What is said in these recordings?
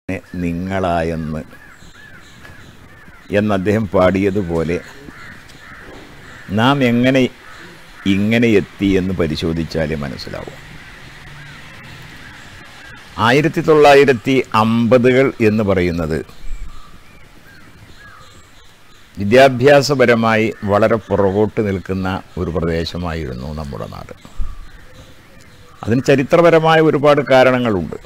നിങ്ങളായെന്ന് എന്ന് അദ്ദേഹം പാടിയതുപോലെ നാം എങ്ങനെ ഇങ്ങനെ എത്തി എന്ന് പരിശോധിച്ചാലേ മനസ്സിലാവും ആയിരത്തി തൊള്ളായിരത്തി അമ്പതുകൾ എന്ന് പറയുന്നത് വിദ്യാഭ്യാസപരമായി വളരെ പുറകോട്ട് നിൽക്കുന്ന ഒരു പ്രദേശമായിരുന്നു നമ്മുടെ നാട് അതിന് ചരിത്രപരമായ ഒരുപാട് കാരണങ്ങളുണ്ട്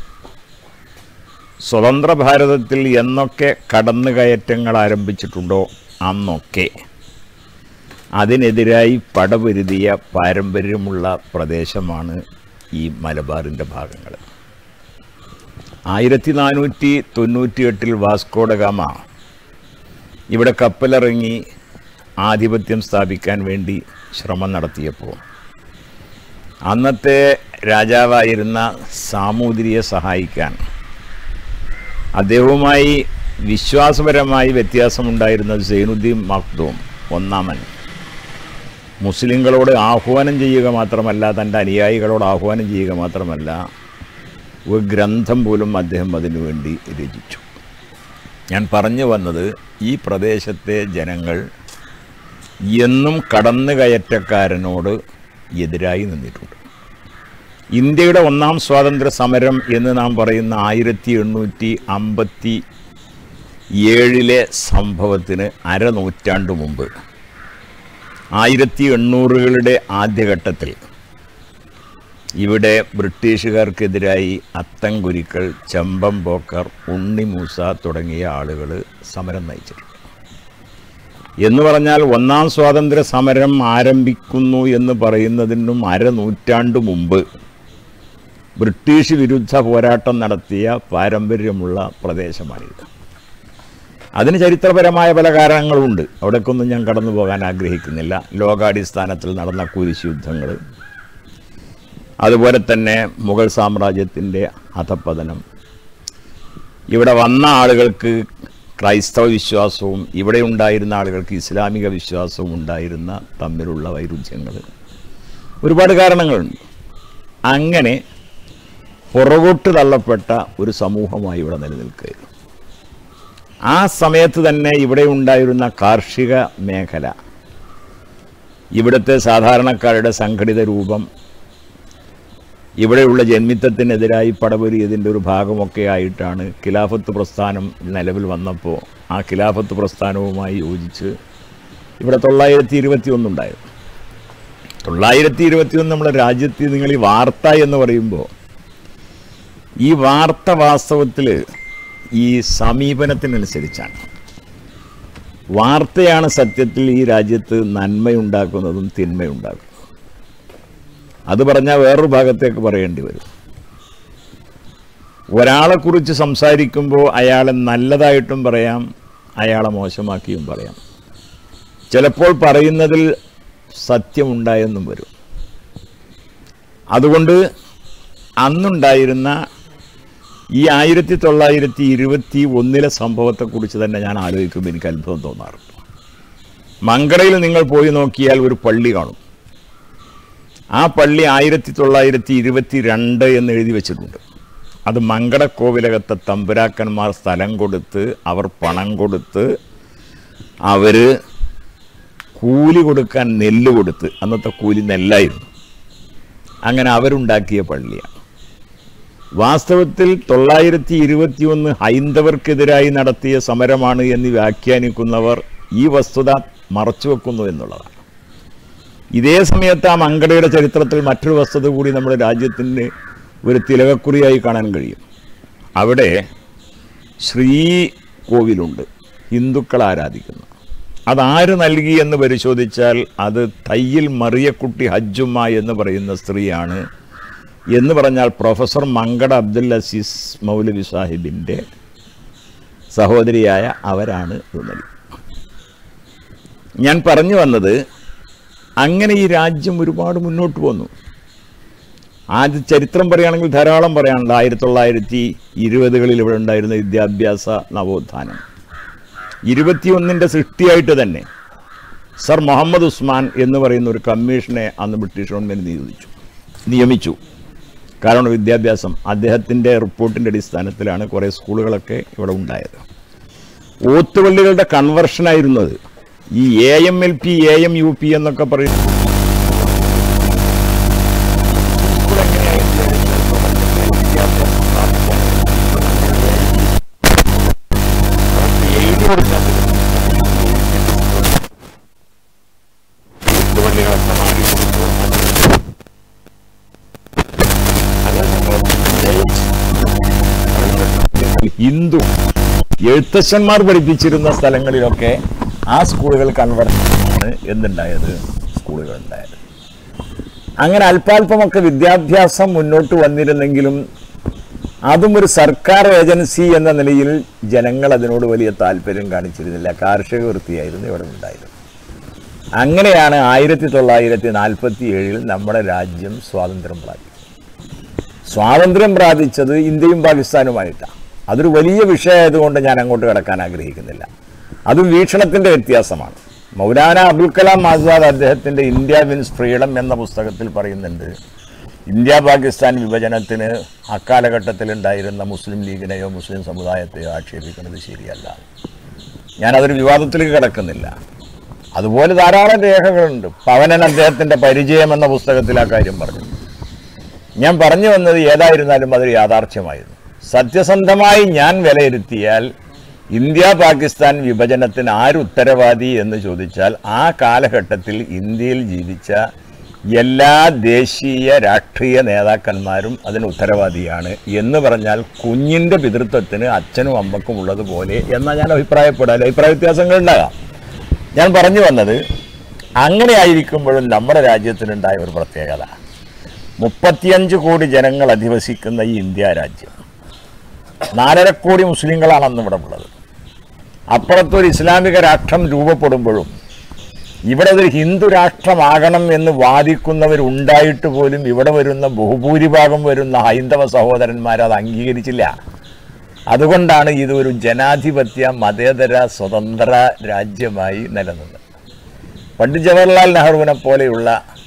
സ്വതന്ത്ര ഭാരതത്തിൽ എന്നൊക്കെ കടന്നുകയറ്റങ്ങൾ ആരംഭിച്ചിട്ടുണ്ടോ അന്നൊക്കെ അതിനെതിരായി പടപൊരുതിയ പാരമ്പര്യമുള്ള പ്രദേശമാണ് ഈ മലബാറിൻ്റെ ഭാഗങ്ങൾ ആയിരത്തി നാനൂറ്റി തൊണ്ണൂറ്റി എട്ടിൽ വാസ്കോഡഗാമ ഇവിടെ കപ്പലിറങ്ങി ആധിപത്യം സ്ഥാപിക്കാൻ വേണ്ടി ശ്രമം നടത്തിയപ്പോൾ അന്നത്തെ രാജാവായിരുന്ന സാമൂതിരിയെ സഹായിക്കാൻ അദ്ദേഹവുമായി വിശ്വാസപരമായി വ്യത്യാസമുണ്ടായിരുന്ന സൈനുദ്ദീൻ മഖ്ദൂം ഒന്നാമൻ മുസ്ലിങ്ങളോട് ആഹ്വാനം ചെയ്യുക മാത്രമല്ല തൻ്റെ അനുയായികളോട് ആഹ്വാനം ചെയ്യുക മാത്രമല്ല ഒരു ഗ്രന്ഥം പോലും അദ്ദേഹം അതിനു വേണ്ടി രചിച്ചു ഞാൻ പറഞ്ഞു വന്നത് ഈ പ്രദേശത്തെ ജനങ്ങൾ എന്നും കടന്നുകയറ്റക്കാരനോട് എതിരായി നിന്നിട്ടുണ്ട് ഇന്ത്യയുടെ ഒന്നാം സ്വാതന്ത്ര്യ സമരം എന്ന് നാം പറയുന്ന ആയിരത്തി എണ്ണൂറ്റി അമ്പത്തി ഏഴിലെ സംഭവത്തിന് അരനൂറ്റാണ്ട് മുമ്പ് ആയിരത്തി എണ്ണൂറുകളുടെ ആദ്യഘട്ടത്തിൽ ഇവിടെ ബ്രിട്ടീഷുകാർക്കെതിരായി അത്തംകുരുക്കൾ ചെമ്പം പോക്കർ ഉണ്ണിമൂസ തുടങ്ങിയ ആളുകൾ സമരം നയിച്ചിട്ടുണ്ട് എന്ന് പറഞ്ഞാൽ ഒന്നാം സ്വാതന്ത്ര്യ സമരം ആരംഭിക്കുന്നു എന്ന് പറയുന്നതിനും അരനൂറ്റാണ്ട് മുമ്പ് ബ്രിട്ടീഷ് വിരുദ്ധ പോരാട്ടം നടത്തിയ പാരമ്പര്യമുള്ള പ്രദേശമാണിത് അതിന് ചരിത്രപരമായ പല കാരണങ്ങളുണ്ട് അവിടേക്കൊന്നും ഞാൻ കടന്നു പോകാൻ ആഗ്രഹിക്കുന്നില്ല ലോകാടിസ്ഥാനത്തിൽ നടന്ന കുരിശ് യുദ്ധങ്ങൾ അതുപോലെ തന്നെ മുഗൾ സാമ്രാജ്യത്തിൻ്റെ അധപ്പതനം ഇവിടെ വന്ന ആളുകൾക്ക് ക്രൈസ്തവ വിശ്വാസവും ഇവിടെ ഉണ്ടായിരുന്ന ആളുകൾക്ക് ഇസ്ലാമിക വിശ്വാസവും ഉണ്ടായിരുന്ന തമ്മിലുള്ള വൈരുദ്ധ്യങ്ങൾ ഒരുപാട് കാരണങ്ങളുണ്ട് അങ്ങനെ പുറകോട്ട് തള്ളപ്പെട്ട ഒരു സമൂഹമായി ഇവിടെ നിലനിൽക്കുകയായിരുന്നു ആ സമയത്ത് തന്നെ ഇവിടെ ഉണ്ടായിരുന്ന കാർഷിക മേഖല ഇവിടുത്തെ സാധാരണക്കാരുടെ സംഘടിത രൂപം ഇവിടെയുള്ള ജന്മിത്തത്തിനെതിരായി പടപൊരിയതിൻ്റെ ഒരു ഭാഗമൊക്കെ ആയിട്ടാണ് ഖിലാഫത്ത് പ്രസ്ഥാനം നിലവിൽ വന്നപ്പോൾ ആ ഖിലാഫത്ത് പ്രസ്ഥാനവുമായി യോജിച്ച് ഇവിടെ തൊള്ളായിരത്തി ഇരുപത്തി ഒന്നുണ്ടായിരുന്നു തൊള്ളായിരത്തി ഇരുപത്തി ഒന്ന് നമ്മുടെ രാജ്യത്ത് നിങ്ങൾ ഈ വാർത്ത എന്ന് പറയുമ്പോൾ ഈ വാർത്ത വാസ്തവത്തിൽ ഈ സമീപനത്തിനനുസരിച്ചാണ് വാർത്തയാണ് സത്യത്തിൽ ഈ രാജ്യത്ത് നന്മയുണ്ടാക്കുന്നതും തിന്മയുണ്ടാക്കുന്നതും അത് പറഞ്ഞാൽ വേറൊരു ഭാഗത്തേക്ക് പറയേണ്ടി വരും ഒരാളെക്കുറിച്ച് സംസാരിക്കുമ്പോൾ അയാളെ നല്ലതായിട്ടും പറയാം അയാളെ മോശമാക്കിയും പറയാം ചിലപ്പോൾ പറയുന്നതിൽ സത്യമുണ്ടായെന്നും വരും അതുകൊണ്ട് അന്നുണ്ടായിരുന്ന ഈ ആയിരത്തി തൊള്ളായിരത്തി ഇരുപത്തി ഒന്നിലെ സംഭവത്തെക്കുറിച്ച് തന്നെ ഞാൻ ആലോചിക്കുമ്പോൾ എനിക്ക് അത്ഭുതം തോന്നാറുണ്ട് മങ്കടയിൽ നിങ്ങൾ പോയി നോക്കിയാൽ ഒരു പള്ളി കാണും ആ പള്ളി ആയിരത്തി തൊള്ളായിരത്തി ഇരുപത്തി രണ്ട് എന്ന് എഴുതി വെച്ചിട്ടുണ്ട് അത് മങ്കടക്കോവിലകത്തെ തമ്പുരാക്കന്മാർ സ്ഥലം കൊടുത്ത് അവർ പണം കൊടുത്ത് അവർ കൂലി കൊടുക്കാൻ നെല്ല് കൊടുത്ത് അന്നത്തെ കൂലി നെല്ലായിരുന്നു അങ്ങനെ അവരുണ്ടാക്കിയ പള്ളിയാണ് വാസ്തവത്തിൽ തൊള്ളായിരത്തി ഇരുപത്തിയൊന്ന് ഹൈന്ദവർക്കെതിരായി നടത്തിയ സമരമാണ് എന്ന് വ്യാഖ്യാനിക്കുന്നവർ ഈ വസ്തുത മറച്ചുവെക്കുന്നു എന്നുള്ളതാണ് ഇതേ സമയത്ത് ആ മങ്കടയുടെ ചരിത്രത്തിൽ മറ്റൊരു വസ്തുത കൂടി നമ്മുടെ രാജ്യത്തിൻ്റെ ഒരു തിലകക്കുറിയായി കാണാൻ കഴിയും അവിടെ ശ്രീ കോവിലുണ്ട് ഹിന്ദുക്കൾ ആരാധിക്കുന്നു അതാര് നൽകി എന്ന് പരിശോധിച്ചാൽ അത് തയ്യിൽ മറിയക്കുട്ടി ഹജ്ജുമ്മ എന്ന് പറയുന്ന സ്ത്രീയാണ് എന്ന് പറഞ്ഞാൽ പ്രൊഫസർ മങ്കട അബ്ദുൽ അസീസ് മൗലവി സാഹിബിൻ്റെ സഹോദരിയായ അവരാണ് ഇത് നൽകി ഞാൻ പറഞ്ഞു വന്നത് അങ്ങനെ ഈ രാജ്യം ഒരുപാട് മുന്നോട്ട് പോന്നു ആദ്യ ചരിത്രം പറയുകയാണെങ്കിൽ ധാരാളം പറയാനുണ്ട് ആയിരത്തി തൊള്ളായിരത്തി ഇരുപതുകളിൽ ഇവിടെ ഉണ്ടായിരുന്ന വിദ്യാഭ്യാസ നവോത്ഥാനം ഇരുപത്തിയൊന്നിൻ്റെ സൃഷ്ടിയായിട്ട് തന്നെ സർ മുഹമ്മദ് ഉസ്മാൻ എന്ന് പറയുന്ന ഒരു കമ്മീഷനെ അന്ന് ബ്രിട്ടീഷ് ഗവൺമെൻറ് നിയോഗിച്ചു നിയമിച്ചു കാരണം വിദ്യാഭ്യാസം അദ്ദേഹത്തിൻ്റെ റിപ്പോർട്ടിൻ്റെ അടിസ്ഥാനത്തിലാണ് കുറേ സ്കൂളുകളൊക്കെ ഇവിടെ ഉണ്ടായത് ഓത്തുപള്ളികളുടെ കൺവർഷനായിരുന്നു അത് ഈ A M L P A M U P എന്നൊക്കെ പറയും ഹിന്ദു എഴുത്തച്ഛന്മാർ പഠിപ്പിച്ചിരുന്ന സ്ഥലങ്ങളിലൊക്കെ ആ സ്കൂളുകൾ കൺവെർട്ടാണ് എന്തുണ്ടായത് സ്കൂളുകൾ ഉണ്ടായത് അങ്ങനെ അല്പാൽപമൊക്കെ വിദ്യാഭ്യാസം മുന്നോട്ട് വന്നിരുന്നെങ്കിലും അതും ഒരു സർക്കാർ ഏജൻസി എന്ന നിലയിൽ ജനങ്ങൾ അതിനോട് വലിയ താല്പര്യം കാണിച്ചിരുന്നില്ല കാർഷിക വൃത്തിയായിരുന്നു ഇവിടെ ഉണ്ടായിരുന്നത് അങ്ങനെയാണ് ആയിരത്തി തൊള്ളായിരത്തി നാൽപ്പത്തി ഏഴിൽ നമ്മുടെ രാജ്യം സ്വാതന്ത്ര്യം പ്രാപിച്ചത് സ്വാതന്ത്ര്യം പ്രാപിച്ചത് ഇന്ത്യയും പാകിസ്ഥാനുമായിട്ടാണ് അതൊരു വലിയ വിഷയമായതുകൊണ്ട് ഞാൻ അങ്ങോട്ട് കിടക്കാൻ ആഗ്രഹിക്കുന്നില്ല അതും വീക്ഷണത്തിൻ്റെ വ്യത്യാസമാണ് മൗലാന അബുൽ കലാം ആസാദ് അദ്ദേഹത്തിൻ്റെ ഇന്ത്യ വിൻസ് ഫ്രീഡം എന്ന പുസ്തകത്തിൽ പറയുന്നുണ്ട് ഇന്ത്യ പാകിസ്ഥാൻ വിഭജനത്തിന് അക്കാലഘട്ടത്തിൽ ഉണ്ടായിരുന്ന മുസ്ലിം ലീഗിനെയോ മുസ്ലിം സമുദായത്തെയോ ആക്ഷേപിക്കുന്നത് ശരിയല്ല ഞാനതൊരു വിവാദത്തിലേക്ക് കിടക്കുന്നില്ല അതുപോലെ ധാരാളം രേഖകളുണ്ട് പവനൻ അദ്ദേഹത്തിൻ്റെ പരിചയം എന്ന പുസ്തകത്തിൽ ആ കാര്യം പറഞ്ഞു ഞാൻ പറഞ്ഞു വന്നത് ഏതായിരുന്നാലും അതൊരു യാഥാർത്ഥ്യമായിരുന്നു സത്യസന്ധമായി ഞാൻ വിലയിരുത്തിയാൽ ഇന്ത്യ പാകിസ്ഥാൻ വിഭജനത്തിന് ആര് ഉത്തരവാദി എന്ന് ചോദിച്ചാൽ ആ കാലഘട്ടത്തിൽ ഇന്ത്യയിൽ ജീവിച്ച എല്ലാ ദേശീയ രാഷ്ട്രീയ നേതാക്കന്മാരും അതിന് ഉത്തരവാദിയാണ് എന്ന് പറഞ്ഞാൽ കുഞ്ഞിൻ്റെ പിതൃത്വത്തിന് അച്ഛനും അമ്മക്കും ഉള്ളതുപോലെ എന്നാൽ ഞാൻ അഭിപ്രായപ്പെടാൻ അഭിപ്രായ വ്യത്യാസങ്ങളുണ്ടാകാം ഞാൻ പറഞ്ഞു വന്നത് അങ്ങനെ ആയിരിക്കുമ്പോഴും നമ്മുടെ രാജ്യത്തിനുണ്ടായ ഒരു പ്രത്യേകത മുപ്പത്തിയഞ്ച് കോടി ജനങ്ങൾ അധിവസിക്കുന്ന ഈ ഇന്ത്യ രാജ്യം നാലര കോടി മുസ്ലിങ്ങളാണ് അന്ന് ഇവിടെ ഉള്ളത് അപ്പുറത്തൊരു ഇസ്ലാമിക രാഷ്ട്രം രൂപപ്പെടുമ്പോഴും ഇവിടെ ഒരു ഹിന്ദു രാഷ്ട്രമാകണം എന്ന് വാദിക്കുന്നവരുണ്ടായിട്ട് പോലും ഇവിടെ വരുന്ന ബഹുഭൂരിഭാഗം വരുന്ന ഹൈന്ദവ സഹോദരന്മാർ അത് അംഗീകരിച്ചില്ല അതുകൊണ്ടാണ് ഇത് ഒരു ജനാധിപത്യ മതേതര സ്വതന്ത്ര രാജ്യമായി നിലനിന്നത് പണ്ഡിറ്റ് ജവഹർലാൽ നെഹ്റുവിനെ പോലെയുള്ള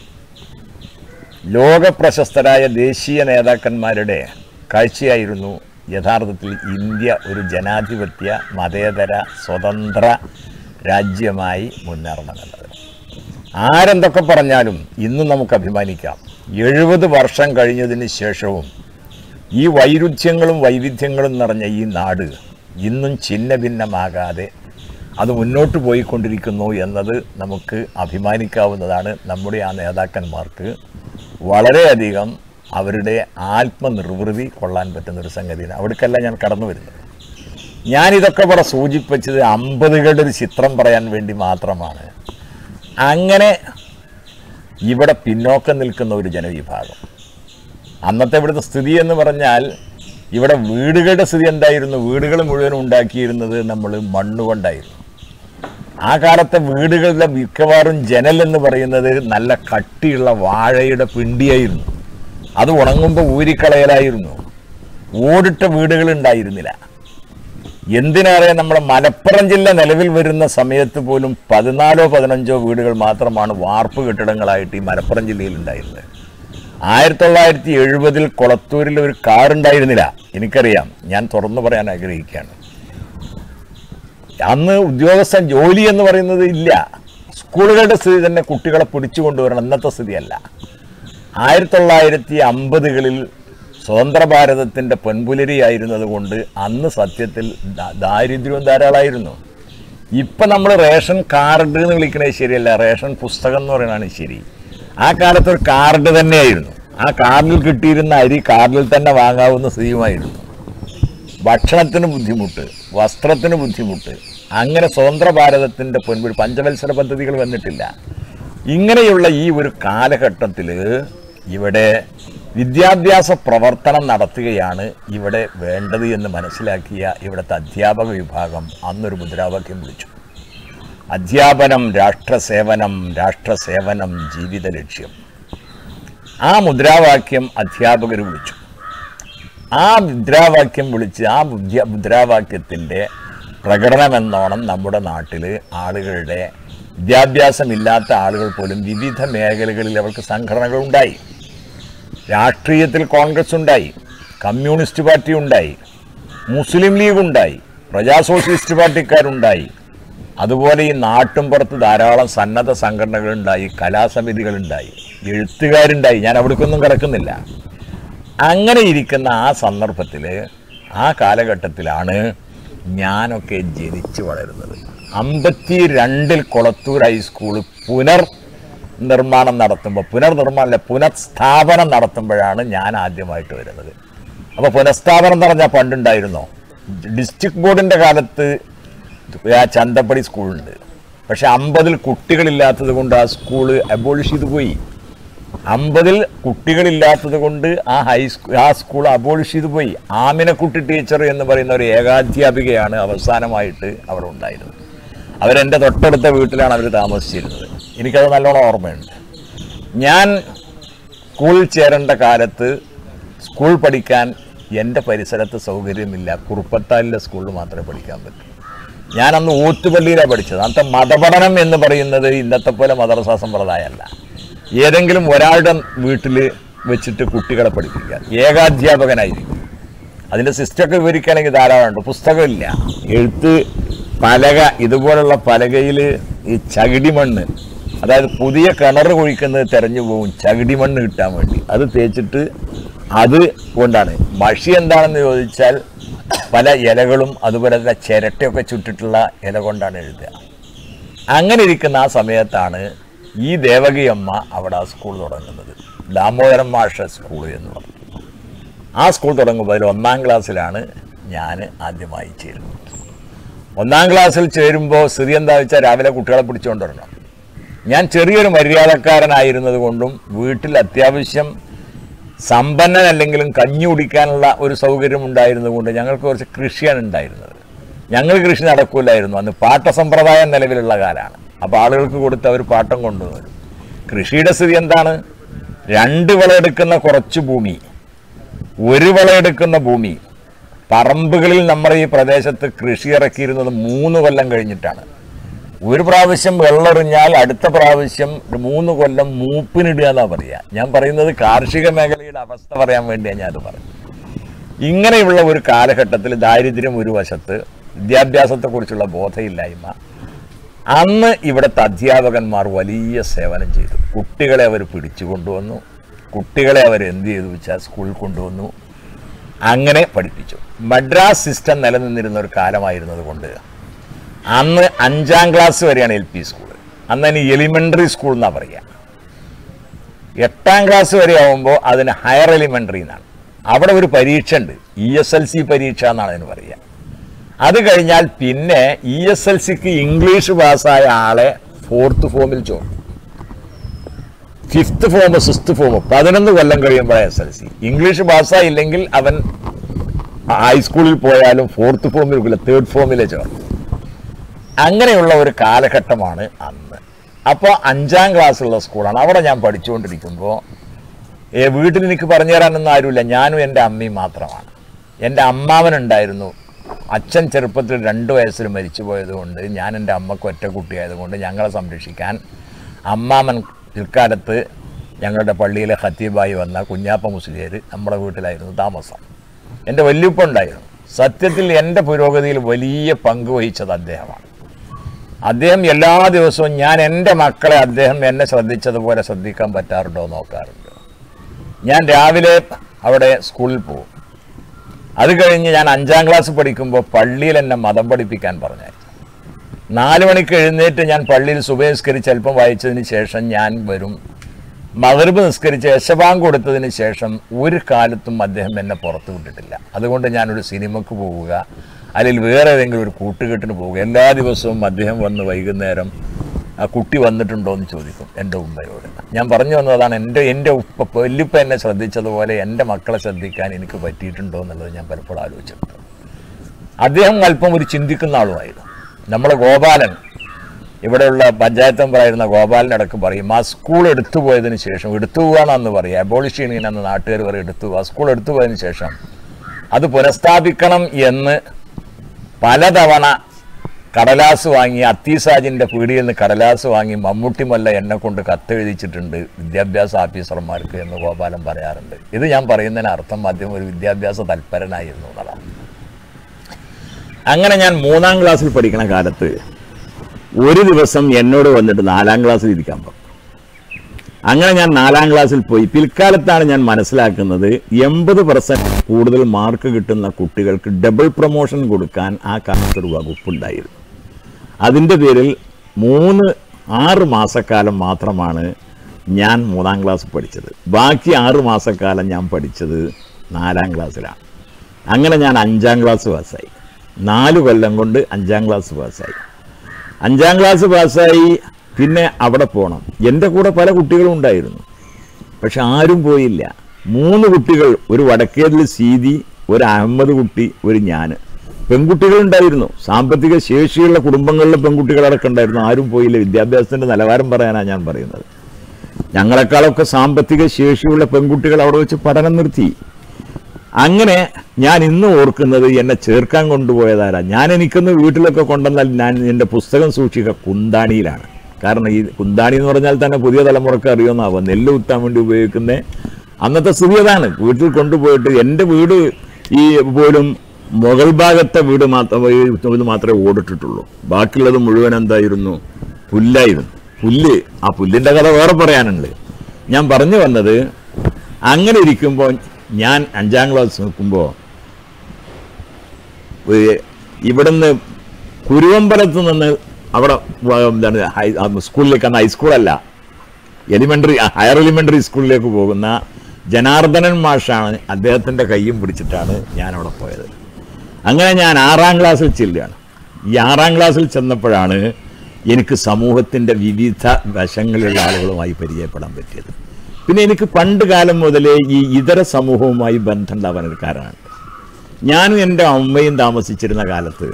ലോകപ്രശസ്തരായ ദേശീയ നേതാക്കന്മാരുടെ കാഴ്ചയായിരുന്നു യഥാർത്ഥത്തിൽ ഇന്ത്യ ഒരു ജനാധിപത്യ മതേതര സ്വതന്ത്ര രാജ്യമായി മുന്നേറണമെന്നത് ആരെന്തൊക്കെ പറഞ്ഞാലും ഇന്നും നമുക്ക് അഭിമാനിക്കാം എഴുപത് വർഷം കഴിഞ്ഞതിന് ശേഷവും ഈ വൈരുദ്ധ്യങ്ങളും വൈവിധ്യങ്ങളും നിറഞ്ഞ ഈ നാട് ഇന്നും ഛിന്ന ഭിന്നമാകാതെ അത് മുന്നോട്ട് പോയിക്കൊണ്ടിരിക്കുന്നു എന്നത് നമുക്ക് അഭിമാനിക്കാവുന്നതാണ് നമ്മുടെ ആ നേതാക്കന്മാർക്ക് വളരെയധികം അവരുടെ ആത്മനിർവൃതി കൊള്ളാൻ പറ്റുന്ന ഒരു സംഗതിയാണ് അവിടേക്കല്ല ഞാൻ കടന്നു വരുന്നത് ഞാനിതൊക്കെ ഇവിടെ സൂചിപ്പിച്ചത് അമ്പതുകളുടെ ഒരു ചിത്രം പറയാൻ വേണ്ടി മാത്രമാണ് അങ്ങനെ ഇവിടെ പിന്നോക്കം നിൽക്കുന്ന ഒരു ജനവിഭാഗം അന്നത്തെ ഇവിടുത്തെ സ്ഥിതി എന്ന് പറഞ്ഞാൽ ഇവിടെ വീടുകളുടെ സ്ഥിതി എന്തായിരുന്നു വീടുകൾ മുഴുവൻ ഉണ്ടാക്കിയിരുന്നത് നമ്മൾ മണ്ണുകൊണ്ടായിരുന്നു ആ കാലത്തെ വീടുകളുടെ മിക്കവാറും ജനൽ എന്ന് പറയുന്നത് നല്ല കട്ടിയുള്ള വാഴയുടെ പിണ്ടിയായിരുന്നു അത് ഉണങ്ങുമ്പോൾ ഊരിക്കളയലായിരുന്നു ഓടിട്ട വീടുകൾ ഉണ്ടായിരുന്നില്ല എന്തിനേറെ നമ്മുടെ മലപ്പുറം ജില്ല നിലവിൽ വരുന്ന സമയത്ത് പോലും പതിനാലോ പതിനഞ്ചോ വീടുകൾ മാത്രമാണ് വാർപ്പ് കെട്ടിടങ്ങളായിട്ട് ഈ മലപ്പുറം ജില്ലയിൽ ഉണ്ടായിരുന്നത് ആയിരത്തി തൊള്ളായിരത്തി എഴുപതിൽ കൊളത്തൂരിൽ ഒരു കാർ ഉണ്ടായിരുന്നില്ല എനിക്കറിയാം ഞാൻ തുറന്നു പറയാൻ ആഗ്രഹിക്കുകയാണ് അന്ന് ഉദ്യോഗസ്ഥൻ ജോലി എന്ന് പറയുന്നത് ഇല്ല സ്കൂളുകളുടെ സ്ഥിതി തന്നെ കുട്ടികളെ പിടിച്ചു കൊണ്ടുവരണം ഇന്നത്തെ സ്ഥിതിയല്ല ആയിരത്തി തൊള്ളായിരത്തി അമ്പതുകളിൽ സ്വതന്ത്ര ഭാരതത്തിൻ്റെ പൊൻപുലരിയായിരുന്നത് കൊണ്ട് അന്ന് സത്യത്തിൽ ദാ- ദാരിദ്ര്യവും ധാരാളമായിരുന്നു ഇപ്പം നമ്മൾ റേഷൻ കാർഡ് എന്ന് വിളിക്കണത് ശരിയല്ല റേഷൻ പുസ്തകം എന്ന് പറയുന്നതാണ് ശരി ആ കാലത്ത് ഒരു കാർഡ് തന്നെയായിരുന്നു ആ കാർഡിൽ കിട്ടിയിരുന്ന അരി കാർഡിൽ തന്നെ വാങ്ങാവുന്ന സ്ഥിതിയുമായിരുന്നു ഭക്ഷണത്തിന് ബുദ്ധിമുട്ട് വസ്ത്രത്തിന് ബുദ്ധിമുട്ട് അങ്ങനെ സ്വതന്ത്ര ഭാരതത്തിൻ്റെ പൊൻപുരി പഞ്ചവത്സര പദ്ധതികൾ വന്നിട്ടില്ല ഇങ്ങനെയുള്ള ഈ ഒരു കാലഘട്ടത്തിൽ ഇവിടെ വിദ്യാഭ്യാസ പ്രവർത്തനം നടത്തുകയാണ് ഇവിടെ വേണ്ടത് എന്ന് മനസ്സിലാക്കിയ ഇവിടുത്തെ അധ്യാപക വിഭാഗം അന്നൊരു മുദ്രാവാക്യം വിളിച്ചു അധ്യാപനം രാഷ്ട്രസേവനം രാഷ്ട്രസേവനം ജീവിത ലക്ഷ്യം ആ മുദ്രാവാക്യം അധ്യാപകർ വിളിച്ചു ആ മുദ്രാവാക്യം വിളിച്ച് ആ ബുദ്ധ്യ മുദ്രാവാക്യത്തിൻ്റെ പ്രകടനമെന്നോണം നമ്മുടെ നാട്ടിൽ ആളുകളുടെ വിദ്യാഭ്യാസമില്ലാത്ത ആളുകൾ പോലും വിവിധ മേഖലകളിൽ അവർക്ക് സംഘടനകൾ ഉണ്ടായി രാഷ്ട്രീയത്തിൽ കോൺഗ്രസ് ഉണ്ടായി കമ്മ്യൂണിസ്റ്റ് പാർട്ടി ഉണ്ടായി മുസ്ലിം ലീഗ് ഉണ്ടായി പ്രജാ സോഷ്യലിസ്റ്റ് പാർട്ടിക്കാരുണ്ടായി അതുപോലെ ഈ നാട്ടും പുറത്ത് ധാരാളം സന്നദ്ധ സംഘടനകളുണ്ടായി കലാസമിതികളുണ്ടായി എഴുത്തുകാരുണ്ടായി ഞാൻ അവിടേക്കൊന്നും കിടക്കുന്നില്ല അങ്ങനെ ഇരിക്കുന്ന ആ സന്ദർഭത്തിൽ ആ കാലഘട്ടത്തിലാണ് ഞാനൊക്കെ ജനിച്ചു വളരുന്നത് അമ്പത്തി രണ്ടിൽ കൊളത്തൂർ ഹൈസ്കൂൾ പുനർ നിർമ്മാണം നടത്തുമ്പോൾ പുനർനിർമ്മാണമല്ല പുനഃസ്ഥാപനം നടത്തുമ്പോഴാണ് ഞാൻ ആദ്യമായിട്ട് വരുന്നത് അപ്പോൾ പുനഃസ്ഥാപനം എന്ന് പറഞ്ഞാൽ പണ്ടുണ്ടായിരുന്നോ ഡിസ്ട്രിക്ട് ബോർഡിൻ്റെ കാലത്ത് ആ ചന്തപ്പടി സ്കൂളുണ്ട് പക്ഷെ അമ്പതിൽ കുട്ടികളില്ലാത്തത് കൊണ്ട് ആ സ്കൂള് അബോളിഷ് ചെയ്തു പോയി അമ്പതിൽ കുട്ടികളില്ലാത്തത് കൊണ്ട് ആ ഹൈസ്കൂ ആ സ്കൂൾ അബോളിഷ് ചെയ്തു പോയി ആമിനക്കുട്ടി ടീച്ചർ എന്ന് പറയുന്ന ഒരു ഏകാധ്യാപികയാണ് അവസാനമായിട്ട് അവിടെ ഉണ്ടായിരുന്നത് അവരെൻ്റെ തൊട്ടടുത്ത വീട്ടിലാണ് അവർ താമസിച്ചിരുന്നത് എനിക്കത് നല്ലോണം ഓർമ്മയുണ്ട് ഞാൻ സ്കൂളിൽ ചേരേണ്ട കാലത്ത് സ്കൂൾ പഠിക്കാൻ എൻ്റെ പരിസരത്ത് സൗകര്യമില്ല കുറുപ്പത്താലിലെ സ്കൂളിൽ മാത്രമേ പഠിക്കാൻ പറ്റൂ ഞാൻ അന്ന് ഊത്തുപള്ളിയിലാണ് പഠിച്ചത് അന്നത്തെ മതപഠനം എന്ന് പറയുന്നത് ഇന്നത്തെ പോലെ മദ്രസ സമ്പ്രദായമല്ല ഏതെങ്കിലും ഒരാളുടെ വീട്ടിൽ വെച്ചിട്ട് കുട്ടികളെ പഠിപ്പിക്കുക ഏകാധ്യാപകനായിരിക്കും അതിൻ്റെ സിസ്റ്റമൊക്കെ വിവരിക്കുകയാണെങ്കിൽ ധാരാളമുണ്ട് പുസ്തകമില്ല എഴുത്ത് പലക ഇതുപോലുള്ള പലകയിൽ ഈ ചകിടി മണ്ണ് അതായത് പുതിയ കിണർ കുഴിക്കുന്നത് തെരഞ്ഞു പോകും ചകിടി മണ്ണ് കിട്ടാൻ വേണ്ടി അത് തേച്ചിട്ട് അത് കൊണ്ടാണ് മഷി എന്താണെന്ന് ചോദിച്ചാൽ പല ഇലകളും അതുപോലെ തന്നെ ചിരട്ടയൊക്കെ ചുറ്റിട്ടുള്ള ഇല കൊണ്ടാണ് എഴുതുക അങ്ങനെ ഇരിക്കുന്ന ആ സമയത്താണ് ഈ ദേവകി അമ്മ അവിടെ ആ സ്കൂൾ തുടങ്ങുന്നത് ദാമോദരൻ മാഷ സ്കൂൾ എന്ന് പറഞ്ഞു ആ സ്കൂൾ തുടങ്ങുമ്പോൾ അതിൽ ഒന്നാം ക്ലാസ്സിലാണ് ഞാൻ ആദ്യമായി ചേരുന്നത് ഒന്നാം ക്ലാസ്സിൽ ചേരുമ്പോൾ സ്ഥിതി എന്താ വെച്ചാൽ രാവിലെ കുട്ടികളെ പിടിച്ചുകൊണ്ട് വരണം ഞാൻ ചെറിയൊരു മര്യാദക്കാരനായിരുന്നത് കൊണ്ടും വീട്ടിൽ അത്യാവശ്യം സമ്പന്നനല്ലെങ്കിലും കഞ്ഞി കുടിക്കാനുള്ള ഒരു സൗകര്യം ഉണ്ടായിരുന്നത് കൊണ്ട് ഞങ്ങൾക്ക് കുറച്ച് കൃഷിയാണ് ഉണ്ടായിരുന്നത് ഞങ്ങൾ കൃഷി നടക്കൂലായിരുന്നു അന്ന് പാട്ട സമ്പ്രദായം നിലവിലുള്ള കാലമാണ് അപ്പോൾ ആളുകൾക്ക് കൊടുത്ത് അവർ പാട്ടം കൊണ്ടുവരും കൃഷിയുടെ സ്ഥിതി എന്താണ് രണ്ട് വിളയെടുക്കുന്ന കുറച്ച് ഭൂമി ഒരു വിളയെടുക്കുന്ന ഭൂമി പറമ്പുകളിൽ നമ്മുടെ ഈ പ്രദേശത്ത് കൃഷി ഇറക്കിയിരുന്നത് മൂന്ന് കൊല്ലം കഴിഞ്ഞിട്ടാണ് ഒരു പ്രാവശ്യം വെള്ളമെറിഞ്ഞാൽ അടുത്ത പ്രാവശ്യം ഒരു മൂന്ന് കൊല്ലം മൂപ്പിനിടുക എന്നാ പറയുക ഞാൻ പറയുന്നത് കാർഷിക മേഖലയുടെ അവസ്ഥ പറയാൻ വേണ്ടിയാണ് ഞാനത് പറഞ്ഞത് ഇങ്ങനെയുള്ള ഒരു കാലഘട്ടത്തിൽ ദാരിദ്ര്യം ഒരു വശത്ത് വിദ്യാഭ്യാസത്തെക്കുറിച്ചുള്ള ബോധമില്ലായ്മ അന്ന് ഇവിടുത്തെ അധ്യാപകന്മാർ വലിയ സേവനം ചെയ്തു കുട്ടികളെ അവർ പിടിച്ചു കൊണ്ടുവന്നു കുട്ടികളെ അവർ എന്ത് ചെയ്തു വെച്ചാൽ സ്കൂളിൽ കൊണ്ടുവന്നു അങ്ങനെ പഠിപ്പിച്ചു മദ്രാസ് സിസ്റ്റം നിലനിന്നിരുന്ന ഒരു കാലമായിരുന്നത് കൊണ്ട് അന്ന് അഞ്ചാം ക്ലാസ് വരെയാണ് എൽ പി സ്കൂൾ അന്ന് അതിന് എലിമെൻ്ററി സ്കൂൾ എന്നാണ് പറയുക എട്ടാം ക്ലാസ് വരെ ആവുമ്പോൾ അതിന് ഹയർ എലിമെൻ്ററി എന്നാണ് അവിടെ ഒരു പരീക്ഷ ഉണ്ട് ഇ എസ് എൽ സി പരീക്ഷ എന്നാണ് അതിന് പറയുക അത് കഴിഞ്ഞാൽ പിന്നെ ഇ എസ് എൽ സിക്ക് ഇംഗ്ലീഷ് പാസ്സായ ആളെ ഫോർത്ത് ഫോമിൽ ചോദിക്കും ഫിഫ്ത്ത് ഫോം സിക്സ്ത് ഫോം പതിനൊന്ന് കൊല്ലം കഴിയുമ്പോഴാണ് എസ് എൽ സി ഇംഗ്ലീഷ് പാസ്സായില്ലെങ്കിൽ അവൻ ഹൈസ്കൂളിൽ പോയാലും ഫോർത്ത് ഫോമിൽ തേർഡ് ഫോമിലെ ചേർന്നു അങ്ങനെയുള്ള ഒരു കാലഘട്ടമാണ് അന്ന് അപ്പോൾ അഞ്ചാം ക്ലാസ്സുള്ള സ്കൂളാണ് അവിടെ ഞാൻ പഠിച്ചുകൊണ്ടിരിക്കുമ്പോൾ ഏ, വീട്ടിൽ എനിക്ക് പറഞ്ഞു തരാനൊന്നും ആരുമില്ല ഞാനും എൻ്റെ അമ്മയും മാത്രമാണ് എൻ്റെ അമ്മാവനുണ്ടായിരുന്നു അച്ഛൻ ചെറുപ്പത്തിൽ രണ്ട് വയസ്സിൽ മരിച്ചു പോയതുകൊണ്ട് ഞാൻ എൻ്റെ അമ്മക്ക് ഒറ്റ കുട്ടിയായതുകൊണ്ട് ഞങ്ങളെ സംരക്ഷിക്കാൻ അമ്മാമൻ പിൽക്കാലത്ത് ഞങ്ങളുടെ പള്ളിയിലെ ഖത്തീബായി വന്ന കുഞ്ഞാപ്പ മുസ്ലിയർ നമ്മുടെ വീട്ടിലായിരുന്നു താമസം എൻ്റെ വല്യുപ്പ ഉണ്ടായിരുന്നു സത്യത്തിൽ എൻ്റെ പുരോഗതിയിൽ വലിയ പങ്ക് വഹിച്ചത് അദ്ദേഹമാണ് അദ്ദേഹം എല്ലാ ദിവസവും ഞാൻ എൻ്റെ മക്കളെ അദ്ദേഹം എന്നെ ശ്രദ്ധിച്ചതുപോലെ ശ്രദ്ധിക്കാൻ പറ്റാറുണ്ടോ എന്ന് നോക്കാറുണ്ട് ഞാൻ രാവിലെ അവിടെ സ്കൂളിൽ പോകും അത് കഴിഞ്ഞ് ഞാൻ അഞ്ചാം ക്ലാസ് പഠിക്കുമ്പോൾ പള്ളിയിൽ എന്നെ മതം പഠിപ്പിക്കാൻ പറഞ്ഞായിരുന്നു നാല് മണിക്ക് എഴുന്നേറ്റ് ഞാൻ പള്ളിയിൽ സുബഹിസ്കരിച്ച് അല്പം വായിച്ചതിന് ശേഷം ഞാൻ വരും മകർബ് നിസ്കരിച്ച് യശബാങ്ക് കൊടുത്തതിന് ശേഷം ഒരു കാലത്തും അദ്ദേഹം എന്നെ പുറത്തു വിട്ടിട്ടില്ല അതുകൊണ്ട് ഞാനൊരു സിനിമക്ക് പോവുക അല്ലെങ്കിൽ വേറെ ഏതെങ്കിലും ഒരു കൂട്ടുകെട്ടിന് പോവുക എല്ലാ ദിവസവും അദ്ദേഹം വന്ന് വൈകുന്നേരം ആ കുട്ടി വന്നിട്ടുണ്ടോ എന്ന് ചോദിക്കും എൻ്റെ ഉമ്മയോട് ഞാൻ പറഞ്ഞു വന്നതാണ് എൻ്റെ എൻ്റെ ഉപ്പ വല്യുപ്പ എന്നെ ശ്രദ്ധിച്ചതുപോലെ എൻ്റെ മക്കളെ ശ്രദ്ധിക്കാൻ എനിക്ക് പറ്റിയിട്ടുണ്ടോ എന്നുള്ളത് ഞാൻ പലപ്പോഴും ആലോചിച്ചിട്ടുണ്ട് അദ്ദേഹം അല്പം ഒരു ചിന്തിക്കുന്ന ആളുമായിരുന്നു നമ്മളെ ഗോപാലൻ ഇവിടെയുള്ള പഞ്ചായത്ത് മെമ്പറായിരുന്ന ഗോപാലിനടക്കം പറയും ആ സ്കൂൾ എടുത്തു പോയതിന് ശേഷം എടുത്തു പോവാണെന്ന് പറയും അബോളിഷ് ചെയ്യണമെന്ന് നാട്ടുകാർ പറയും എടുത്തു ആ സ്കൂൾ എടുത്തു പോയതിന് ശേഷം അത് പുനഃസ്ഥാപിക്കണം എന്ന് പലതവണ കടലാസ് വാങ്ങി അത്തീസാജിന്റെ പീടിയിൽ നിന്ന് കടലാസ് വാങ്ങി മമ്മൂട്ടി മല്ല എന്നെ കൊണ്ട് കത്തെഴുതിച്ചിട്ടുണ്ട് വിദ്യാഭ്യാസ ഓഫീസർമാർക്ക് എന്ന് ഗോപാലൻ പറയാറുണ്ട് ഇത് ഞാൻ പറയുന്നതിന് അർത്ഥം ആദ്യം ഒരു വിദ്യാഭ്യാസ തൽപരനായിരുന്നു എന്നുള്ളതാണ് അങ്ങനെ ഞാൻ മൂന്നാം ക്ലാസ്സിൽ പഠിക്കണ കാലത്ത് ഒരു ദിവസം എന്നോട് വന്നിട്ട് നാലാം ക്ലാസ്സിൽ ഇരിക്കാൻ പറഞ്ഞു അങ്ങനെ ഞാൻ നാലാം ക്ലാസ്സിൽ പോയി പിൽക്കാലത്താണ് ഞാൻ മനസ്സിലാക്കുന്നത് എൺപത് പെർസെന്റ് കൂടുതൽ മാർക്ക് കിട്ടുന്ന കുട്ടികൾക്ക് ഡബിൾ പ്രൊമോഷൻ കൊടുക്കാൻ ആ കാലത്ത് ഒരു വകുപ്പുണ്ടായിരുന്നു അതിൻ്റെ പേരിൽ മൂന്ന് ആറ് മാസക്കാലം മാത്രമാണ് ഞാൻ മൂന്നാം ക്ലാസ് പഠിച്ചത് ബാക്കി ആറ് മാസക്കാലം ഞാൻ പഠിച്ചത് നാലാം ക്ലാസ്സിലാണ് അങ്ങനെ ഞാൻ അഞ്ചാം ക്ലാസ് പാസ്സായി നാല് കൊല്ലം കൊണ്ട് അഞ്ചാം ക്ലാസ് പാസ്സായി അഞ്ചാം ക്ലാസ് പാസ്സായി പിന്നെ അവിടെ പോകണം എൻ്റെ കൂടെ പല കുട്ടികളും ഉണ്ടായിരുന്നു പക്ഷെ ആരും പോയില്ല മൂന്ന് കുട്ടികൾ ഒരു വടക്കേതിൽ സീതി ഒരു അഹമ്മദ് കുട്ടി ഒരു ഞാൻ പെൺകുട്ടികളുണ്ടായിരുന്നു സാമ്പത്തിക ശേഷിയുള്ള കുടുംബങ്ങളിലെ പെൺകുട്ടികളടക്കം ഉണ്ടായിരുന്നു ആരും പോയില്ല വിദ്യാഭ്യാസത്തിൻ്റെ നിലവാരം പറയാനാണ് ഞാൻ പറയുന്നത് ഞങ്ങളെക്കാളൊക്കെ സാമ്പത്തിക ശേഷിയുള്ള പെൺകുട്ടികൾ അവിടെ വെച്ച് പഠനം നിർത്തി അങ്ങനെ ഞാൻ ഇന്ന് ഓർക്കുന്നത് എന്നെ ചേർക്കാൻ കൊണ്ടുപോയതാരാ ഞാൻ എനിക്കൊന്ന് വീട്ടിലൊക്കെ കൊണ്ടുവന്നാൽ ഞാൻ എൻ്റെ പുസ്തകം സൂക്ഷിക്കുക കുന്താണിയിലാണ് കാരണം ഈ കുന്താണി എന്ന് പറഞ്ഞാൽ തന്നെ പുതിയ തലമുറക്ക് അറിയുമെന്നാവും നെല്ല് കുത്താൻ വേണ്ടി ഉപയോഗിക്കുന്ന അന്നത്തെ സ്ഥിതി അതാണ് വീട്ടിൽ കൊണ്ടുപോയിട്ട് എൻ്റെ വീട് ഈ പോലും മുകൾ ഭാഗത്തെ വീട് മാത്രം ഇത് മാത്രമേ ഓടിട്ടിട്ടുള്ളൂ ബാക്കിയുള്ളത് മുഴുവൻ എന്തായിരുന്നു പുല്ലായിരുന്നു പുല്ല് ആ പുല്ലിൻ്റെ കഥ വേറെ പറയാനുണ്ട് ഞാൻ പറഞ്ഞു വന്നത് അങ്ങനെ ഇരിക്കുമ്പോൾ ഞാൻ അഞ്ചാം ക്ലാസ് നിൽക്കുമ്പോൾ ഇവിടുന്ന് കുരുവമ്പലത്ത് നിന്ന് അവിടെ വ- എന്താണ് ഹൈ- ആ സ്കൂളിലേക്ക് അന്ന് ഹൈസ്കൂളല്ല എലിമെൻ്ററി ഹയർ എലിമെൻ്ററി സ്കൂളിലേക്ക് പോകുന്ന ജനാർദ്ദനൻ മാഷാണ് അദ്ദേഹത്തിൻ്റെ കയ്യും പിടിച്ചിട്ടാണ് ഞാൻ അവിടെ പോയത് അങ്ങനെ ഞാൻ ആറാം ക്ലാസ്സിൽ ചെല്ലുകയാണ് ഈ ആറാം ക്ലാസ്സിൽ ചെന്നപ്പോഴാണ് എനിക്ക് സമൂഹത്തിൻ്റെ വിവിധ വശങ്ങളിലുള്ള ആളുകളുമായി പരിചയപ്പെടാൻ പറ്റിയത് പിന്നെ എനിക്ക് പണ്ട് കാലം മുതലേ ഈ ഇതര സമൂഹവുമായി ബന്ധം ഉണ്ടാവാൻ ഒരു കാരണമുണ്ട് ഞാനും എൻ്റെ അമ്മയും താമസിച്ചിരുന്ന കാലത്ത്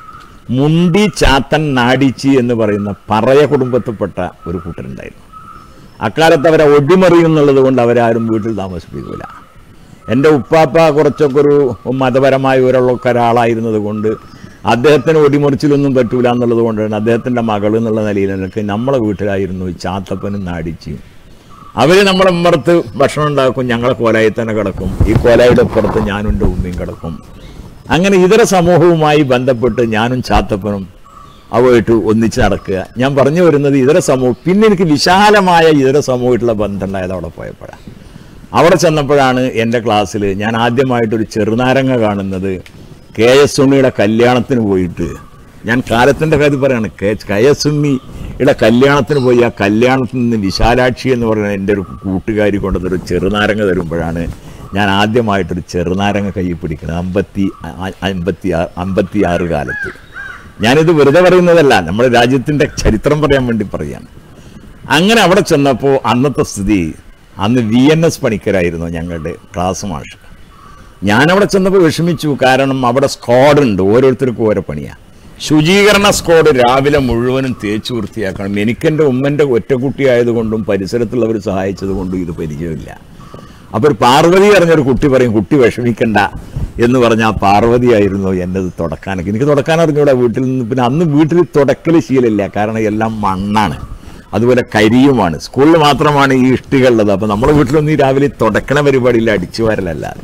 മുണ്ടി ചാത്തൻ നാടിച്ചി എന്ന് പറയുന്ന പറയ കുടുംബത്തിൽപ്പെട്ട ഒരു കൂട്ടരുണ്ടായിരുന്നു അക്കാലത്ത് അവരെ ഒടിമറിയുന്നുള്ളത് കൊണ്ട് അവരാരും വീട്ടിൽ താമസിപ്പിക്കില്ല എൻ്റെ ഉപ്പാപ്പ കുറച്ചൊക്കെ ഒരു മതപരമായ ഒരാളൊക്കെ ഒരാളായിരുന്നത് കൊണ്ട് അദ്ദേഹത്തിന് ഒടിമുറിച്ചിലൊന്നും പറ്റൂല എന്നുള്ളത് കൊണ്ടാണ് അദ്ദേഹത്തിൻ്റെ മകൾ എന്നുള്ള നിലയിൽ എനിക്ക് നമ്മളെ വീട്ടിലായിരുന്നു ഈ ചാത്തപ്പനും നാടിച്ചിയും അവർ നമ്മുടെ ഉമ്മറത്ത് ഭക്ഷണം ഉണ്ടാക്കും ഞങ്ങളെ കോലായിൽ തന്നെ കിടക്കും ഈ കോലായുടെ പുറത്ത് ഞാനും എൻ്റെ ഉമ്മയും കിടക്കും അങ്ങനെ ഇതര സമൂഹവുമായി ബന്ധപ്പെട്ട് ഞാനും ചാത്തപ്പനും അവമായിട്ട് ഒന്നിച്ച് നടക്കുക ഞാൻ പറഞ്ഞു വരുന്നത് ഇതര സമൂഹം പിന്നെ എനിക്ക് വിശാലമായ ഇതര സമൂഹമായിട്ടുള്ള ബന്ധം ഉണ്ടായത് അവിടെ പോയപ്പോഴാണ് അവിടെ ചെന്നപ്പോഴാണ് എൻ്റെ ക്ലാസ്സിൽ ഞാൻ ആദ്യമായിട്ടൊരു ചെറുനാരങ്ങ കാണുന്നത് കെ എസ് ഉണ്ണിയുടെ കല്യാണത്തിന് പോയിട്ട് ഞാൻ കാലത്തിൻ്റെ കാര്യം പറയാണ് കെ കെ എസ് ഉണ്ണിയുടെ കല്യാണത്തിന് പോയി ആ കല്യാണത്തിൽ നിന്ന് വിശാലാക്ഷി എന്ന് പറയുന്ന എൻ്റെ ഒരു കൂട്ടുകാരി കൊണ്ടുവന്നൊരു ചെറുനാരങ്ങ തരുമ്പോഴാണ് ഞാൻ ആദ്യമായിട്ടൊരു ചെറുനാരങ്ങ കൈ പിടിക്കുന്നത് അമ്പത്തി അ- അമ്പത്തി ആ- അമ്പത്തി ആറ് കാലത്ത് ഞാനിത് വെറുതെ പറയുന്നതല്ല നമ്മുടെ രാജ്യത്തിൻ്റെ ചരിത്രം പറയാൻ വേണ്ടി പറയാണ് അങ്ങനെ അവിടെ ചെന്നപ്പോൾ അന്നത്തെ സ്ഥിതി അന്ന് വി എൻ എസ് പണിക്കരായിരുന്നു ഞങ്ങളുടെ ക്ലാസ് മാഷ് ഞാനവിടെ ചെന്നപ്പോൾ വിഷമിച്ചു കാരണം അവിടെ സ്ക്വാഡ് ഉണ്ട് ഓരോരുത്തർക്കും ഓരോ പണിയാണ് ശുചീകരണ സ്ക്വാഡ് രാവിലെ മുഴുവനും തേച്ച് വൃത്തിയാക്കണം എനിക്കെൻ്റെ ഉമ്മൻ്റെ ഒറ്റക്കുട്ടി ആയതുകൊണ്ടും പരിസരത്തുള്ളവർ സഹായിച്ചത് കൊണ്ടും ഇത് പരിചയമില്ല അപ്പോൾ ഒരു പാർവതി അറിഞ്ഞൊരു കുട്ടി പറയും കുട്ടി വിഷമിക്കണ്ട എന്ന് പറഞ്ഞാൽ പാർവതി ആയിരുന്നു എന്നത് തുടക്കാനൊക്കെ എനിക്ക് തുടക്കാൻ അറിഞ്ഞൂടാ വീട്ടിൽ നിന്ന് പിന്നെ അന്ന് വീട്ടിൽ തുടക്കൽ ശീലമില്ല കാരണം എല്ലാം മണ്ണാണ് അതുപോലെ കരിയുമാണ് സ്കൂളിൽ മാത്രമാണ് ഈ ഇഷ്ടികളുള്ളത് അപ്പോൾ നമ്മുടെ വീട്ടിലൊന്നും ഈ രാവിലെ തുടക്കണ പരിപാടിയില്ല അടിച്ചു വരലല്ലാതെ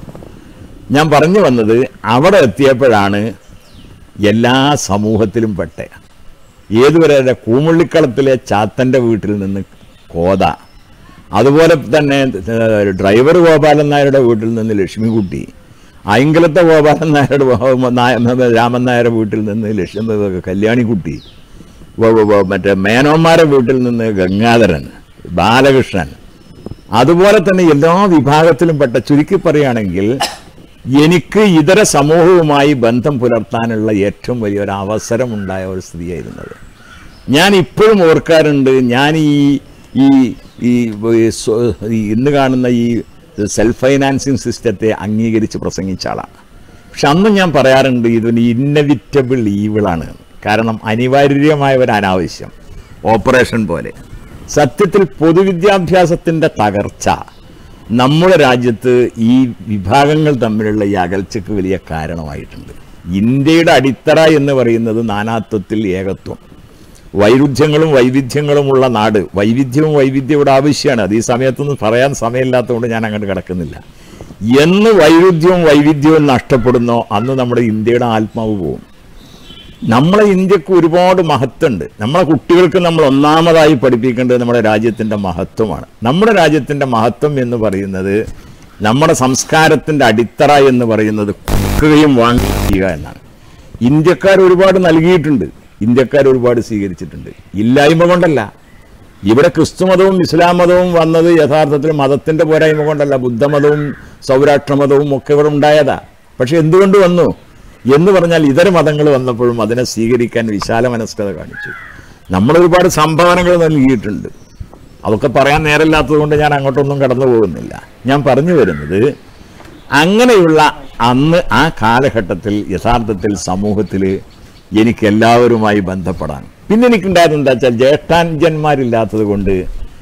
ഞാൻ പറഞ്ഞു വന്നത് അവിടെ എത്തിയപ്പോഴാണ് എല്ലാ സമൂഹത്തിലും പെട്ട ഏതുവരെ അല്ല, കൂമുള്ളിക്കളത്തിലെ ചാത്തൻ്റെ വീട്ടിൽ നിന്ന് കോത അതുപോലെ തന്നെ ഏഹ്, ഡ്രൈവർ ഗോപാലൻ നായരുടെ വീട്ടിൽ നിന്ന് ലക്ഷ്മിക്കുട്ടി ഐങ്കലത്തെ ഗോപാലൻ നായരുടെ വ- നായ- രാമൻ നായരുടെ വീട്ടിൽ നിന്ന് ലക്ഷ്മി കല്യാണിക്കുട്ടി വ- വ- വ- മറ്റേ മേനോന്മാരുടെ വീട്ടിൽ നിന്ന് ഗംഗാധരൻ ബാലകൃഷ്ണൻ അതുപോലെ തന്നെ എല്ലാ വിഭാഗത്തിലും പെട്ട ചുരുക്കി പറയുകയാണെങ്കിൽ എനിക്ക് ഇതര സമൂഹവുമായി ബന്ധം പുലർത്താനുള്ള ഏറ്റവും വലിയൊരു അവസരം ഉണ്ടായ ഒരു സ്ഥിതിയായിരുന്നത് ഞാൻ ഇപ്പോഴും ഓർക്കാറുണ്ട് ഞാൻ ഈ ഈ ഈ ഈ സ്വ- ഈ ഇന്ന് കാണുന്ന ഈ സെൽഫ് ഫൈനാൻസിങ് സിസ്റ്റത്തെ അംഗീകരിച്ച് പ്രസംഗിച്ച ആളാണ് പക്ഷെ അന്ന് ഞാൻ പറയാറുണ്ട് ഇതൊരു ഇന്നവിറ്റബിൾ ഈവിളാണ് കാരണം അനിവാര്യമായ ഒരു അനാവശ്യം ഓപ്പറേഷൻ പോലെ സത്യത്തിൽ പൊതുവിദ്യാഭ്യാസത്തിൻ്റെ തകർച്ച നമ്മുടെ രാജ്യത്ത് ഈ വിഭാഗങ്ങൾ തമ്മിലുള്ള ഈ അകൽച്ചയ്ക്ക് വലിയ കാരണമായിട്ടുണ്ട് ഇന്ത്യയുടെ അടിത്തറ എന്ന് പറയുന്നത് നാനാത്വത്തിൽ ഏകത്വം വൈരുദ്ധ്യങ്ങളും വൈവിധ്യങ്ങളുമുള്ള നാട് വൈവിധ്യവും വൈവിധ്യം ഇവിടെ ആവശ്യമാണ് അത് ഈ സമയത്തൊന്നും പറയാൻ സമയമില്ലാത്തതുകൊണ്ട് ഞാൻ അങ്ങോട്ട് കിടക്കുന്നില്ല എന്ന് വൈരുദ്ധ്യവും വൈവിധ്യവും നഷ്ടപ്പെടുന്നോ അന്ന് നമ്മുടെ ഇന്ത്യയുടെ ആത്മാവ് പോകും നമ്മളെ ഇന്ത്യക്ക് ഒരുപാട് മഹത്വമുണ്ട് നമ്മളെ കുട്ടികൾക്ക് നമ്മൾ ഒന്നാമതായി പഠിപ്പിക്കേണ്ടത് നമ്മുടെ രാജ്യത്തിൻ്റെ മഹത്വമാണ് നമ്മുടെ രാജ്യത്തിൻ്റെ മഹത്വം എന്ന് പറയുന്നത് നമ്മുടെ സംസ്കാരത്തിൻ്റെ അടിത്തറ എന്ന് പറയുന്നത് കൊടുക്കുകയും വാങ്ങുകയും ചെയ്യുക എന്നാണ് ഇന്ത്യക്കാർ ഒരുപാട് നൽകിയിട്ടുണ്ട് ഇന്ത്യക്കാർ ഒരുപാട് സ്വീകരിച്ചിട്ടുണ്ട് ഇല്ലായ്മ കൊണ്ടല്ല ഇവിടെ ക്രിസ്തുമതവും ഇസ്ലാം മതവും വന്നത് യഥാർത്ഥത്തിൽ മതത്തിന്റെ പോരായ്മ കൊണ്ടല്ല ബുദ്ധമതവും സൗരാഷ്ട്രമതവും ഒക്കെ ഇവിടെ ഉണ്ടായതാ പക്ഷെ എന്തുകൊണ്ട് വന്നു എന്ന് പറഞ്ഞാൽ ഇതര മതങ്ങൾ വന്നപ്പോഴും അതിനെ സ്വീകരിക്കാൻ വിശാല മനസ്കത കാണിച്ചു നമ്മൾ ഒരുപാട് സംഭാവനകൾ നൽകിയിട്ടുണ്ട് അതൊക്കെ പറയാൻ നേരമില്ലാത്തത് കൊണ്ട് ഞാൻ അങ്ങോട്ടൊന്നും കടന്നു പോകുന്നില്ല ഞാൻ പറഞ്ഞു വരുന്നത് അങ്ങനെയുള്ള അന്ന് ആ കാലഘട്ടത്തിൽ യഥാർത്ഥത്തിൽ സമൂഹത്തിൽ എനിക്ക് എല്ലാവരുമായി ബന്ധപ്പെടാൻ പിന്നെ എനിക്കുണ്ടായത് എന്താ വെച്ചാൽ ജ്യേഷ്ഠാനുജന്മാരില്ലാത്തത് കൊണ്ട്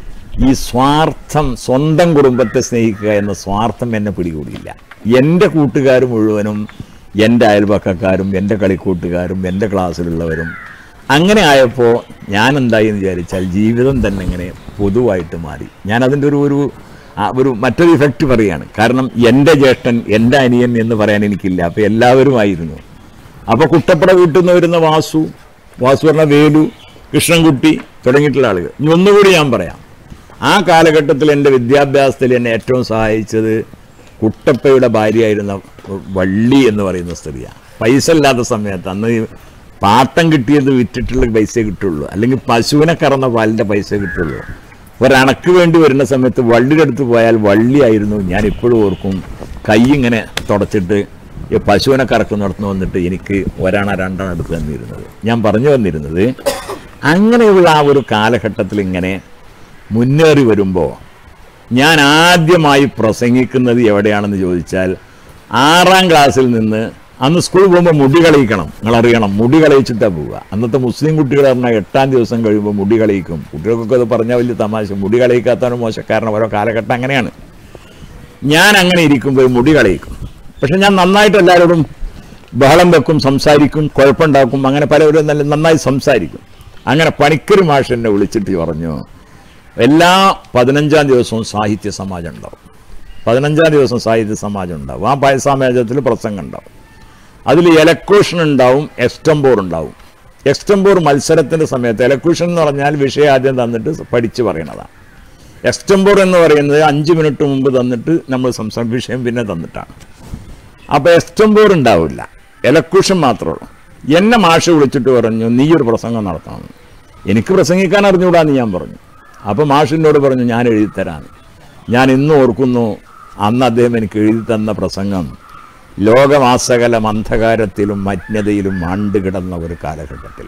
ഈ സ്വാർത്ഥം സ്വന്തം കുടുംബത്തെ സ്നേഹിക്കുക എന്ന സ്വാർത്ഥം എന്നെ പിടികൂടിയില്ല എൻ്റെ കൂട്ടുകാർ മുഴുവനും എൻ്റെ അയൽപക്കക്കാരും എൻ്റെ കളിക്കൂട്ടുകാരും എൻ്റെ ക്ലാസ്സിലുള്ളവരും അങ്ങനെ ആയപ്പോൾ ഞാൻ എന്തായി എന്ന് വിചാരിച്ചാൽ ജീവിതം തന്നെ ഇങ്ങനെ പൊതുവായിട്ട് മാറി ഞാൻ അതിൻ്റെ ഒരു ഒരു ആ, ഒരു മറ്റൊരു ഇഫക്റ്റ് പറയുകയാണ് കാരണം എൻ്റെ ജ്യേഷ്ഠൻ എൻ്റെ അനിയൻ എന്ന് പറയാൻ എനിക്കില്ല അപ്പോൾ എല്ലാവരുമായിരുന്നു അപ്പോൾ കുട്ടപ്പട വീട്ടിൽ നിന്ന് വരുന്ന വാസു വാസു പറഞ്ഞ വേലു കൃഷ്ണൻകുട്ടി തുടങ്ങിയിട്ടുള്ള ആളുകൾ ഇനി ഒന്നുകൂടി ഞാൻ പറയാം ആ കാലഘട്ടത്തിൽ എൻ്റെ വിദ്യാഭ്യാസത്തിൽ എന്നെ ഏറ്റവും സഹായിച്ചത് കുട്ടപ്പയുടെ ഭാര്യയായിരുന്ന വള്ളി എന്ന് പറയുന്ന സ്ത്രീയാണ് പൈസ ഇല്ലാത്ത സമയത്ത് അന്ന് ഈ പാട്ടം കിട്ടിയത് വിറ്റിട്ടുള്ള പൈസ കിട്ടുള്ളൂ അല്ലെങ്കിൽ പശുവിനെ കറന്ന പാലിൻ്റെ പൈസ കിട്ടുള്ളൂ ഒരണക്ക് വേണ്ടി വരുന്ന സമയത്ത് വള്ളിയുടെ അടുത്ത് പോയാൽ വള്ളിയായിരുന്നു ഞാൻ ഇപ്പോഴും ഓർക്കും കൈ ഇങ്ങനെ തുടച്ചിട്ട് ഈ പശുവിനെ കറക്കുന്നിടത്ത് വന്നിട്ട് എനിക്ക് ഒരാണ രണ്ടെണ്ണം എടുത്ത് തന്നിരുന്നത് ഞാൻ പറഞ്ഞു വന്നിരുന്നത് അങ്ങനെയുള്ള ആ ഒരു കാലഘട്ടത്തിൽ ഇങ്ങനെ മുന്നേറി വരുമ്പോൾ ഞാൻ ആദ്യമായി പ്രസംഗിക്കുന്നത് എവിടെയാണെന്ന് ചോദിച്ചാൽ ആറാം ക്ലാസ്സിൽ നിന്ന് അന്ന് സ്കൂളിൽ പോകുമ്പോൾ മുടി കളയിക്കണം നിങ്ങൾ അറിയണം മുടി കളയിച്ചിട്ടാണ് പോവുക അന്നത്തെ മുസ്ലിം കുട്ടികൾ പറഞ്ഞാൽ എട്ടാം ദിവസം കഴിയുമ്പോൾ മുടി കളയിക്കും കുട്ടികൾക്കൊക്കെ അത് പറഞ്ഞാൽ വലിയ തമാശ മുടി കളയിക്കാത്തവന് മോശക്കാരൻ ഓരോ കാലഘട്ടം അങ്ങനെയാണ് ഞാൻ അങ്ങനെ ഇരിക്കുമ്പോൾ മുടി കളയിക്കും പക്ഷെ ഞാൻ നന്നായിട്ട് എല്ലാവരോടും ബഹളം വെക്കും സംസാരിക്കും കുഴപ്പമുണ്ടാക്കും അങ്ങനെ പലവരും നല്ല നന്നായി സംസാരിക്കും അങ്ങനെ പണിക്കര് മാഷ് എന്നെ വിളിച്ചിട്ട് പറഞ്ഞു എല്ലാ പതിനഞ്ചാം ദിവസവും സാഹിത്യ സമാജം ഉണ്ടാവും പതിനഞ്ചാം ദിവസം സാഹിത്യ സമാജം ഉണ്ടാവും ആ പയ സമാജത്തിൽ പ്രസംഗം ഉണ്ടാവും അതിൽ എലക്യൂഷൻ ഉണ്ടാവും എക്സ്റ്റംബോർ ഉണ്ടാവും എക്സ്റ്റംബോർ മത്സരത്തിൻ്റെ സമയത്ത് എലക്യൂഷൻ എന്ന് പറഞ്ഞാൽ വിഷയം ആദ്യം തന്നിട്ട് പഠിച്ച് പറയണതാണ് എക്സ്റ്റംബോർ എന്ന് പറയുന്നത് അഞ്ച് മിനിറ്റ് മുമ്പ് തന്നിട്ട് നമ്മൾ സംസാര വിഷയം പിന്നെ തന്നിട്ടാണ് അപ്പോൾ എക്സ്റ്റംബോർ ഉണ്ടാവില്ല എലക്യൂഷൻ മാത്രമേ ഉള്ളൂ എന്നെ മാഷ് വിളിച്ചിട്ട് പറഞ്ഞു നീ ഒരു പ്രസംഗം നടത്തണം എനിക്ക് പ്രസംഗിക്കാൻ അറിഞ്ഞുകൂടാന്ന് ഞാൻ പറഞ്ഞു അപ്പോൾ മാഷിനോട് പറഞ്ഞു ഞാൻ എഴുതി തരാന്ന് ഞാൻ ഇന്ന് ഓർക്കുന്നു അന്ന് അദ്ദേഹം എനിക്ക് എഴുതി തന്ന പ്രസംഗം ലോകമാസകലം അന്ധകാരത്തിലും മജ്ഞതയിലും ആണ്ടുകിടന്ന ഒരു കാലഘട്ടത്തിൽ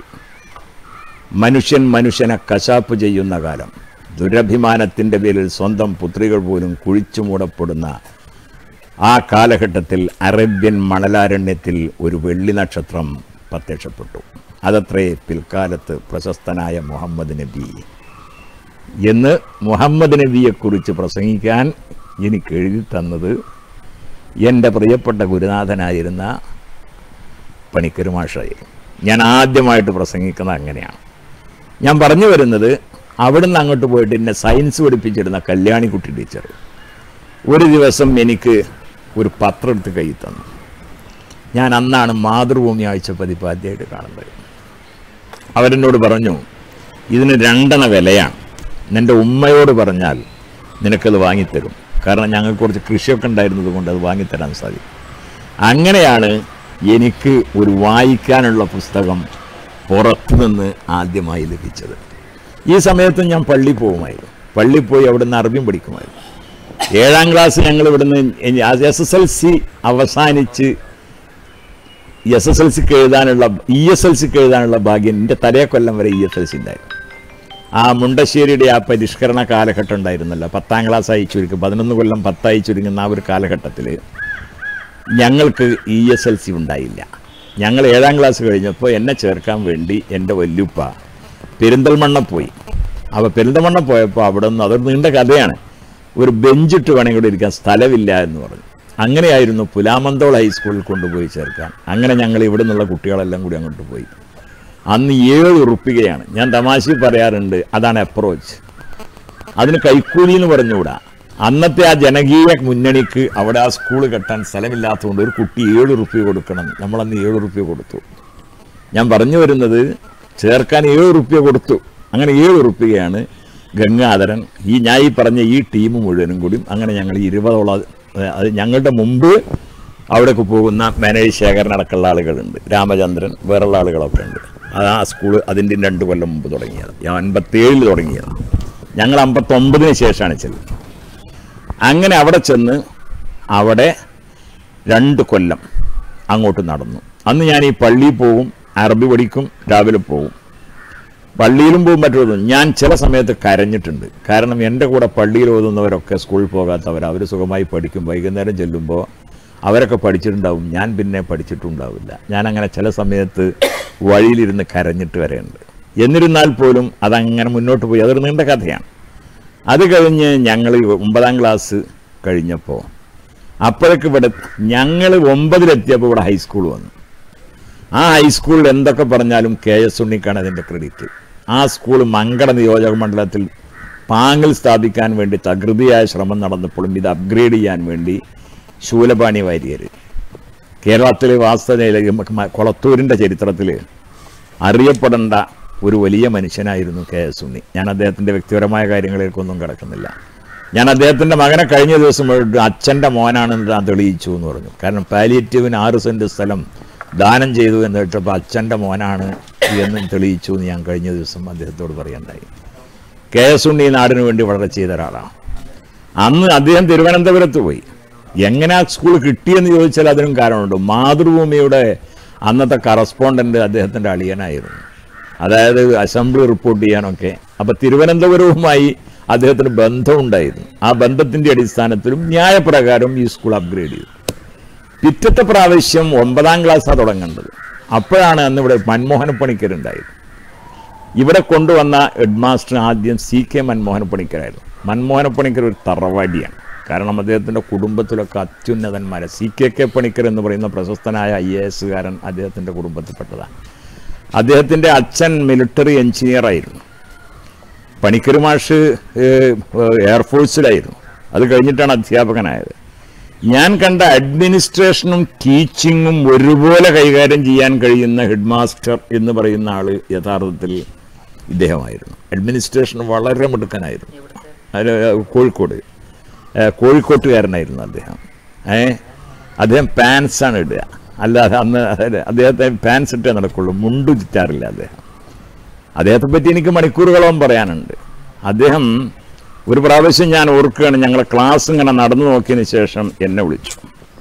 മനുഷ്യൻ മനുഷ്യനെ കശാപ്പ് ചെയ്യുന്ന കാലം ദുരഭിമാനത്തിൻ്റെ പേരിൽ സ്വന്തം പുത്രികൾ പോലും കുഴിച്ചു മൂടപ്പെടുന്ന ആ കാലഘട്ടത്തിൽ അറേബ്യൻ മണലാരണ്യത്തിൽ ഒരു വെള്ളി നക്ഷത്രം പ്രത്യക്ഷപ്പെട്ടു അതത്രേ പിൽക്കാലത്ത് പ്രശസ്തനായ മുഹമ്മദ് നബി എന്ന് മുഹമ്മദ് നബിയെക്കുറിച്ച് പ്രസംഗിക്കാൻ എനിക്ക് എഴുതി തന്നത് എൻ്റെ പ്രിയപ്പെട്ട ഗുരുനാഥനായിരുന്ന പണിക്കരുമാഷായി ഞാൻ ആദ്യമായിട്ട് പ്രസംഗിക്കുന്നത് അങ്ങനെയാണ് ഞാൻ പറഞ്ഞു വരുന്നത് അവിടുന്ന് അങ്ങോട്ട് പോയിട്ട് എന്നെ സയൻസ് പഠിപ്പിച്ചിരുന്ന കല്യാണിക്കുട്ടി ടീച്ചർ ഒരു ദിവസം എനിക്ക് ഒരു പത്രം എടുത്ത് കൈ തന്നു ഞാൻ അന്നാണ് മാതൃഭൂമി ആഴ്ച പതിപ്പ് ആദ്യമായിട്ട് കാണുന്നത് അവരെന്നോട് പറഞ്ഞു ഇതിന് രണ്ടെണ്ണ വിലയാണ് നിൻ്റെ ഉമ്മയോട് പറഞ്ഞാൽ നിനക്കത് വാങ്ങിത്തരും കാരണം ഞങ്ങൾക്ക് കുറച്ച് കൃഷിയൊക്കെ ഉണ്ടായിരുന്നത് കൊണ്ട് അത് വാങ്ങിത്തരാൻ സാധിക്കും അങ്ങനെയാണ് എനിക്ക് ഒരു വായിക്കാനുള്ള പുസ്തകം പുറത്തു നിന്ന് ആദ്യമായി ലഭിച്ചത് ഈ സമയത്ത് ഞാൻ പള്ളി പോകുമായിരുന്നു പള്ളി പോയി അവിടെ നിന്ന് അറബിയും പഠിക്കുമായിരുന്നു ഏഴാം ക്ലാസ് ഞങ്ങൾ ഇവിടുന്ന് എസ് എസ് എൽ സി അവസാനിച്ച് എസ് എസ് എൽ സിക്ക് എഴുതാനുള്ള ഇ എസ് എൽ സിക്ക് എഴുതാനുള്ള ഭാഗ്യം എൻ്റെ തലേ കൊല്ലം വരെ ഇ എസ് എൽ സി ഉണ്ടായിരുന്നു ആ മുണ്ടശ്ശേരിയുടെ ആ പരിഷ്കരണ കാലഘട്ടം ഉണ്ടായിരുന്നല്ലോ പത്താം ക്ലാസ് ആയി ചുരുക്കും പതിനൊന്ന് കൊല്ലം പത്തായി ചുരുങ്ങുന്ന ആ ഒരു കാലഘട്ടത്തിൽ ഞങ്ങൾക്ക് ഇ എസ് എൽ സി ഉണ്ടായില്ല ഞങ്ങൾ ഏഴാം ക്ലാസ് കഴിഞ്ഞപ്പോൾ എന്നെ ചേർക്കാൻ വേണ്ടി എൻ്റെ വല്യുപ്പ പെരിന്തൽമണ്ണ പോയി അപ്പോൾ പെരിന്തൽമണ്ണ പോയപ്പോൾ അവിടെ നിന്ന് അതൊരു നീണ്ട കഥയാണ് ഒരു ബെഞ്ചിട്ട് വേണമെങ്കിൽ ഇവിടെ ഇരിക്കാൻ സ്ഥലമില്ല എന്ന് പറഞ്ഞു അങ്ങനെയായിരുന്നു പുലാമന്തോൾ ഹൈസ്കൂളിൽ കൊണ്ടുപോയി ചേർക്കാൻ അങ്ങനെ ഞങ്ങൾ ഇവിടെ നിന്നുള്ള കുട്ടികളെല്ലാം കൂടി അങ്ങോട്ട് പോയി അന്ന് ഏഴ് ഉറുപ്പികയാണ് ഞാൻ തമാശ പറയാറുണ്ട് അതാണ് അപ്രോച്ച് അതിന് കൈക്കൂലി എന്ന് പറഞ്ഞുകൂടാ അന്നത്തെ ആ ജനകീയ മുന്നണിക്ക് അവിടെ ആ സ്കൂൾ കെട്ടാൻ സ്ഥലമില്ലാത്തതുകൊണ്ട് ഒരു കുട്ടി ഏഴ് റുപ്യ കൊടുക്കണം നമ്മളന്ന് ഏഴ് റുപ്യ കൊടുത്തു ഞാൻ പറഞ്ഞു വരുന്നത് ചേർക്കാൻ ഏഴ് റുപ്യ കൊടുത്തു അങ്ങനെ ഏഴ് റുപ്യയാണ് ഗംഗാധരൻ ഈ ഞാൻ ഈ പറഞ്ഞ ഈ ടീം മുഴുവനും കൂടി അങ്ങനെ ഞങ്ങൾ ഇരുപതോളം ഏഹ്, അത് ഞങ്ങളുടെ മുമ്പ് അവിടേക്ക് പോകുന്ന മാനേജ് ശേഖരൻ അടക്കമുള്ള ആളുകളുണ്ട് രാമചന്ദ്രൻ വേറെയുള്ള ആളുകളൊക്കെ ഉണ്ട് അത് ആ സ്കൂൾ അതിൻ്റെ രണ്ട് കൊല്ലം മുമ്പ് തുടങ്ങിയത് ഞാൻ അൻപത്തേഴിൽ തുടങ്ങിയത് ഞങ്ങൾ അമ്പത്തൊമ്പതിന് ശേഷമാണ് ചെല്ലുന്നത് അങ്ങനെ അവിടെ ചെന്ന് അവിടെ രണ്ട് കൊല്ലം അങ്ങോട്ട് നടന്നു അന്ന് ഞാൻ ഈ പള്ളിയിൽ പോവും അറബി പഠിക്കും രാവിലെ പോവും പള്ളിയിലും പോകും മറ്റൊന്നും ഞാൻ ചില സമയത്ത് കരഞ്ഞിട്ടുണ്ട് കാരണം എൻ്റെ കൂടെ പള്ളിയിൽ ഓതുന്നവരൊക്കെ സ്കൂളിൽ പോകാത്തവർ അവർ സുഖമായി പഠിക്കും വൈകുന്നേരം ചെല്ലുമ്പോൾ അവരൊക്കെ പഠിച്ചിട്ടുണ്ടാവും ഞാൻ പിന്നെ പഠിച്ചിട്ടുണ്ടാവില്ല ഞാൻ അങ്ങനെ ചില സമയത്ത് വഴിയിലിരുന്ന് കരഞ്ഞിട്ട് വരെയുണ്ട് എന്നിരുന്നാൽ പോലും അതങ്ങനെ മുന്നോട്ട് പോയി അതൊരു നീണ്ട കഥയാണ് അത് കഴിഞ്ഞ് ഞങ്ങൾ ഒമ്പതാം ക്ലാസ് കഴിഞ്ഞപ്പോൾ അപ്പോഴേക്ക് ഇവിടെ ഞങ്ങൾ ഒമ്പതിലെത്തിയപ്പോൾ ഇവിടെ ഹൈസ്കൂൾ വന്നു ആ ഹൈസ്കൂളിൽ എന്തൊക്കെ പറഞ്ഞാലും കെ എസ് ഉണ്ണിക്കാണ് അതിൻ്റെ ക്രെഡിറ്റ് ആ സ്കൂൾ മങ്കട നിയോജക മണ്ഡലത്തിൽ പാങ്ങിൽ സ്ഥാപിക്കാൻ വേണ്ടി തകൃതിയായ ശ്രമം നടന്നപ്പോഴും ഇത് അപ്ഗ്രേഡ് ചെയ്യാൻ വേണ്ടി ശൂലപാണി വാര്യർ കേരളത്തിലെ വാസ്തവയിൽ കൊളത്തൂരിൻ്റെ ചരിത്രത്തിൽ അറിയപ്പെടേണ്ട ഒരു വലിയ മനുഷ്യനായിരുന്നു കെ എസ് ഉണ്ണി ഞാൻ അദ്ദേഹത്തിൻ്റെ വ്യക്തിപരമായ കാര്യങ്ങളിലേക്കൊന്നും കിടക്കുന്നില്ല ഞാൻ അദ്ദേഹത്തിൻ്റെ മകനെ കഴിഞ്ഞ ദിവസം ഒരു അച്ഛൻ്റെ മോനാണെന്ന് ഞാൻ തെളിയിച്ചു എന്ന് പറഞ്ഞു കാരണം പാലിയേറ്റീവിന് ആറ് സെൻറ്റ് സ്ഥലം ദാനം ചെയ്തു എന്ന് കേട്ടപ്പോൾ അച്ഛൻ്റെ മോനാണ് എന്നും തെളിയിച്ചു എന്ന് ഞാൻ കഴിഞ്ഞ ദിവസം അദ്ദേഹത്തോട് പറയണ്ടായി കെ എസ് ഉണ്ണി ഈ നാടിന് വേണ്ടി വളരെ ചെയ്ത ഒരാളാണ് അന്ന് അദ്ദേഹം തിരുവനന്തപുരത്ത് പോയി എങ്ങനെ ആ സ്കൂൾ കിട്ടിയെന്ന് ചോദിച്ചാൽ അതിനും കാരണമുണ്ട് മാതൃഭൂമിയുടെ അന്നത്തെ കറസ്പോണ്ടൻ്റ് അദ്ദേഹത്തിൻ്റെ അളിയനായിരുന്നു അതായത് അസംബ്ലി റിപ്പോർട്ട് ചെയ്യാനൊക്കെ അപ്പം തിരുവനന്തപുരവുമായി അദ്ദേഹത്തിന് ബന്ധമുണ്ടായിരുന്നു ആ ബന്ധത്തിൻ്റെ അടിസ്ഥാനത്തിലും ന്യായപ്രകാരം ഈ സ്കൂൾ അപ്ഗ്രേഡ് ചെയ്തു പിറ്റത്തെ പ്രാവശ്യം ഒമ്പതാം ക്ലാസ്സാണ് തുടങ്ങേണ്ടത് അപ്പോഴാണ് അന്ന് ഇവിടെ മൻമോഹൻ പണിക്കരുണ്ടായത് ഇവിടെ കൊണ്ടുവന്ന ഹെഡ് മാസ്റ്റർ ആദ്യം സി കെ മൻമോഹൻ പണിക്കരായിരുന്നു മൻമോഹൻ പണിക്കർ ഒരു തറവാടിയാണ് കാരണം അദ്ദേഹത്തിൻ്റെ കുടുംബത്തിലൊക്കെ അത്യുന്നതന്മാരെ സി കെ കെ പണിക്കർ എന്ന് പറയുന്ന പ്രശസ്തനായ ഐ എ എസുകാരൻ അദ്ദേഹത്തിൻ്റെ കുടുംബത്തിൽപ്പെട്ടതാണ് അദ്ദേഹത്തിൻ്റെ അച്ഛൻ മിലിറ്ററി എഞ്ചിനീയർ ആയിരുന്നു പണിക്കർ മാഷ് ഏഹ്, എയർഫോഴ്സിലായിരുന്നു അത് കഴിഞ്ഞിട്ടാണ് അധ്യാപകനായത് ഞാൻ കണ്ട അഡ്മിനിസ്ട്രേഷനും ടീച്ചിങ്ങും ഒരുപോലെ കൈകാര്യം ചെയ്യാൻ കഴിയുന്ന ഹെഡ് മാസ്റ്റർ എന്ന് പറയുന്ന ആള് യഥാർത്ഥത്തിൽ ഇദ്ദേഹമായിരുന്നു അഡ്മിനിസ്ട്രേഷൻ വളരെ മിടുക്കനായിരുന്നു അത് കോഴിക്കോട് ഏഹ് കോഴിക്കോട്ടുകാരനായിരുന്നു അദ്ദേഹം ഏ അദ്ദേഹം പാൻസാണ് ഇടുക അല്ലാതെ അന്ന് അദ്ദേഹത്തെ പാൻസ് ഇട്ടേ നടക്കുള്ളൂ മുണ്ടു ചുറ്റാറില്ല അദ്ദേഹം അദ്ദേഹത്തെ പറ്റി എനിക്ക് മണിക്കൂറുകളോളം പറയാനുണ്ട് അദ്ദേഹം ഒരു പ്രാവശ്യം ഞാൻ ഓർക്കുകയാണ് ഞങ്ങളെ ക്ലാസ് ഇങ്ങനെ നടന്നു നോക്കിയതിന് ശേഷം എന്നെ വിളിച്ചു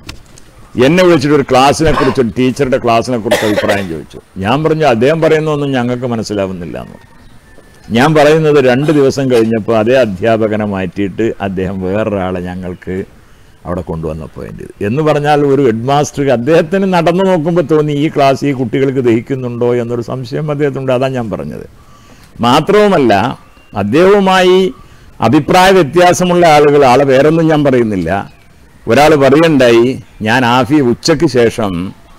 എന്നെ വിളിച്ചിട്ട് ഒരു ക്ലാസ്സിനെ കുറിച്ച് ഒരു ടീച്ചറുടെ ക്ലാസ്സിനെ കുറിച്ച് അഭിപ്രായം ചോദിച്ചു ഞാൻ പറഞ്ഞു അദ്ദേഹം പറയുന്നതൊന്നും ഞങ്ങൾക്ക് മനസ്സിലാവുന്നില്ല എന്ന് പറഞ്ഞു. ഞാൻ പറയുന്നത് രണ്ട് ദിവസം കഴിഞ്ഞപ്പോൾ അതേ അധ്യാപകനെ മാറ്റിയിട്ട് അദ്ദേഹം വേറൊരാളെ ഞങ്ങൾക്ക് അവിടെ കൊണ്ടുവന്ന പോയിന്റ് എന്ന് പറഞ്ഞാൽ ഒരു ഹെഡ് മാസ്റ്റർ അദ്ദേഹത്തിന് നടന്നു നോക്കുമ്പോൾ തോന്നി ഈ ക്ലാസ് ഈ കുട്ടികൾക്ക് ദഹിക്കുന്നുണ്ടോ എന്നൊരു സംശയം അദ്ദേഹത്തിനുണ്ട് അതാണ് ഞാൻ പറഞ്ഞത് മാത്രവുമല്ല അദ്ദേഹവുമായി അഭിപ്രായ വ്യത്യാസമുള്ള ആളുകൾ ആളെ വേറൊന്നും ഞാൻ പറയുന്നില്ല ഒരാൾ പറയുണ്ടായി ഞാൻ ആഫി ഉച്ചയ്ക്ക് ശേഷം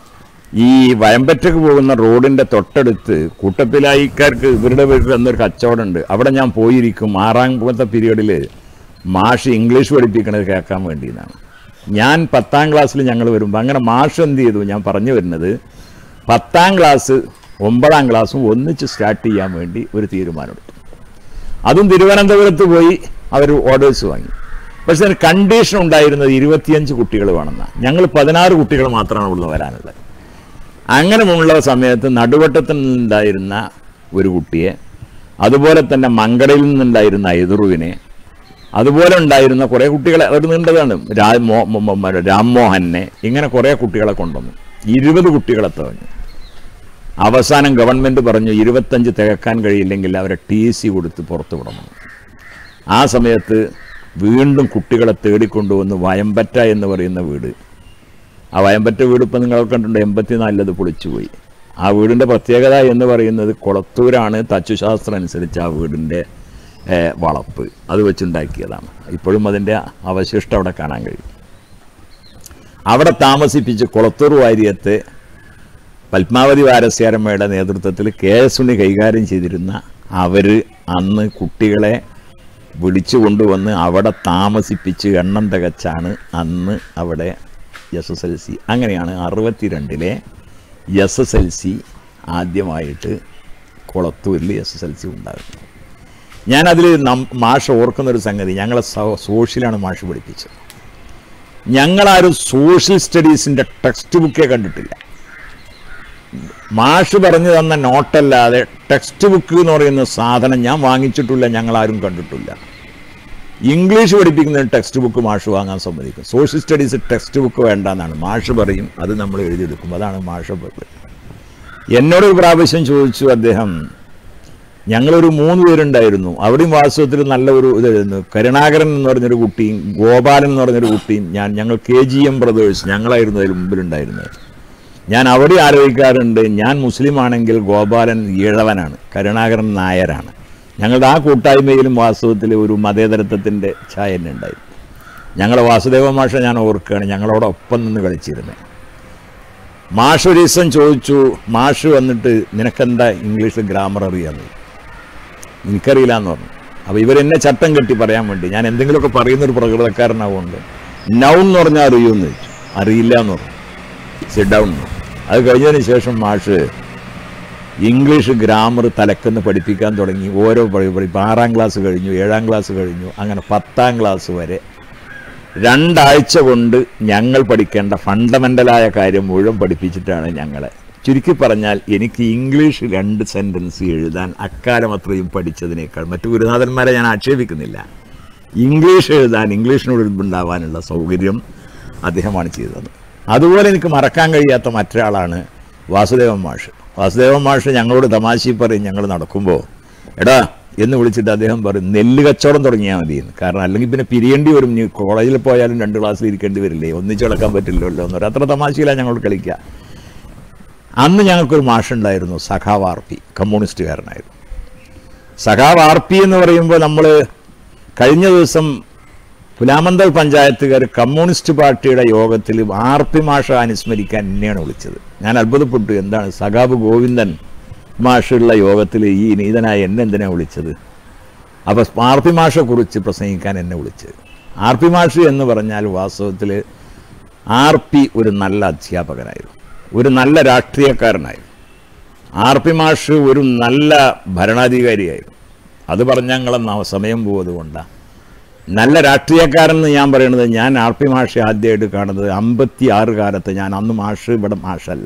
ഈ വയമ്പറ്റക്ക് പോകുന്ന റോഡിന്റെ തൊട്ടടുത്ത് കൂട്ടപ്പിലായിക്കാർക്ക് ഇവരുടെ വീട്ടിൽ എന്നൊരു കച്ചവടമുണ്ട് അവിടെ ഞാൻ പോയിരിക്കും ആറാമത്തെ പീരീഡിൽ മാഷ് ഇംഗ്ലീഷ് പഠിപ്പിക്കണത് കേൾക്കാൻ വേണ്ടിയെന്നാണ് ഞാൻ പത്താം ക്ലാസ്സിൽ ഞങ്ങൾ വരുമ്പോൾ അങ്ങനെ മാഷ് എന്ത് ചെയ്തു ഞാൻ പറഞ്ഞു വരുന്നത് പത്താം ക്ലാസ് ഒമ്പതാം ക്ലാസ്സും ഒന്നിച്ച് സ്റ്റാർട്ട് ചെയ്യാൻ വേണ്ടി ഒരു തീരുമാനമെടുത്തു അതും തിരുവനന്തപുരത്ത് പോയി അവർ ഓർഡേഴ്സ് വാങ്ങി പക്ഷെ അതിന് കണ്ടീഷൻ ഉണ്ടായിരുന്നത് ഇരുപത്തിയഞ്ച് കുട്ടികൾ വേണമെന്നാണ് ഞങ്ങൾ പതിനാറ് കുട്ടികൾ മാത്രമാണ് ഇവിടെ വരാനുള്ളത് അങ്ങനെ ഉള്ള സമയത്ത് നടുവട്ടത്തിൽ നിന്നുണ്ടായിരുന്ന ഒരു കുട്ടിയെ അതുപോലെ തന്നെ മങ്കടയിൽ നിന്നുണ്ടായിരുന്ന എതിറുവിനെ അതുപോലെ ഉണ്ടായിരുന്ന കുറേ കുട്ടികളെ ഒരു നീണ്ടതാണ് രാ- മോ- മോ- മോ- രാംമോഹനെ ഇങ്ങനെ കുറേ കുട്ടികളെ കൊണ്ടുവന്നു ഇരുപത് കുട്ടികളെ തവഞ്ഞു അവസാനം ഗവൺമെൻറ് പറഞ്ഞു ഇരുപത്തഞ്ച് തികക്കാൻ കഴിയില്ലെങ്കിൽ അവരെ ടി സി കൊടുത്ത് പുറത്തു വിടണം ആ സമയത്ത് വീണ്ടും കുട്ടികളെ തേടിക്കൊണ്ടുവന്ന് വയമ്പറ്റ എന്ന് പറയുന്ന വീട് ആ വയമ്പറ്റ വീട് ഇപ്പം നിങ്ങൾ കണ്ടിട്ടുണ്ട് എൺപത്തിനാലിലത് പൊളിച്ചുപോയി ആ വീടിൻ്റെ പ്രത്യേകത എന്ന് പറയുന്നത് കുളത്തൂരാണ് തച്ചുശാസ്ത്രം അനുസരിച്ച് ആ വീടിൻ്റെ ഏഹ്, വളപ്പ് അത് വെച്ചുണ്ടാക്കിയതാണ് ഇപ്പോഴും അതിൻ്റെ അവശിഷ്ടം അവിടെ കാണാൻ കഴിയും അവിടെ താമസിപ്പിച്ച് കുളത്തൂർ വാര്യത്തെ പത്മാവതി വാരസ്യാരമ്മയുടെ നേതൃത്വത്തിൽ കെ എസ് ഉണ്ണി കൈകാര്യം ചെയ്തിരുന്ന അവർ അന്ന് കുട്ടികളെ വിളിച്ചു കൊണ്ടുവന്ന് അവിടെ താമസിപ്പിച്ച് എണ്ണം തികച്ചാണ് അന്ന് അവിടെ എസ് എസ് എൽ സി അങ്ങനെയാണ് അറുപത്തിരണ്ടിലെ എസ് എസ് എൽ സി ആദ്യമായിട്ട് കുളത്തൂരിൽ എസ് എസ് എൽ സി ഉണ്ടാകുന്നത് ഞാനതിൽ നം മാഷ് ഓർക്കുന്നൊരു സംഗതി ഞങ്ങളെ സോ- സോഷ്യലാണ് മാഷ് പഠിപ്പിച്ചത് ഞങ്ങളാരും സോഷ്യൽ സ്റ്റഡീസിൻ്റെ ടെക്സ്റ്റ് ബുക്കേ കണ്ടിട്ടില്ല മാഷ് പറഞ്ഞു തന്ന നോട്ടല്ലാതെ ടെക്സ്റ്റ് ബുക്ക് എന്ന് പറയുന്ന സാധനം ഞാൻ വാങ്ങിച്ചിട്ടില്ല ഞങ്ങളാരും കണ്ടിട്ടില്ല ഇംഗ്ലീഷ് പഠിപ്പിക്കുന്ന ടെക്സ്റ്റ് ബുക്ക് മാഷ് വാങ്ങാൻ സമ്മതിക്കും സോഷ്യൽ സ്റ്റഡീസ് ടെക്സ്റ്റ് ബുക്ക് വേണ്ടെന്നാണ് മാഷ് പറയും അത് നമ്മൾ എഴുതിയെടുക്കും അതാണ് മാഷ് പറയും എന്നോടൊരു പ്രാവശ്യം ചോദിച്ചു അദ്ദേഹം ഞങ്ങളൊരു മൂന്ന് പേരുണ്ടായിരുന്നു അവിടെയും വാസ്തവത്തിൽ നല്ല ഒരു ഇതായിരുന്നു കരുണാകരൻ എന്ന് പറഞ്ഞൊരു കുട്ടിയും ഗോപാലൻ എന്ന് പറഞ്ഞൊരു കുട്ടിയും ഞാൻ ഞങ്ങൾ കെ ജി എം ബ്രദേഴ്സ് ഞങ്ങളായിരുന്നു അതിൽ മുമ്പിലുണ്ടായിരുന്നത് ഞാൻ അവിടെ ആലോചിക്കാറുണ്ട് ഞാൻ മുസ്ലിം ആണെങ്കിൽ ഗോപാലൻ ഈഴവനാണ് കരുണാകരൻ നായരാണ് ഞങ്ങളുടെ ആ കൂട്ടായ്മയിലും വാസ്തവത്തിൽ ഒരു മതേതരത്വത്തിൻ്റെ ഛായ തന്നെ ഉണ്ടായിരുന്നു ഞങ്ങളുടെ വാസുദേവ മാഷ ഞാൻ ഓർക്കുകയാണ് ഞങ്ങളോട് ഒപ്പം നിന്ന് കളിച്ചിരുന്നത് മാഷ് ഒരു ദിവസം ചോദിച്ചു മാഷ് വന്നിട്ട് നിനക്കെന്താ ഇംഗ്ലീഷിൽ ഗ്രാമർ അറിയാന്ന് എനിക്കറിയില്ല എന്ന് പറഞ്ഞു അപ്പോൾ ഇവരെന്നെ ചട്ടം കെട്ടി പറയാൻ വേണ്ടി ഞാൻ എന്തെങ്കിലുമൊക്കെ പറയുന്നൊരു പ്രകൃതക്കാരനാവുകൊണ്ട് നൗൺ എന്ന് പറഞ്ഞാൽ അറിയുമെന്ന് ചോദിച്ചു അറിയില്ല എന്ന് പറഞ്ഞു സിറ്റ് ഡൗൺ അത് കഴിഞ്ഞതിന് ശേഷം മാഷ് ഇംഗ്ലീഷ് ഗ്രാമർ തലക്കെന്ന് പഠിപ്പിക്കാൻ തുടങ്ങി ഓരോ പടി- പടി- ഇപ്പം ആറാം ക്ലാസ് കഴിഞ്ഞു ഏഴാം ക്ലാസ് കഴിഞ്ഞു അങ്ങനെ പത്താം ക്ലാസ് വരെ രണ്ടാഴ്ച കൊണ്ട് ഞങ്ങൾ പഠിക്കേണ്ട ഫണ്ടമെൻ്റലായ കാര്യം മുഴുവൻ പഠിപ്പിച്ചിട്ടാണ് ഞങ്ങളെ ചുരുക്കി പറഞ്ഞാൽ എനിക്ക് ഇംഗ്ലീഷ് രണ്ട് സെൻറ്റൻസ് എഴുതാൻ അക്കാലം അത്രയും പഠിച്ചതിനേക്കാൾ മറ്റു ഗുരുനാഥന്മാരെ ഞാൻ ആക്ഷേപിക്കുന്നില്ല ഇംഗ്ലീഷ് എഴുതാൻ ഇംഗ്ലീഷിനോട് ഉണ്ടാവാനുള്ള സൗകര്യം അദ്ദേഹമാണ് ചെയ്തത് അതുപോലെ എനിക്ക് മറക്കാൻ കഴിയാത്ത മറ്റൊരാളാണ് വാസുദേവൻ മാഷ് വാസുദേവൻ മാഷ് ഞങ്ങളോട് തമാശി പറയും ഞങ്ങൾ നടക്കുമ്പോൾ എടാ എന്ന് വിളിച്ചിട്ട് അദ്ദേഹം പറയും നെല്ല് കച്ചവടം തുടങ്ങിയാൽ മതി എന്ന് കാരണം അല്ലെങ്കിൽ പിന്നെ പിരിയേണ്ടി വരും നീ കോളേജിൽ പോയാലും രണ്ട് ക്ലാസ്സിൽ ഇരിക്കേണ്ടി വരില്ലേ ഒന്നിച്ച് കിടക്കാൻ പറ്റില്ലല്ലോ എന്ന് പറയും അത്ര തമാശയിലാണ് ഞങ്ങളോട് കളിക്കുക അന്ന് ഞങ്ങൾക്കൊരു മാഷുണ്ടായിരുന്നു സഖാവ് ആർ പി കമ്മ്യൂണിസ്റ്റുകാരനായിരുന്നു സഖാവ് ആർ പി എന്ന് പറയുമ്പോൾ നമ്മൾ കഴിഞ്ഞ ദിവസം പുലാമന്തൽ പഞ്ചായത്തുകാർ കമ്മ്യൂണിസ്റ്റ് പാർട്ടിയുടെ യോഗത്തിൽ ആർ പി മാഷ അനുസ്മരിക്കാൻ എന്നെയാണ് വിളിച്ചത് ഞാൻ അത്ഭുതപ്പെട്ടു എന്താണ് സഖാബ് ഗോവിന്ദൻ മാഷുള്ള യോഗത്തിൽ ഈ നീതനായ എന്നെ എന്തിനാണ് വിളിച്ചത് അപ്പോൾ ആർ പി മാഷെ കുറിച്ച് പ്രസംഗിക്കാൻ എന്നെ വിളിച്ചത് ആർ പി മാഷ് എന്ന് പറഞ്ഞാൽ വാസ്തവത്തിൽ ആർ പി ഒരു നല്ല അധ്യാപകനായിരുന്നു ഒരു നല്ല രാഷ്ട്രീയക്കാരനായിരുന്നു ആർ പി മാഷ് ഒരു നല്ല ഭരണാധികാരിയായിരുന്നു അത് പറഞ്ഞാൽ ഞങ്ങളെ ന- സമയം പോകുന്നത് കൊണ്ടാണ് നല്ല രാഷ്ട്രീയക്കാരൻ എന്ന് ഞാൻ പറയുന്നത് ഞാൻ ആർ പി മാഷെ ആദ്യമായിട്ട് കാണുന്നത് അമ്പത്തി ആറ് കാലത്ത് ഞാൻ അന്ന് മാഷ് ഇവിടെ മാഷല്ല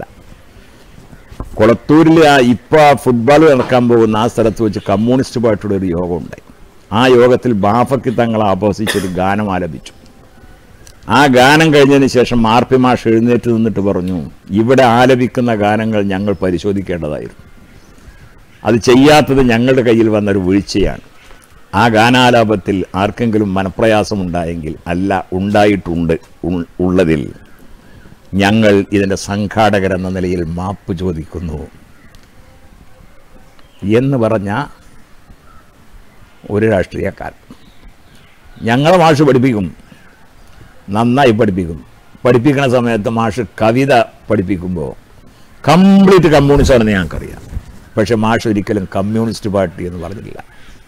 കൊളത്തൂരിൽ ആ ഇപ്പോൾ ആ ഫുട്ബോൾ നടക്കാൻ പോകുന്ന ആ സ്ഥലത്ത് വെച്ച് കമ്മ്യൂണിസ്റ്റ് പാർട്ടിയുടെ ഒരു യോഗം ഉണ്ടായി ആ യോഗത്തിൽ ബാഫയ്ക്ക് തങ്ങളെ ആപോസിച്ചൊരു ഗാനം ആലപിച്ചു ആ ഗാനം കഴിഞ്ഞതിന് ശേഷം ആർ പി മാഷ് എഴുന്നേറ്റ് നിന്നിട്ട് പറഞ്ഞു ഇവിടെ ആലപിക്കുന്ന ഗാനങ്ങൾ ഞങ്ങൾ പരിശോധിക്കേണ്ടതായിരുന്നു അത് ചെയ്യാത്തത് ഞങ്ങളുടെ കയ്യിൽ വന്നൊരു വീഴ്ചയാണ് ആ ഗാനാലാപത്തിൽ ആർക്കെങ്കിലും മനപ്രയാസമുണ്ടായെങ്കിൽ അല്ല ഉണ്ടായിട്ടുണ്ട് ഉൾ- ഉള്ളതിൽ ഞങ്ങൾ ഇതിൻ്റെ സംഘാടകരെന്ന നിലയിൽ മാപ്പ് ചോദിക്കുന്നു എന്ന് പറഞ്ഞ ഒരു രാഷ്ട്രീയക്കാരൻ ഞങ്ങളെ മാഷ് പഠിപ്പിക്കും നന്നായി പഠിപ്പിക്കും പഠിപ്പിക്കുന്ന സമയത്ത് മാഷ് കവിത പഠിപ്പിക്കുമ്പോൾ കംപ്ലീറ്റ് കമ്മ്യൂണിസ്റ്റാണെന്ന് ഞങ്ങൾക്കറിയാം പക്ഷെ മാഷ് ഒരിക്കലും കമ്മ്യൂണിസ്റ്റ് പാർട്ടി എന്ന് പറഞ്ഞിട്ടില്ല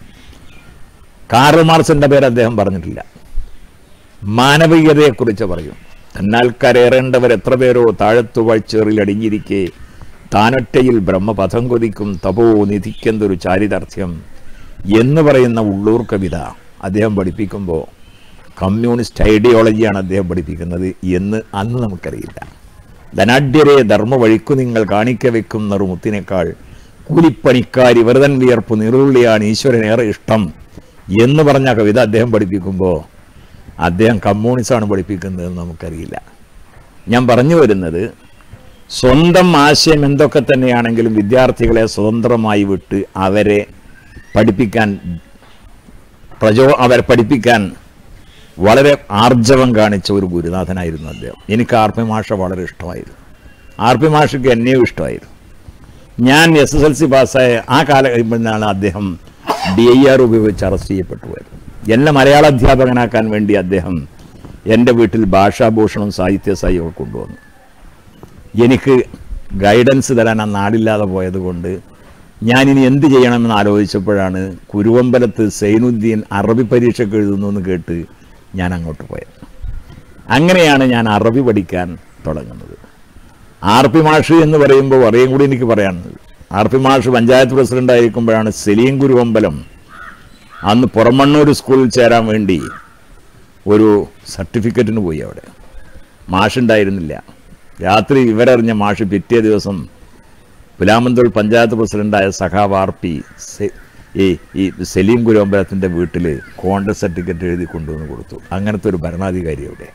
കാറൽ മാർക്സിൻ്റെ പേര് അദ്ദേഹം പറഞ്ഞിട്ടില്ല മാനവികതയെക്കുറിച്ച് പറയും എന്നാൽ കരയേറേണ്ടവർ എത്ര പേരോ താഴത്തു വഴിച്ചേറിൽ അടിഞ്ഞിരിക്കെ താനൊറ്റയിൽ ബ്രഹ്മപഥം കൊതിക്കും തപോ നിധിക്കെന്തൊരു ചാരിതാർത്ഥ്യം എന്ന് പറയുന്ന ഉള്ളൂർ കവിത അദ്ദേഹം പഠിപ്പിക്കുമ്പോൾ കമ്മ്യൂണിസ്റ്റ് ഐഡിയോളജിയാണ് അദ്ദേഹം പഠിപ്പിക്കുന്നത് എന്ന് അന്ന് നമുക്കറിയില്ല ധനാഢ്യരെ ധർമ്മ വഴിക്കു നിങ്ങൾ കാണിക്ക വെക്കും നറുമുത്തിനേക്കാൾ കൂലിപ്പണിക്കാരി വെറുതൻ വിയർപ്പ് നീറുള്ളിയാണ് ഈശ്വരനേറെ ഇഷ്ടം എന്ന് പറഞ്ഞ കവിത അദ്ദേഹം പഠിപ്പിക്കുമ്പോൾ അദ്ദേഹം കമ്മ്യൂണിസമാണ് പഠിപ്പിക്കുന്നതെന്ന് നമുക്കറിയില്ല ഞാൻ പറഞ്ഞു വരുന്നത് സ്വന്തം ആശയം എന്തൊക്കെ തന്നെയാണെങ്കിലും വിദ്യാർത്ഥികളെ സ്വതന്ത്രമായി വിട്ട് അവരെ പഠിപ്പിക്കാൻ പ്രചോ അവരെ പഠിപ്പിക്കാൻ വളരെ ആർജവം കാണിച്ച ഒരു ഗുരുനാഥനായിരുന്നു അദ്ദേഹം എനിക്ക് ആർ പി മാഷ വളരെ ഇഷ്ടമായിരുന്നു ആർ പി മാഷയ്ക്ക് എന്നെയും ഇഷ്ടമായിരുന്നു ഞാൻ എസ് എസ് എൽ സി പാസ്സായ ആ കാലഘട്ടത്തിലാണ് അദ്ദേഹം ഡി ഐ ആർ ഉപയോഗിച്ച് അറസ്റ്റ് ചെയ്യപ്പെട്ടു പോയത് എന്നെ മലയാള അധ്യാപകനാക്കാൻ വേണ്ടി അദ്ദേഹം എൻ്റെ വീട്ടിൽ ഭാഷാഭൂഷണം സാഹിത്യ സാഹിയൊക്കെ കൊണ്ടുവന്നു എനിക്ക് ഗൈഡൻസ് തരാൻ ആ നാടില്ലാതെ പോയത് കൊണ്ട് ഞാനിനി എന്ത് ചെയ്യണമെന്ന് ആലോചിച്ചപ്പോഴാണ് കുരുവമ്പലത്ത് സൈനുദ്ദീൻ അറബി പരീക്ഷയ്ക്ക് എഴുതുന്നു എന്ന് കേട്ട് ഞാൻ അങ്ങോട്ട് പോയത് അങ്ങനെയാണ് ഞാൻ അറബി പഠിക്കാൻ തുടങ്ങുന്നത് ആർ പി മാഷ് എന്ന് പറയുമ്പോൾ അറിയും കൂടി എനിക്ക് പറയാനുള്ളത് ആർ പി മാഷ് പഞ്ചായത്ത് പ്രസിഡന്റ് ആയിരിക്കുമ്പോഴാണ് സലീം കുരുവമ്പലം അന്ന് പുറമണ്ണൂർ സ്കൂളിൽ ചേരാൻ വേണ്ടി ഒരു സർട്ടിഫിക്കറ്റിന് പോയി അവിടെ മാഷുണ്ടായിരുന്നില്ല രാത്രി വിവരറിഞ്ഞ മാഷ് പിറ്റേ ദിവസം പുലാമന്തോൾ പഞ്ചായത്ത് പ്രസിഡന്റായ സഖാവ് ആർ പി സെ- ഈ ഈ സലീം കുരുവമ്പലത്തിൻ്റെ വീട്ടിൽ കോൺഗ്രസ് സർട്ടിഫിക്കറ്റ് എഴുതി കൊണ്ടുവന്ന് കൊടുത്തു അങ്ങനത്തെ ഒരു ഭരണാധികാരി അവിടെ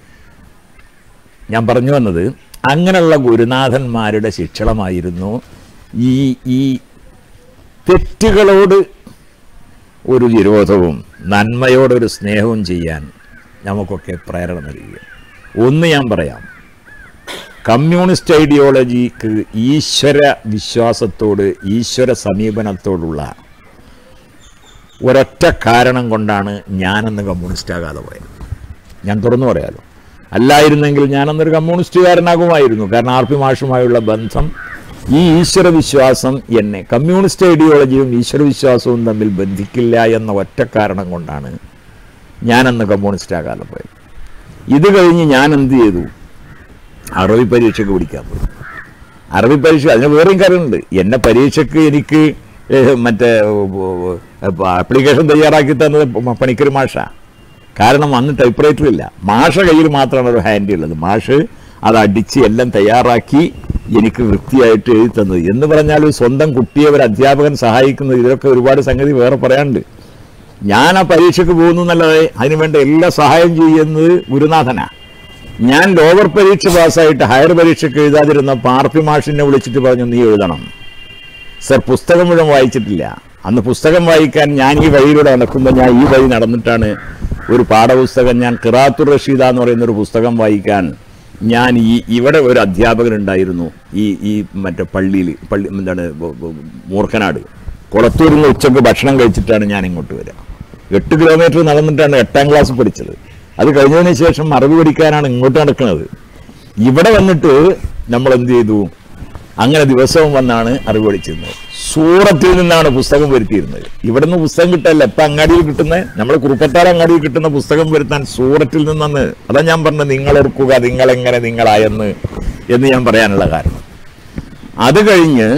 ഞാൻ പറഞ്ഞു വന്നത് അങ്ങനെയുള്ള ഗുരുനാഥന്മാരുടെ ശിക്ഷണമായിരുന്നു ഈ ഈ തെറ്റുകളോട് ഒരു വിരോധവും നന്മയോടൊരു സ്നേഹവും ചെയ്യാൻ നമുക്കൊക്കെ പ്രേരണ നൽകുക ഒന്ന് ഞാൻ പറയാം കമ്മ്യൂണിസ്റ്റ് ഐഡിയോളജിക്ക് ഈശ്വര വിശ്വാസത്തോട് ഈശ്വര സമീപനത്തോടുള്ള ഒരൊറ്റ കാരണം കൊണ്ടാണ് ഞാനെന്ന് കമ്മ്യൂണിസ്റ്റ് ആകാതെ പോയത് ഞാൻ തുറന്നു പറയാലോ അല്ലായിരുന്നെങ്കിൽ ഞാനന്നൊരു കമ്മ്യൂണിസ്റ്റുകാരനാകുമായിരുന്നു കാരണം ആർ പി മാഷുമായുള്ള ബന്ധം ഈ ഈശ്വര വിശ്വാസം എന്നെ കമ്മ്യൂണിസ്റ്റ് ഐഡിയോളജിയും ഈശ്വര വിശ്വാസവും തമ്മിൽ ബന്ധിക്കില്ല എന്ന ഒറ്റ കാരണം കൊണ്ടാണ് ഞാനന്ന് കമ്മ്യൂണിസ്റ്റ് ആകാതെ പോയത് ഇത് കഴിഞ്ഞ് ഞാൻ എന്ത് ചെയ്തു അറബി പരീക്ഷയ്ക്ക് പിടിക്കാൻ പോയി അറബി പരീക്ഷ അതിന് വേറെയും കാര്യമുണ്ട് എന്നെ പരീക്ഷയ്ക്ക് എനിക്ക് ഏഹ്, മറ്റേ ആപ്ലിക്കേഷൻ തയ്യാറാക്കി തന്നത് പ- പണിക്കർ മാഷ കാരണം അന്ന് ടൈപ്പ് റൈറ്റർ ഇല്ല മാഷ കയ്യിൽ മാത്രമാണ് ഒരു ഹാൻഡി ഉള്ളത് മാഷ് അത് അടിച്ച് എല്ലാം തയ്യാറാക്കി എനിക്ക് വൃത്തിയായിട്ട് എഴുതി തന്നത് എന്ന് പറഞ്ഞാൽ ഒരു സ്വന്തം കുട്ടിയെ ഒരു അധ്യാപകൻ സഹായിക്കുന്നത് ഇതിലൊക്കെ ഒരുപാട് സംഗതി വേറെ പറയാനുണ്ട് ഞാൻ ആ പരീക്ഷയ്ക്ക് പോകുന്നു എന്നല്ലാതെ അതിനുവേണ്ട എല്ലാ സഹായം ചെയ്യുന്നത് ഗുരുനാഥനാ ഞാൻ ലോവർ പരീക്ഷ പാസ്സായിട്ട് ഹയർ പരീക്ഷയ്ക്ക് എഴുതാതിരുന്ന പാർപ്പി മാഷിനെ വിളിച്ചിട്ട് പറഞ്ഞു നീ എഴുതണം സർ പുസ്തകം മുഴുവൻ വായിച്ചിട്ടില്ല അന്ന് പുസ്തകം വായിക്കാൻ ഞാൻ ഈ വഴിയിലൂടെ നടക്കുമ്പോൾ ഞാൻ ഈ വഴി നടന്നിട്ടാണ് ഒരു പാഠപുസ്തകം ഞാൻ ഖിറാത്തുർ റഷീദ എന്ന് പറയുന്ന ഒരു പുസ്തകം വായിക്കാൻ ഞാൻ ഈ ഇവിടെ ഒരു അധ്യാപകനുണ്ടായിരുന്നു ഈ ഈ മറ്റേ പള്ളിയിൽ പള്ളി എന്താണ് ബ- ബ- മൂർഖനാട് കുളത്തൂരിൽ നിന്ന് ഉച്ചക്ക് ഭക്ഷണം കഴിച്ചിട്ടാണ് ഞാൻ ഇങ്ങോട്ട് വരിക എട്ട് കിലോമീറ്റർ നടന്നിട്ടാണ് എട്ടാം ക്ലാസ് പഠിച്ചത് അത് കഴിഞ്ഞതിന് ശേഷം അറിവ് പഠിക്കാനാണ് ഇങ്ങോട്ട് നടക്കുന്നത് ഇവിടെ വന്നിട്ട് നമ്മൾ എന്ത് ചെയ്തു അങ്ങനെ ദിവസവും വന്നാണ് അറിവ് പഠിച്ചിരുന്നത് സൂറത്തിൽ നിന്നാണ് പുസ്തകം വരുത്തിയിരുന്നത് ഇവിടുന്ന് പുസ്തകം കിട്ടല്ല ഇപ്പൊ അങ്ങാടിയിൽ കിട്ടുന്ന നമ്മൾ കുറുപ്പത്താർ അങ്ങാടിയിൽ കിട്ടുന്ന പുസ്തകം വരുത്താൻ സൂറത്തിൽ നിന്നാണ് അതാ ഞാൻ പറഞ്ഞത് നിങ്ങൾ ഓർക്കുക നിങ്ങൾ എങ്ങനെ നിങ്ങളായെന്ന് എന്ന് ഞാൻ പറയാനുള്ള കാരണം അത് കഴിഞ്ഞ്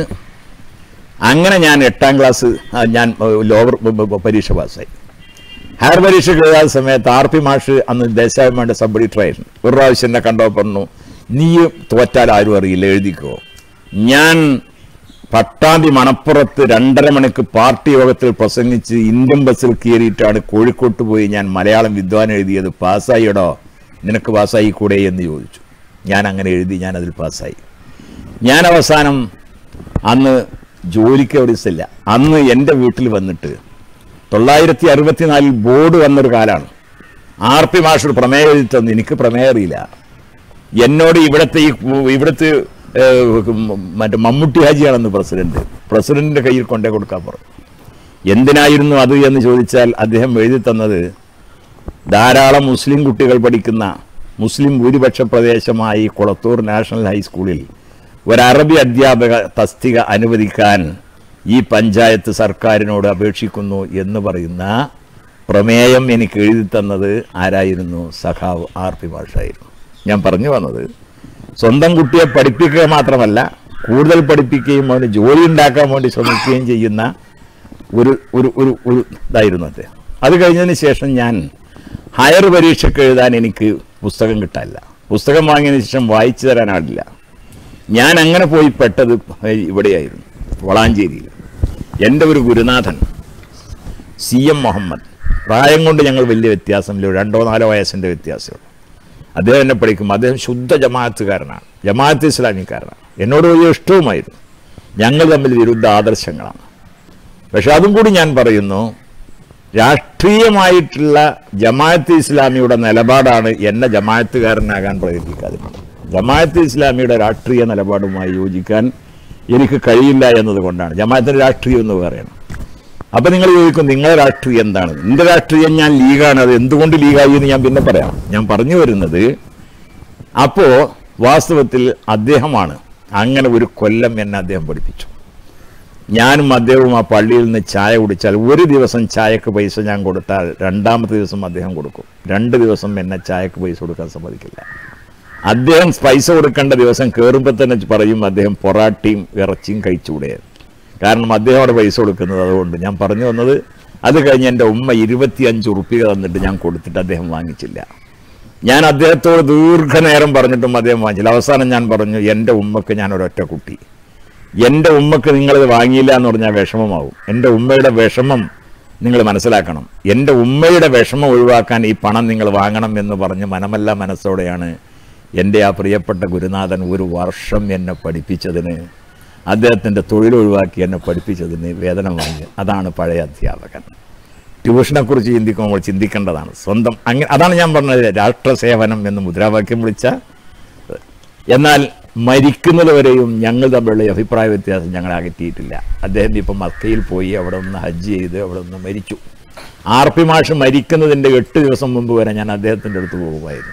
അങ്ങനെ ഞാൻ എട്ടാം ക്ലാസ് ആ, ഞാൻ ലോവർ പരീക്ഷ പാസ്സായി ഹയർ പരീക്ഷയ്ക്ക് എഴുതാത്ത സമയത്ത് ആർ പി മാഷ് അന്ന് ദേശാഭിമാന്റെ സബ് എഡിറ്ററായിരുന്നു ഒരു പ്രാവശ്യം എന്നെ കണ്ടോ പറഞ്ഞു നീ തോറ്റാൽ ആരും അറിയില്ല എഴുതിക്കോ ഞാൻ പട്ടാമ്പി മണപ്പുറത്ത് രണ്ടര മണിക്ക് പാർട്ടി യോഗത്തിൽ പ്രസംഗിച്ച് ഇന്ത്യൻ ബസ്സിൽ കയറിയിട്ടാണ് കോഴിക്കോട്ട് പോയി ഞാൻ മലയാളം വിദ്വാൻ എഴുതിയത് പാസ്സായിടോ നിനക്ക് പാസ്സായി കൂടെ എന്ന് ചോദിച്ചു ഞാൻ അങ്ങനെ എഴുതി ഞാൻ അതിൽ പാസ്സായി ഞാൻ അവസാനം അന്ന് ജോലിക്ക് അവിടെ ഇല്ല അന്ന് എൻ്റെ വീട്ടിൽ വന്നിട്ട് തൊള്ളായിരത്തി അറുപത്തിനാലിൽ ബോർഡ് വന്നൊരു കാലാണ് ആർ പി മാഷർ പ്രമേയം എഴുതി തന്നു എനിക്ക് പ്രമേയം അറിയില്ല എന്നോട് ഇവിടുത്തെ ഈ ഇവിടുത്തെ ഏഹ്, മറ്റേ മമ്മൂട്ടി ഹാജിയാണെന്ന് പ്രസിഡന്റ് പ്രസിഡന്റിന്റെ കയ്യിൽ കൊണ്ടേ കൊടുക്കാൻ പറഞ്ഞു എന്തിനായിരുന്നു അത് എന്ന് ചോദിച്ചാൽ അദ്ദേഹം എഴുതി തന്നത് ധാരാളം മുസ്ലിം കുട്ടികൾ പഠിക്കുന്ന മുസ്ലിം ഭൂരിപക്ഷ പ്രദേശമായ ഈ കൊളത്തൂർ നാഷണൽ ഹൈസ്കൂളിൽ ഒരു അറബി അധ്യാപക തസ്തിക അനുവദിക്കാൻ ഈ പഞ്ചായത്ത് സർക്കാരിനോട് അപേക്ഷിക്കുന്നു എന്ന് പറയുന്ന പ്രമേയം എനിക്ക് എഴുതി തന്നത് ആരായിരുന്നു സഖാവ് ആർ പി ഭാഷായിരുന്നു ഞാൻ പറഞ്ഞു വന്നത് സ്വന്തം കുട്ടിയെ പഠിപ്പിക്കുക മാത്രമല്ല കൂടുതൽ പഠിപ്പിക്കുകയും അവന് ജോലി ഉണ്ടാക്കാൻ വേണ്ടി ശ്രമിക്കുകയും ചെയ്യുന്ന ഒരു ഒരു ഒരു ഒരു ഇതായിരുന്നു അദ്ദേഹം അത് കഴിഞ്ഞതിന് ശേഷം ഞാൻ ഹയർ പരീക്ഷയ്ക്ക് എഴുതാൻ എനിക്ക് പുസ്തകം കിട്ടാനില്ല പുസ്തകം വാങ്ങിയതിന് ശേഷം വായിച്ചു തരാനാടില്ല ഞാൻ അങ്ങനെ പോയി പെട്ടത് ഇവിടെയായിരുന്നു വളാഞ്ചേരിയിൽ എൻ്റെ ഒരു ഗുരുനാഥൻ സി എം മുഹമ്മദ് പ്രായം കൊണ്ട് ഞങ്ങൾ വലിയ വ്യത്യാസമില്ല രണ്ടോ നാലോ വയസ്സിൻ്റെ വ്യത്യാസമുള്ളൂ അദ്ദേഹം എന്നെ പഠിക്കും അദ്ദേഹം ശുദ്ധ ജമാഅത്തുകാരനാണ് ജമാഅത്ത് ഇസ്ലാമിക്കാരനാണ് എന്നോട് വലിയ ഇഷ്ടവുമായിരുന്നു ഞങ്ങൾ തമ്മിൽ വിരുദ്ധ ആദർശങ്ങളാണ് പക്ഷെ അതും കൂടി ഞാൻ പറയുന്നു രാഷ്ട്രീയമായിട്ടുള്ള ജമാഅത്ത് ഇസ്ലാമിയുടെ നിലപാടാണ് എന്നെ ജമാഅത്തുകാരനാകാൻ പ്രേരിപ്പിക്കാതിരുന്നത് ജമാഅത്ത് ഇസ്ലാമിയുടെ രാഷ്ട്രീയ നിലപാടുമായി യോജിക്കാൻ എനിക്ക് കഴിയില്ല എന്നതുകൊണ്ടാണ് ജമാഅത്തിൻ്റെ രാഷ്ട്രീയം എന്ന് പറയണം അപ്പൊ നിങ്ങൾ ചോദിക്കും നിങ്ങളുടെ രാഷ്ട്രീയം എന്താണ് എന്റെ രാഷ്ട്രീയം ഞാൻ ലീഗാണ് അത് എന്തുകൊണ്ട് ലീഗായി എന്ന് ഞാൻ പിന്നെ പറയാം ഞാൻ പറഞ്ഞു വരുന്നത് അപ്പോ വാസ്തവത്തിൽ അദ്ദേഹമാണ് അങ്ങനെ ഒരു കൊല്ലം എന്നെ അദ്ദേഹം പഠിപ്പിച്ചു ഞാനും അദ്ദേഹവും ആ പള്ളിയിൽ നിന്ന് ചായ കുടിച്ചാൽ ഒരു ദിവസം ചായക്ക് പൈസ ഞാൻ കൊടുത്താൽ രണ്ടാമത്തെ ദിവസം അദ്ദേഹം കൊടുക്കും രണ്ട് ദിവസം എന്നെ ചായക്ക് പൈസ കൊടുക്കാൻ സമ്മതിക്കില്ല അദ്ദേഹം പൈസ കൊടുക്കേണ്ട ദിവസം കയറുമ്പോൾ തന്നെ പറയും അദ്ദേഹം പൊറാട്ടിയും ഇറച്ചിയും കഴിച്ചുകൂടെ കാരണം അദ്ദേഹം അവിടെ പൈസ കൊടുക്കുന്നത് അതുകൊണ്ട് ഞാൻ പറഞ്ഞു വന്നത് അത് കഴിഞ്ഞ് എൻ്റെ ഉമ്മ ഇരുപത്തിയഞ്ച് ഉറുപ്പിക തന്നിട്ട് ഞാൻ കൊടുത്തിട്ട് അദ്ദേഹം വാങ്ങിച്ചില്ല ഞാൻ അദ്ദേഹത്തോട് ദീർഘനേരം പറഞ്ഞിട്ടും അദ്ദേഹം വാങ്ങിച്ചില്ല അവസാനം ഞാൻ പറഞ്ഞു എൻ്റെ ഉമ്മക്ക് ഞാൻ ഒരൊറ്റ കുട്ടി എൻ്റെ ഉമ്മക്ക് നിങ്ങളിത് വാങ്ങിയില്ല എന്ന് പറഞ്ഞാൽ വിഷമമാവും എൻ്റെ ഉമ്മയുടെ വിഷമം നിങ്ങൾ മനസ്സിലാക്കണം എൻ്റെ ഉമ്മയുടെ വിഷമം ഒഴിവാക്കാൻ ഈ പണം നിങ്ങൾ വാങ്ങണം എന്ന് പറഞ്ഞ് മനമല്ല മനസ്സോടെയാണ് എൻ്റെ ആ പ്രിയപ്പെട്ട ഗുരുനാഥൻ ഒരു വർഷം എന്നെ പഠിപ്പിച്ചതിന് അദ്ദേഹത്തിൻ്റെ തൊഴിലൊഴിവാക്കി എന്നെ പഠിപ്പിച്ചതിന് വേതനം വാങ്ങി അതാണ് പഴയ അധ്യാപകൻ ട്യൂഷനെ കുറിച്ച് ചിന്തിക്കുമ്പോൾ ചിന്തിക്കേണ്ടതാണ് സ്വന്തം അങ്ങനെ അതാണ് ഞാൻ പറഞ്ഞത് രാഷ്ട്രസേവനം എന്ന് മുദ്രാവാക്യം വിളിച്ച എന്നാൽ മരിക്കുന്നത് വരെയും ഞങ്ങൾ തമ്മിലുള്ള ഈ അഭിപ്രായ വ്യത്യാസം ഞങ്ങളെ അകറ്റിയിട്ടില്ല അദ്ദേഹം ഇപ്പം മക്കയിൽ പോയി അവിടെ നിന്ന് ഹജ്ജ് ചെയ്ത് അവിടെ നിന്ന് മരിച്ചു ആർ പി മാഷ് മരിക്കുന്നതിൻ്റെ എട്ട് ദിവസം മുമ്പ് വരെ ഞാൻ അദ്ദേഹത്തിൻ്റെ അടുത്ത് പോകുമായിരുന്നു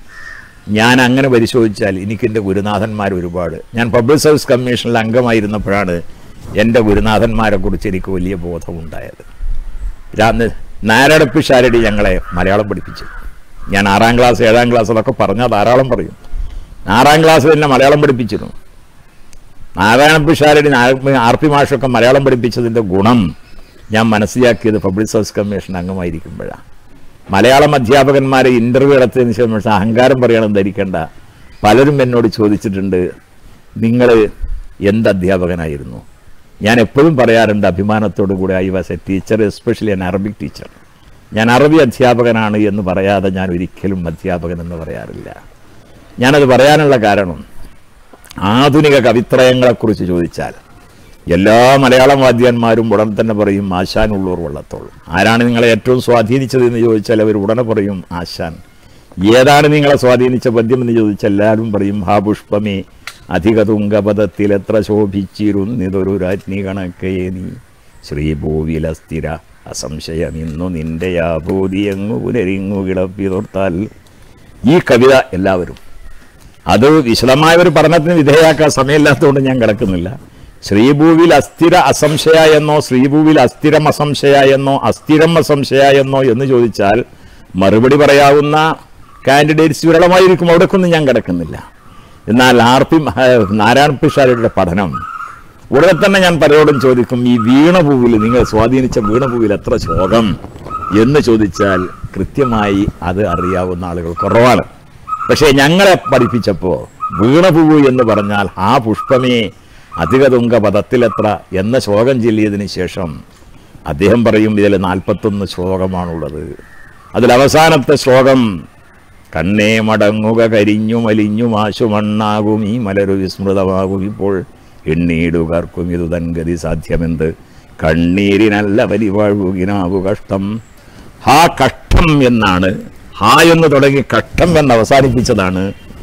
ഞാൻ അങ്ങനെ പരിശോധിച്ചാൽ എനിക്കെൻ്റെ ഗുരുനാഥന്മാർ ഒരുപാട് ഞാൻ പബ്ലിക് സർവീസ് കമ്മീഷനിൽ അംഗമായിരുന്നപ്പോഴാണ് എൻ്റെ ഗുരുനാഥന്മാരെ കുറിച്ച് എനിക്ക് വലിയ ബോധമുണ്ടായത് രാന്ന് നാരായണപ്പി ശാരടി ഞങ്ങളെ മലയാളം പഠിപ്പിച്ചു ഞാൻ ആറാം ക്ലാസ് ഏഴാം ക്ലാസ് അതൊക്കെ പറഞ്ഞാൽ ധാരാളം പറയും ആറാം ക്ലാസ്സിൽ എന്നെ മലയാളം പഠിപ്പിച്ചിരുന്നു നാരായണപ്പി ശാരടി ആർ പി മാഷൊക്കെ മലയാളം പഠിപ്പിച്ചതിൻ്റെ ഗുണം ഞാൻ മനസ്സിലാക്കിയത് പബ്ലിക് സർവീസ് കമ്മീഷൻ അംഗമായിരിക്കുമ്പോഴാണ് മലയാളം അധ്യാപകന്മാരെ ഇൻ്റർവ്യൂ നടത്തിയതിന് ശേഷം പക്ഷേ അഹങ്കാരം പറയണം ധരിക്കേണ്ട പലരും എന്നോട് ചോദിച്ചിട്ടുണ്ട് നിങ്ങൾ എന്ത് അധ്യാപകനായിരുന്നു ഞാൻ എപ്പോഴും പറയാറുണ്ട് അഭിമാനത്തോടു കൂടി I was a teacher especially an Arabic teacher ഞാൻ അറബി അധ്യാപകനാണ് എന്ന് പറയാതെ ഞാൻ ഒരിക്കലും അധ്യാപകൻ എന്ന് പറയാറില്ല ഞാനത് പറയാനുള്ള കാരണം ആധുനിക കവിത്രയങ്ങളെക്കുറിച്ച് ചോദിച്ചാൽ എല്ലാ മലയാളം വാദ്യന്മാരും ഉടൻ തന്നെ പറയും ആശാനുള്ളൂർ വള്ളത്തോൾ ആരാണ് നിങ്ങളെ ഏറ്റവും സ്വാധീനിച്ചത് എന്ന് ചോദിച്ചാൽ അവർ ഉടനെ പറയും ആശാൻ ഏതാണ് നിങ്ങളെ സ്വാധീനിച്ച പദ്യം എന്ന് ചോദിച്ചാൽ എല്ലാവരും പറയും ഹാ പുഷ്പമേ അധിക തുങ്കപദത്തിൽ എത്ര ശോഭിച്ചിരുന്നിതൊരു രാജ്ഞി കണക്കേ നീ ശ്രീഭൂവില സ്ഥിര അസംശയം ഇന്നു നിന്റെ യാഭൂതി എങ്ങു പുനരിങ്ങു കിടപ്പി തൊർത്താൽ ഈ കവിത എല്ലാവരും അത് വിശദമായ ഒരു പഠനത്തിന് വിധേയമാക്കാൻ സമയമില്ലാത്തതുകൊണ്ട് ഞാൻ കിടക്കുന്നില്ല ശ്രീഭൂവിൽ അസ്ഥിര അസംശയ എന്നോ ശ്രീഭൂവിൽ അസ്ഥിരം അസംശയ എന്നോ അസ്ഥിരം അസംശയ എന്നോ എന്ന് ചോദിച്ചാൽ മറുപടി പറയാവുന്ന കാൻഡിഡേറ്റ്സ് വിരളമായിരിക്കും അവിടേക്കൊന്നും ഞാൻ കിടക്കുന്നില്ല എന്നാൽ ആർ പി നാരായണ പിഷാരുടെ പഠനം ഉടനെ തന്നെ ഞാൻ പലരോടും ചോദിക്കും ഈ വീണപൂവിൽ നിങ്ങൾ സ്വാധീനിച്ച വീണപൂവിൽ എത്ര ശോകം എന്ന് ചോദിച്ചാൽ കൃത്യമായി അത് അറിയാവുന്ന ആളുകൾ കുറവാണ് പക്ഷേ ഞങ്ങളെ പഠിപ്പിച്ചപ്പോൾ വീണപൂവ് എന്ന് പറഞ്ഞാൽ ആ പുഷ്പമേ അധികതുങ്ക പദത്തിലെത്ര എന്ന ശ്ലോകം ചൊല്ലിയതിന് ശേഷം അദ്ദേഹം പറയും ഇതിൽ നാൽപ്പത്തൊന്ന് ശ്ലോകമാണുള്ളത് അതിൽ അവസാനത്തെ ശ്ലോകം കണ്ണേ മടങ്ങുക കരിഞ്ഞു മലിഞ്ഞു മാശു മണ്ണാകും ഈ മലരു വിസ്മൃതമാകും ഇപ്പോൾ എണ്ണീടുകാർക്കും ഇതു തൻഗതി സാധ്യമെന്ത് കണ്ണീരിനല്ല വലിവാഴുകിനാവു കഷ്ടം ഹാ കഷ്ടം എന്നാണ് ഹാ എന്ന് തുടങ്ങി കഷ്ടം എന്ന് അവസാനിപ്പിച്ചതാണ്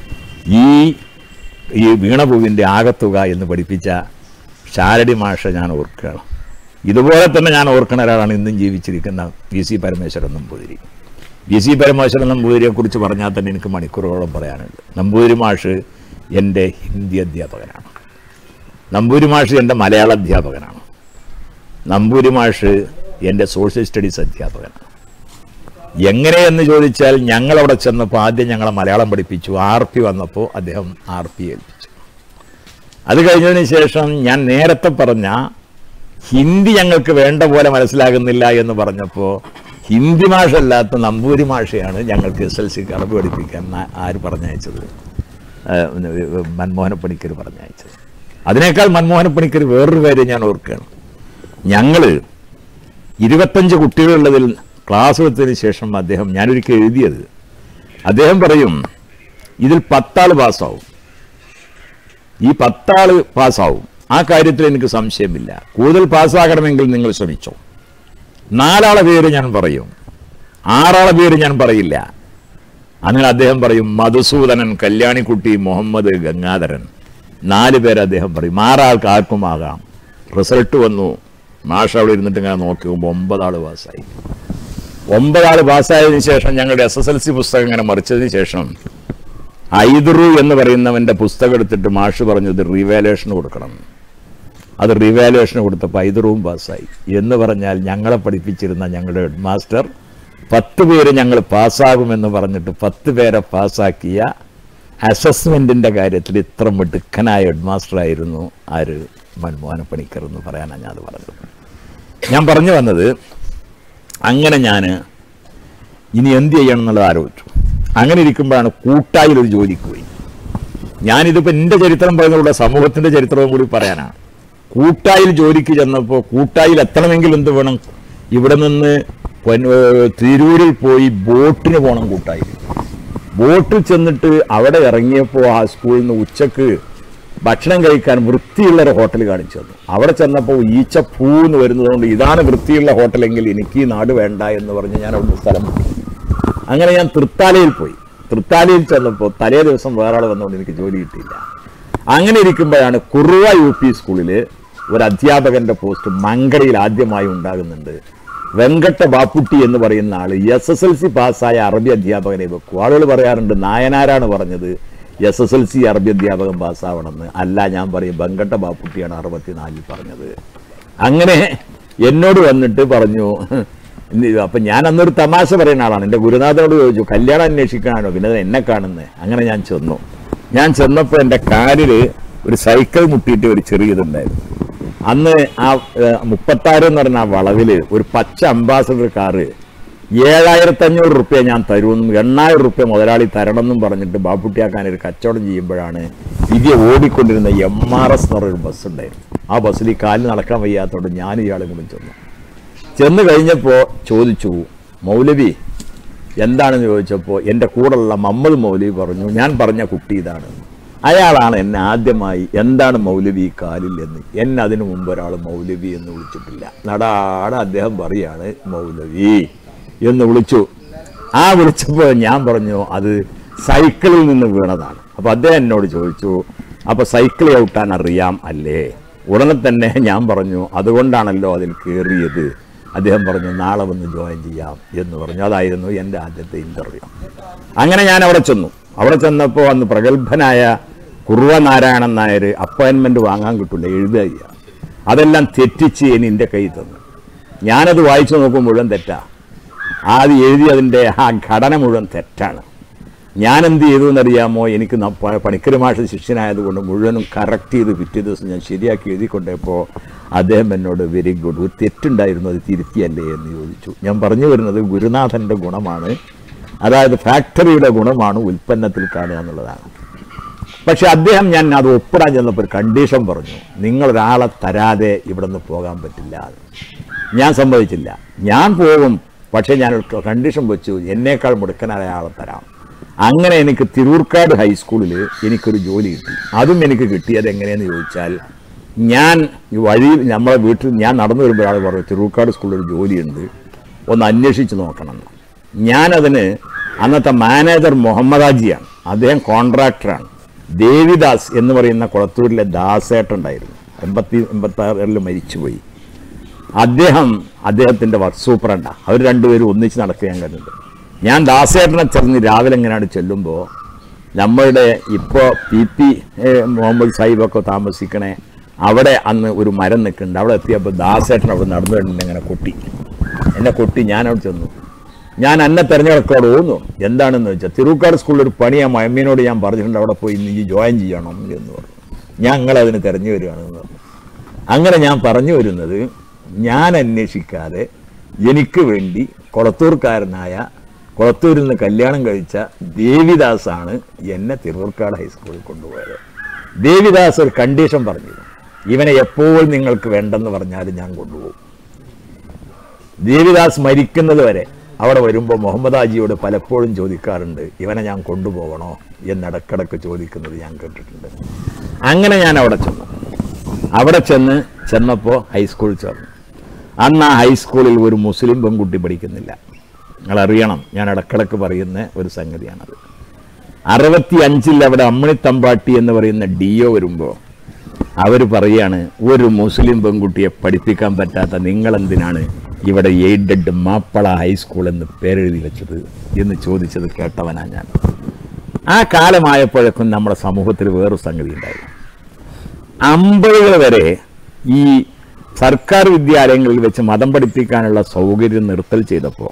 ഈ ഈ വീണപൂവിൻ്റെ ആകത്തുക എന്ന് പഠിപ്പിച്ച ശാരടി മാഷ ഞാൻ ഓർക്കുകയാണ് ഇതുപോലെ തന്നെ ഞാൻ ഓർക്കുന്ന ഒരാളാണ് ഇന്നും ജീവിച്ചിരിക്കുന്ന P C Parameswaran Namboothiri P C Parameswaran നമ്പൂതിരിയെ കുറിച്ച് പറഞ്ഞാൽ തന്നെ എനിക്ക് മണിക്കൂറുകളോളം പറയാനുണ്ട് നമ്പൂതിരി മാഷ് എൻ്റെ ഹിന്ദി അധ്യാപകനാണ് നമ്പൂരി മാഷ് എൻ്റെ മലയാള അധ്യാപകനാണ് നമ്പൂരി മാഷ് എൻ്റെ സോഷ്യൽ സ്റ്റഡീസ് അധ്യാപകനാണ് എങ്ങനെയെന്ന് ചോദിച്ചാൽ ഞങ്ങളവിടെ ചെന്നപ്പോൾ ആദ്യം ഞങ്ങളെ മലയാളം പഠിപ്പിച്ചു ആർ പി വന്നപ്പോൾ അദ്ദേഹം ആർ പി ഏൽപ്പിച്ചു അത് കഴിഞ്ഞതിന് ശേഷം ഞാൻ നേരത്തെ പറഞ്ഞ ഹിന്ദി ഞങ്ങൾക്ക് വേണ്ട പോലെ മനസ്സിലാകുന്നില്ല എന്ന് പറഞ്ഞപ്പോൾ ഹിന്ദി ഭാഷയല്ലാത്ത നമ്പൂരി ഭാഷയാണ് ഞങ്ങൾക്ക് എസ് എൽ സിക്ക് അറബ് പഠിപ്പിക്കാൻ ആ- ആര് പറഞ്ഞയച്ചത് ഏഹ് മൻമോഹന പണിക്കർ പറഞ്ഞയച്ചത് അതിനേക്കാൾ മൻമോഹന പണിക്കർ വേറൊരു കാര്യം ഞാൻ ഓർക്കുകയാണ് ഞങ്ങൾ ഇരുപത്തഞ്ച് കുട്ടികളുള്ളതിൽ ക്ലാസ് എടുത്തതിന് ശേഷം അദ്ദേഹം ഞാനൊരിക്കൽ എഴുതിയത് അദ്ദേഹം പറയും ഇതിൽ പത്താൾ പാസ്സാവും ഈ പത്താള് പാസ്സാവും ആ കാര്യത്തിൽ എനിക്ക് സംശയമില്ല കൂടുതൽ പാസ്സാകണമെങ്കിൽ നിങ്ങൾ ശ്രമിച്ചോ നാലാളെ പേര് ഞാൻ പറയും ആറാളെ പേര് ഞാൻ പറയില്ല അങ്ങനെ അദ്ദേഹം പറയും മധുസൂദനൻ കല്യാണിക്കുട്ടി മുഹമ്മദ് ഗംഗാധരൻ നാല് പേര് അദ്ദേഹം പറയും ആറാൾക്ക് ആർക്കും ആകാം റിസൾട്ട് വന്നു മാഷ് അവിടെ ഇരുന്നിട്ട് ഇങ്ങനെ നോക്കുമ്പോൾ ഒമ്പതാൾ പാസ്സായി ഒമ്പതാൾ പാസ്സായതിനു ശേഷം ഞങ്ങളുടെ എസ് എസ് എൽ സി പുസ്തകം ഇങ്ങനെ മറിച്ചതിന് ശേഷം ഐദുറു എന്ന് പറയുന്നവന്റെ പുസ്തകം എടുത്തിട്ട് മാഷ് പറഞ്ഞത് റിവാലുവേഷൻ കൊടുക്കണം അത് റിവാലുവേഷൻ കൊടുത്തപ്പോൾ ഐദുറുവും പാസ്സായി എന്ന് പറഞ്ഞാൽ ഞങ്ങളെ പഠിപ്പിച്ചിരുന്ന ഞങ്ങളുടെ ഹെഡ് മാസ്റ്റർ പത്ത് പേര് ഞങ്ങൾ പാസ്സാകുമെന്ന് പറഞ്ഞിട്ട് പത്ത് പേരെ പാസ്സാക്കിയ അസസ്മെന്റിന്റെ കാര്യത്തിൽ ഇത്ര മിടുക്കനായ ഹെഡ് മാസ്റ്റർ ആയിരുന്നു ആര് മൻമോഹന പണിക്കർ എന്ന് പറയാനാണ് ഞാൻ അത് പറഞ്ഞത് ഞാൻ പറഞ്ഞു വന്നത് അങ്ങനെ ഞാൻ ഇനി എന്ത് ചെയ്യണം എന്നുള്ളത് ആലോചിച്ചു അങ്ങനെ ഇരിക്കുമ്പോഴാണ് കൂട്ടായിൽ ഒരു ജോലിക്ക് പോയി ഞാനിതിപ്പോൾ എൻ്റെ ചരിത്രം പറയുന്നതിലൂടെ സമൂഹത്തിൻ്റെ ചരിത്രവും കൂടി പറയാനാണ് കൂട്ടായിൽ ജോലിക്ക് ചെന്നപ്പോൾ കൂട്ടായിൽ എത്തണമെങ്കിൽ എന്ത് വേണം ഇവിടെ നിന്ന് പൊൻ- ഏർ തിരൂരിൽ പോയി ബോട്ടിന് പോകണം കൂട്ടായിൽ ബോട്ടിൽ ചെന്നിട്ട് അവിടെ ഇറങ്ങിയപ്പോൾ ആ സ്കൂളിൽ നിന്ന് ഉച്ചക്ക് ഭക്ഷണം കഴിക്കാൻ വൃത്തിയുള്ള ഒരു ഹോട്ടൽ കാണിച്ചു തന്നു അവിടെ ചെന്നപ്പോൾ ഈച്ച പൂന്ന് വരുന്നതുകൊണ്ട് ഇതാണ് വൃത്തിയുള്ള ഹോട്ടലെങ്കിൽ എനിക്ക് ഈ നാട് വേണ്ട എന്ന് പറഞ്ഞ് ഞാൻ അവിടുന്ന് സ്ഥലം വിട്ടു അങ്ങനെ ഞാൻ തൃത്താലയിൽ പോയി തൃത്താലയിൽ ചെന്നപ്പോൾ തലേ ദിവസം വേറെ ആൾ വന്നുകൊണ്ട് എനിക്ക് ജോലി കിട്ടിയില്ല അങ്ങനെ ഇരിക്കുമ്പോഴാണ് കുറുവ യു പി സ്കൂളിൽ ഒരു അധ്യാപകന്റെ പോസ്റ്റ് മങ്കടയിൽ ആദ്യമായി ഉണ്ടാകുന്നുണ്ട് വെങ്കട്ട ബാപ്പുട്ടി എന്ന് പറയുന്ന ആള് എസ് എസ് എൽ സി പാസ്സായ അറബി അധ്യാപകനെ വെക്കൂ ആളുകൾ പറയാറുണ്ട് നായനാരാണ് പറഞ്ഞത് എസ് എസ് എൽ സി അറബി അധ്യാപകൻ പാസ്സാവണമെന്ന് അല്ല ഞാൻ പറയും വെങ്കട്ട ബാപ്പുട്ടിയാണ് അറുപത്തിനാലിൽ പറഞ്ഞത് അങ്ങനെ എന്നോട് വന്നിട്ട് പറഞ്ഞു ഇന്ന് അപ്പൊ ഞാൻ അന്നൊരു തമാശ പറയുന്ന ആളാണ് എൻ്റെ ഗുരുനാഥനോട് ചോദിച്ചു കല്യാണം അന്വേഷിക്കാനാണോ പിന്നെ അത് എന്നെ കാണുന്നത് അങ്ങനെ ഞാൻ ചെന്നു ഞാൻ ചെന്നപ്പോൾ എൻ്റെ കാലില് ഒരു സൈക്കിൾ മുട്ടിയിട്ട് ഒരു ചെറിയതുണ്ടായിരുന്നു അന്ന് ആ മുപ്പത്താറ് എന്ന് പറഞ്ഞ ആ വളവില് ഒരു പച്ച അംബാസഡർ കാറ് ഏഴായിരത്തി അഞ്ഞൂറ് റുപ്യ ഞാൻ തരുമെന്നും എണ്ണായിരം റുപ്യ മുതലാളി തരണമെന്നും പറഞ്ഞിട്ട് ബാപ്പുട്ടിയാക്കാൻ ഒരു കച്ചവടം ചെയ്യുമ്പോഴാണ് വിദ്യ ഓടിക്കൊണ്ടിരുന്ന എം ആർ എസ് എന്ന് പറഞ്ഞൊരു ബസ് ഉണ്ടായിരുന്നു ആ ബസ്സിൽ ഈ കാലിൽ നടക്കാൻ വയ്യാത്തതുകൊണ്ട് ഞാൻ ഇയാളെ കൂടി ചെന്നു ചെന്ന് കഴിഞ്ഞപ്പോൾ ചോദിച്ചു മൗലവി എന്താണെന്ന് ചോദിച്ചപ്പോൾ എൻ്റെ കൂടെയുള്ള മമ്മദ് മൗലവി പറഞ്ഞു ഞാൻ പറഞ്ഞ കുട്ടി ഇതാണ് അയാളാണ് എന്നെ ആദ്യമായി എന്താണ് മൗലവി ഈ കാലിൽ എന്ന് എന്നെ അതിനു മുമ്പ് ഒരാൾ മൗലവി എന്ന് വിളിച്ചിട്ടില്ല നടാടെ അദ്ദേഹം പറയാണ് മൗലവി എന്ന് വിളിച്ചു ആ വിളിച്ചപ്പോൾ ഞാൻ പറഞ്ഞു അത് സൈക്കിളിൽ നിന്ന് വീണതാണ് അപ്പോൾ അദ്ദേഹം എന്നോട് ചോദിച്ചു അപ്പോൾ സൈക്കിൾ ചവിട്ടാൻ അറിയാം അല്ലേ ഉടനെ തന്നെ ഞാൻ പറഞ്ഞു അതുകൊണ്ടാണല്ലോ അതിൽ കയറിയത് അദ്ദേഹം പറഞ്ഞു നാളെ വന്ന് ജോയിൻ ചെയ്യാം എന്ന് പറഞ്ഞു അതായിരുന്നു എൻ്റെ ആദ്യത്തെ ഇൻ്റർവ്യൂ അങ്ങനെ ഞാൻ അവിടെ ചെന്നു അവിടെ ചെന്നപ്പോൾ അന്ന് പ്രഗത്ഭനായ കുറുവ നാരായണൻ നായർ അപ്പോയിൻമെൻറ്റ് വാങ്ങാൻ കിട്ടില്ല എഴുതുക അതെല്ലാം തെറ്റിച്ച് ഇനി എൻ്റെ കയ്യിൽ തന്നു ഞാനത് വായിച്ചു നോക്കുമ്പോൾ മുഴുവൻ തെറ്റാ ആദ്യം എഴുതി അതിൻ്റെ ആ ഘടന മുഴുവൻ തെറ്റാണ് ഞാൻ എന്ത് ചെയ്തു എന്നറിയാമോ എനിക്ക് ന- പ- പണിക്കര് മാഷ ശിഷ്യനായതുകൊണ്ട് മുഴുവനും കറക്റ്റ് ചെയ്ത് പിറ്റേ ദിവസം ഞാൻ ശരിയാക്കി എഴുതി കൊണ്ടപ്പോൾ അദ്ദേഹം എന്നോട് വെരി ഗുഡ് ഒരു തെറ്റുണ്ടായിരുന്നു അത് തിരുത്തിയല്ലേ എന്ന് ചോദിച്ചു ഞാൻ പറഞ്ഞു വരുന്നത് ഗുരുനാഥൻ്റെ ഗുണമാണ് അതായത് ഫാക്ടറിയുടെ ഗുണമാണ് ഉൽപ്പന്നത്തിൽ കാണുക എന്നുള്ളതാണ് പക്ഷെ അദ്ദേഹം ഞാൻ അത് ഒപ്പിടാൻ ചെന്നപ്പോൾ ഒരു കണ്ടീഷൻ പറഞ്ഞു നിങ്ങൾ ഒരാളെ തരാതെ ഇവിടെ നിന്ന് പോകാൻ പറ്റില്ല എന്ന്. ഞാൻ സമ്മതിച്ചില്ല ഞാൻ പോകും പക്ഷേ ഞാൻ ഒരു കണ്ടീഷൻ വെച്ചു എന്നേക്കാൾ മുടുക്കനായ ആളെ തരാം അങ്ങനെ എനിക്ക് തിരൂർക്കാട് ഹൈസ്കൂളിൽ എനിക്കൊരു ജോലി കിട്ടി അതും എനിക്ക് കിട്ടിയത് എങ്ങനെയെന്ന് ചോദിച്ചാൽ ഞാൻ ഈ വഴിയിൽ നമ്മളെ വീട്ടിൽ ഞാൻ നടന്നു വരുമ്പോൾ ആൾ പറഞ്ഞു തിരൂർക്കാട് സ്കൂളിൽ ഒരു ജോലിയുണ്ട് ഒന്ന് അന്വേഷിച്ച് നോക്കണം എന്ന്. ഞാനതിന് അന്നത്തെ മാനേജർ മുഹമ്മദാജിയാണ് അദ്ദേഹം കോൺട്രാക്ടറാണ് ദേവിദാസ് എന്ന് പറയുന്ന കുളത്തൂരിലെ ദാസേട്ടുണ്ടായിരുന്നു എൺപത്തി എൺപത്തി ആറിൽ മരിച്ചുപോയി അദ്ദേഹം അദ്ദേഹത്തിൻ്റെ വർക്ക് സൂപ്പറണ്ടാണ് അവർ രണ്ടുപേരും ഒന്നിച്ച് നടക്കുക ഞാൻ കണ്ടിട്ടുണ്ട് ഞാൻ ദാസേട്ടനെ ചെന്ന് രാവിലെ എങ്ങനെയാണ് ചെല്ലുമ്പോൾ നമ്മളുടെ ഇപ്പോൾ പി പി ഏ, മുഹമ്മദ് സാഹിബൊക്കെ താമസിക്കണേ അവിടെ അന്ന് ഒരു മരം നിൽക്കുന്നുണ്ട് അവിടെ എത്തിയപ്പോൾ ദാസേട്ടൻ അവിടെ നടന്നു വരുന്നുണ്ട് ഇങ്ങനെ കൊട്ടി എന്നെ കൊട്ടി ഞാൻ അവിടെ ചെന്നു ഞാൻ എന്നെ തെരഞ്ഞെടുക്കോട് ഓന്നു എന്താണെന്ന് വെച്ചാൽ തിരുക്കാട് സ്കൂളിൽ ഒരു പണി ആ മയമ്മീനോട് ഞാൻ പറഞ്ഞിട്ടുണ്ട് അവിടെ പോയി നീ ജോയിൻ ചെയ്യണം എന്ന് പറഞ്ഞു ഞങ്ങളതിന് തെരഞ്ഞു വരികയാണെന്ന് പറഞ്ഞു അങ്ങനെ ഞാൻ പറഞ്ഞു വരുന്നത് ഞാൻ അന്വേഷിക്കാതെ എനിക്ക് വേണ്ടി കൊളത്തൂർക്കാരനായ കൊളത്തൂരിൽ നിന്ന് കല്യാണം കഴിച്ച ദേവിദാസാണ് എന്നെ തിരുവർക്കാട് ഹൈസ്കൂളിൽ കൊണ്ടുപോയത് ദേവിദാസ് ഒരു കണ്ടീഷൻ പറഞ്ഞു ഇവനെ എപ്പോൾ നിങ്ങൾക്ക് വേണ്ടെന്ന് പറഞ്ഞാലും ഞാൻ കൊണ്ടുപോകും ദേവിദാസ് മരിക്കുന്നത് വരെ അവിടെ വരുമ്പോൾ മുഹമ്മദ് ആജിയോട് പലപ്പോഴും ചോദിക്കാറുണ്ട് ഇവനെ ഞാൻ കൊണ്ടുപോകണോ എന്നിടക്കിടക്ക് ചോദിക്കുന്നത് ഞാൻ കേട്ടിട്ടുണ്ട് അങ്ങനെ ഞാൻ അവിടെ ചെന്നു അവിടെ ചെന്ന് ചെന്നപ്പോൾ ഹൈസ്കൂളിൽ ചേർന്നു അന്ന് ആ ഹൈസ്കൂളിൽ ഒരു മുസ്ലിം പെൺകുട്ടി പഠിക്കുന്നില്ല നിങ്ങൾ അറിയണം ഞാൻ ഇടക്കിടക്ക് പറയുന്ന ഒരു സംഗതിയാണത് അറുപത്തി അഞ്ചിൽ അവിടെ അമ്മിണിത്തമ്പാട്ടി എന്ന് പറയുന്ന ഡി ഒ വരുമ്പോൾ അവർ പറയാണ് ഒരു മുസ്ലിം പെൺകുട്ടിയെ പഠിപ്പിക്കാൻ പറ്റാത്ത നിങ്ങളെന്തിനാണ് ഇവിടെ എയ്ഡഡ് മാപ്പള ഹൈസ്കൂൾ എന്ന് പേരെഴുതി വെച്ചത് എന്ന് ചോദിച്ചത് കേട്ടവനാ ഞാൻ ആ കാലമായപ്പോഴേക്കും നമ്മുടെ സമൂഹത്തിൽ വേറൊരു സംഗതി ഉണ്ടായി അമ്പതുകൾ വരെ ഈ സർക്കാർ വിദ്യാലയങ്ങളിൽ വെച്ച് മതം പഠിപ്പിക്കാനുള്ള സൗകര്യം നിർത്തൽ ചെയ്തപ്പോൾ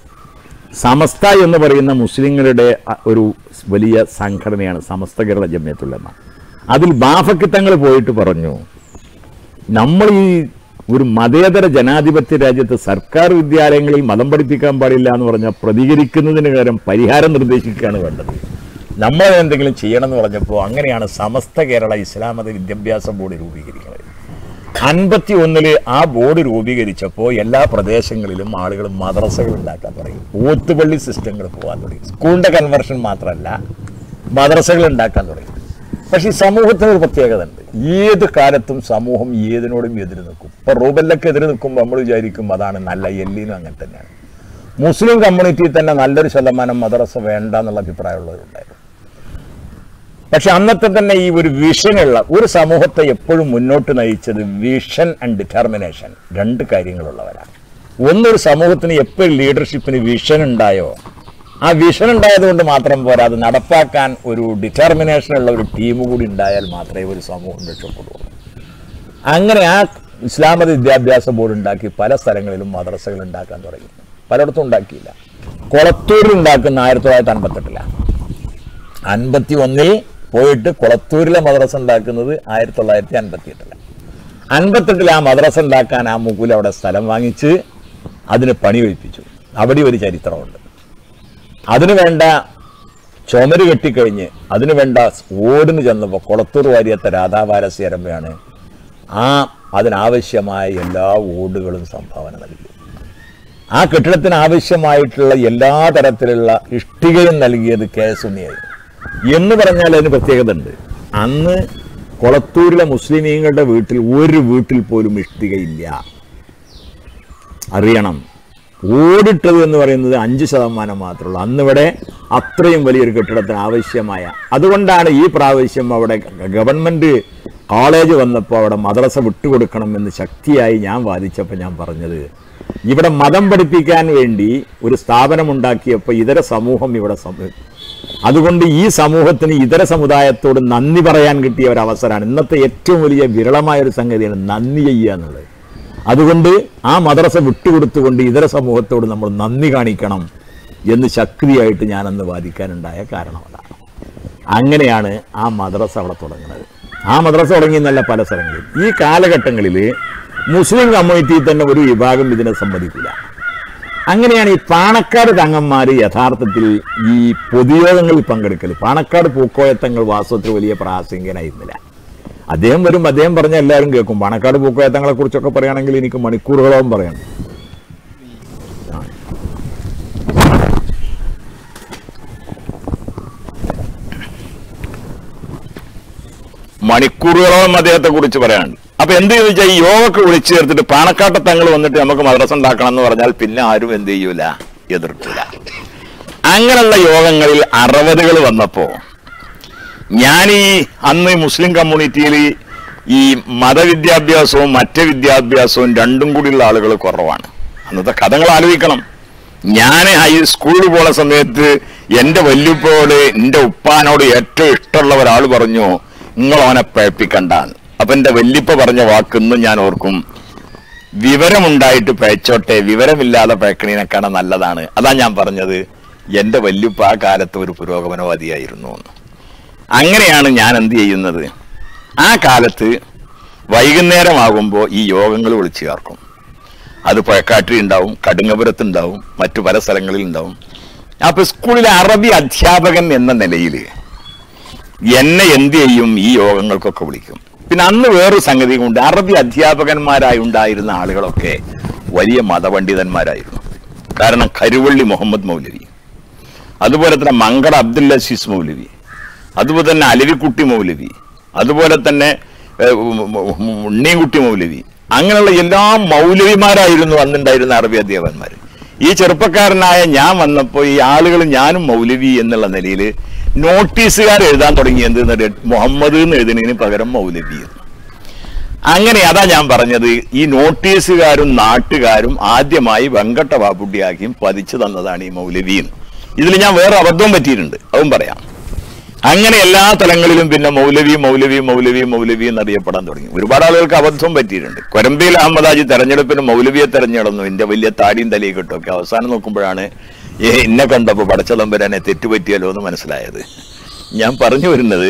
സമസ്ത എന്ന് പറയുന്ന മുസ്ലിങ്ങളുടെ അ- ഒരു വലിയ സംഘടനയാണ് സമസ്ത കേരള ജമ്യത്തുള്ളമ അതിൽ ബാഫക്കിത്തങ്ങൾ പോയിട്ട് പറഞ്ഞു നമ്മൾ ഈ ഒരു മതേതര ജനാധിപത്യ രാജ്യത്ത് സർക്കാർ വിദ്യാലയങ്ങളിൽ മതം പഠിപ്പിക്കാൻ പാടില്ല എന്ന് പറഞ്ഞാൽ പ്രതികരിക്കുന്നതിന് പകരം പരിഹാരം നിർദ്ദേശിക്കുകയാണ് വേണ്ടത് നമ്മൾ എന്തെങ്കിലും ചെയ്യണം എന്ന് പറഞ്ഞപ്പോൾ അങ്ങനെയാണ് സമസ്ത കേരള ഇസ്ലാം മത വിദ്യാഭ്യാസ ബോർഡ് രൂപീകരിക്കുന്നത് അൻപത്തി ഒന്നില് ആ ബോർഡ് രൂപീകരിച്ചപ്പോൾ എല്ലാ പ്രദേശങ്ങളിലും ആളുകൾ മദ്രസകൾ ഉണ്ടാക്കാൻ തുടങ്ങി ഓത്തുപള്ളി സിസ്റ്റങ്ങൾ പോകാൻ തുടങ്ങി സ്കൂളിന്റെ കൺവർഷൻ മാത്രമല്ല മദ്രസകൾ ഉണ്ടാക്കാൻ തുടങ്ങി പക്ഷെ ഈ സമൂഹത്തിന് ഒരു പ്രത്യേകത ഉണ്ട് ഏത് കാലത്തും സമൂഹം ഏതിനോടും എതിര് നിൽക്കും ഇപ്പൊ റൂബല്ലൊക്കെ എതിര് നിൽക്കുമ്പോൾ നമ്മൾ വിചാരിക്കും അതാണ് നല്ല എല്ലിനും അങ്ങനെ തന്നെയാണ് മുസ്ലിം കമ്മ്യൂണിറ്റിയിൽ തന്നെ നല്ലൊരു ശതമാനം മദ്രസ വേണ്ട എന്നുള്ള അഭിപ്രായമുള്ളവരുണ്ടായിരുന്നു പക്ഷെ അന്നത്തെ തന്നെ ഈ ഒരു വിഷനുള്ള ഒരു സമൂഹത്തെ എപ്പോഴും മുന്നോട്ട് നയിച്ചത് വിഷൻ ആൻഡ് ഡിറ്റർമിനേഷൻ രണ്ട് കാര്യങ്ങളുള്ളവരാണ് ഒന്നൊരു സമൂഹത്തിന് എപ്പോഴും ലീഡർഷിപ്പിന് വിഷൻ ഉണ്ടായോ ആ വിഷൻ ഉണ്ടായത് കൊണ്ട് മാത്രം പോരാ അത് നടപ്പാക്കാൻ ഒരു ഡിറ്റർമിനേഷൻ ഉള്ള ഒരു ടീം കൂടി ഉണ്ടായാൽ മാത്രമേ ഒരു സമൂഹം രക്ഷപ്പെടുള്ളൂ അങ്ങനെ ആ ഇസ്ലാമത വിദ്യാഭ്യാസ ബോർഡ് ഉണ്ടാക്കി പല സ്ഥലങ്ങളിലും മദ്രസകൾ ഉണ്ടാക്കാൻ തുടങ്ങി പലയിടത്തും ഉണ്ടാക്കിയില്ല കൊളത്തൂരിൽ ഉണ്ടാക്കുന്ന ആയിരത്തി തൊള്ളായിരത്തി അൻപത്തെട്ടിലാണ് അൻപത്തി ഒന്നിൽ പോയിട്ട് കുളത്തൂരിലെ മദ്രസ ഉണ്ടാക്കുന്നത് ആയിരത്തി തൊള്ളായിരത്തി അൻപത്തി എട്ടിലാണ് അൻപത്തെട്ടിൽ ആ മദ്രസ ഉണ്ടാക്കാൻ ആ മുകൂൽ അവിടെ സ്ഥലം വാങ്ങിച്ച് അതിന് പണി കഴിപ്പിച്ചു അവിടെ ഒരു ചരിത്രമുണ്ട് അതിന് വേണ്ട ചുമര് കെട്ടിക്കഴിഞ്ഞ് അതിന് വേണ്ട ഓടിന് ചെന്നപ്പോൾ കുളത്തൂർ വാര്യത്തെ രാധാവാരസ്യരമ്പയാണ് ആ അതിനാവശ്യമായ എല്ലാ ഓടുകളും സംഭാവന നൽകി ആ കെട്ടിടത്തിന് ആവശ്യമായിട്ടുള്ള എല്ലാ തരത്തിലുള്ള ഇഷ്ടികയും നൽകിയത് കെ എസ് ഉണ്ണിയായിരുന്നു എന്ന് പറഞ്ഞാൽ അതിന് പ്രത്യേകത ഉണ്ട് അന്ന് കൊളത്തൂരിലെ മുസ്ലിമീങ്ങളുടെ വീട്ടിൽ ഒരു വീട്ടിൽ പോലും ഇഷ്ടികയില്ല അറിയണം ഓടിട്ടത് എന്ന് പറയുന്നത് അഞ്ച് ശതമാനം മാത്രമേ ഉള്ളൂ അന്നിവിടെ അത്രയും വലിയൊരു കെട്ടിടത്തിന് ആവശ്യമായ അതുകൊണ്ടാണ് ഈ പ്രാവശ്യം അവിടെ ഗവൺമെന്റ് കോളേജ് വന്നപ്പോൾ അവിടെ മദ്രസ വിട്ടുകൊടുക്കണം എന്ന് ശക്തിയായി ഞാൻ വാദിച്ചപ്പോൾ ഞാൻ പറഞ്ഞത് ഇവിടെ മതം പഠിപ്പിക്കാൻ വേണ്ടി ഒരു സ്ഥാപനം ഉണ്ടാക്കിയപ്പോൾ ഇതര സമൂഹം ഇവിടെ സമ- അതുകൊണ്ട് ഈ സമൂഹത്തിന് ഇതര സമുദായത്തോട് നന്ദി പറയാൻ കിട്ടിയ ഒരു അവസരമാണ് ഇന്നത്തെ ഏറ്റവും വലിയ വിരളമായ ഒരു സംഗതിയാണ് നന്ദി ചെയ്യുക എന്നുള്ളത് അതുകൊണ്ട് ആ മദ്രസ വിട്ടുകൊടുത്തുകൊണ്ട് ഇതര സമൂഹത്തോട് നമ്മൾ നന്ദി കാണിക്കണം എന്ന് ശക്തിയായിട്ട് ഞാനന്ന് വാദിക്കാനുണ്ടായ കാരണം അതാണ് അങ്ങനെയാണ് ആ മദ്രസ അവിടെ തുടങ്ങുന്നത് ആ മദ്രസ തുടങ്ങി എന്നല്ല പല സ്ഥലങ്ങളിൽ ഈ കാലഘട്ടങ്ങളിൽ മുസ്ലിം കമ്മ്യൂണിറ്റിയിൽ തന്നെ ഒരു വിഭാഗം ഇതിനെ സമ്മതിക്കില്ല അങ്ങനെയാണ് ഈ പാണക്കാട് തങ്ങന്മാർ യഥാർത്ഥത്തിൽ ഈ പൊതുയോഗങ്ങളിൽ പങ്കെടുക്കൽ പാണക്കാട് പൂക്കോയത്തങ്ങൾ വാസ്തവത്തിൽ വലിയ പ്രാസംഗികനായിരുന്നില്ല അദ്ദേഹം വരും അദ്ദേഹം പറഞ്ഞ എല്ലാവരും കേൾക്കും പാണക്കാട് പൂക്കോയത്തങ്ങളെ കുറിച്ചൊക്കെ പറയുകയാണെങ്കിൽ എനിക്ക് മണിക്കൂറുകളോളം പറയണം മണിക്കൂറുകളോളം അദ്ദേഹത്തെ കുറിച്ച് പറയാനുണ്ട് അപ്പൊ എന്ത് ചെയ്തു വെച്ചാൽ ഈ യോഗക്ക് വിളിച്ചു ചേർത്തിട്ട് പാണക്കാട്ടെ തങ്ങൾ വന്നിട്ട് നമുക്ക് മദ്രസ ഉണ്ടാക്കണം എന്ന് പറഞ്ഞാൽ പിന്നെ ആരും എന്ത് ചെയ്യൂല എതിർക്കൂല അങ്ങനെയുള്ള യോഗങ്ങളിൽ അറുപതുകൾ വന്നപ്പോ ഞാൻ ഈ അന്ന് മുസ്ലിം കമ്മ്യൂണിറ്റിയിൽ ഈ മതവിദ്യാഭ്യാസവും മറ്റ് വിദ്യാഭ്യാസവും രണ്ടും കൂടിയുള്ള ആളുകൾ കുറവാണ് അന്നത്തെ കഥകൾ ആലോചിക്കണം ഞാൻ ഹൈ സ്കൂളിൽ പോണ സമയത്ത് എൻ്റെ വല്യുപ്പോട് എൻ്റെ ഉപ്പാനോട് ഏറ്റവും ഇഷ്ടമുള്ള ഒരാൾ പറഞ്ഞു നിങ്ങൾ അവനെ പഴപ്പിക്കണ്ടാന്ന് അപ്പൊ എൻ്റെ വല്യപ്പ പറഞ്ഞ വാക്കിന്നും ഞാൻ ഓർക്കും വിവരമുണ്ടായിട്ട് പഴച്ചോട്ടെ വിവരമില്ലാതെ പഴക്കണീനേക്കാണ് നല്ലതാണ് അതാ ഞാൻ പറഞ്ഞത് എൻ്റെ വല്യുപ്പ ആ കാലത്ത് ഒരു പുരോഗമനവാദിയായിരുന്നു എന്ന് അങ്ങനെയാണ് ഞാൻ എന്ത് ചെയ്യുന്നത് ആ കാലത്ത് വൈകുന്നേരമാകുമ്പോൾ ഈ യോഗങ്ങൾ വിളിച്ചു ചേർക്കും അത് പുഴക്കാട്ടിൽ ഉണ്ടാവും കടുങ്ങപുരത്ത് ഉണ്ടാവും മറ്റു പല സ്ഥലങ്ങളിൽ ഉണ്ടാവും അപ്പൊ സ്കൂളിലെ അറബി അധ്യാപകൻ എന്ന നിലയിൽ എന്നെ എന്ത് ചെയ്യും ഈ യോഗങ്ങൾക്കൊക്കെ വിളിക്കും പിന്നെ അന്ന് വേറൊരു സംഗതി കൊണ്ട് അറബി അധ്യാപകന്മാരായി ഉണ്ടായിരുന്ന ആളുകളൊക്കെ വലിയ മതപണ്ഡിതന്മാരായിരുന്നു കാരണം കരുവള്ളി മുഹമ്മദ് മൗലവി അതുപോലെ തന്നെ മങ്കട അബ്ദുൽ അസീസ് മൗലവി അതുപോലെ തന്നെ അലവിക്കുട്ടി മൗലവി അതുപോലെ തന്നെ ഏഹ്, ഉം, ഉം, ഉണ്ണിക്കുട്ടി മൗലവി അങ്ങനെയുള്ള എല്ലാ മൗലവിമാരായിരുന്നു അന്നുണ്ടായിരുന്ന അറബി അധ്യാപകന്മാർ ഈ ചെറുപ്പക്കാരനായ ഞാൻ വന്നപ്പോൾ ഈ ആളുകൾ ഞാനും മൗലവി എന്നുള്ള നിലയിൽ നോട്ടീസുകാർ എഴുതാൻ തുടങ്ങി എന്ത് മുഹമ്മദ് എന്ന് എഴുതുന്നതിന് പകരം മൗലവി എന്ന് അങ്ങനെ അതാ ഞാൻ പറഞ്ഞത് ഈ നോട്ടീസുകാരും നാട്ടുകാരും ആദ്യമായി വെങ്കട്ട ബാബുട്ടിയാക്കിയും പതിച്ചു തന്നതാണ് ഈ മൗലവിയും ഇതിൽ ഞാൻ വേറെ അബദ്ധവും പറ്റിയിട്ടുണ്ട് അതും പറയാം അങ്ങനെ എല്ലാ തലങ്ങളിലും പിന്നെ മൗലവി മൗലവി മൗലവി മൗലവി എന്നറിയപ്പെടാൻ തുടങ്ങി ഒരുപാട് ആളുകൾക്ക് അബദ്ധവും പറ്റിയിട്ടുണ്ട് കൊരമ്പയിൽ അഹമ്മദാജി തെരഞ്ഞെടുപ്പിന് മൗലവിയെ തെരഞ്ഞെടുന്നു എന്റെ വലിയ താടിയും തലയും കിട്ടുമൊക്കെ അവസാനം നോക്കുമ്പോഴാണ് ഏ എന്നെ കണ്ടപ്പോൾ പടച്ചതമ്പരാനെ തെറ്റുപറ്റിയല്ലോ എന്ന് മനസ്സിലായത് ഞാൻ പറഞ്ഞു വരുന്നത്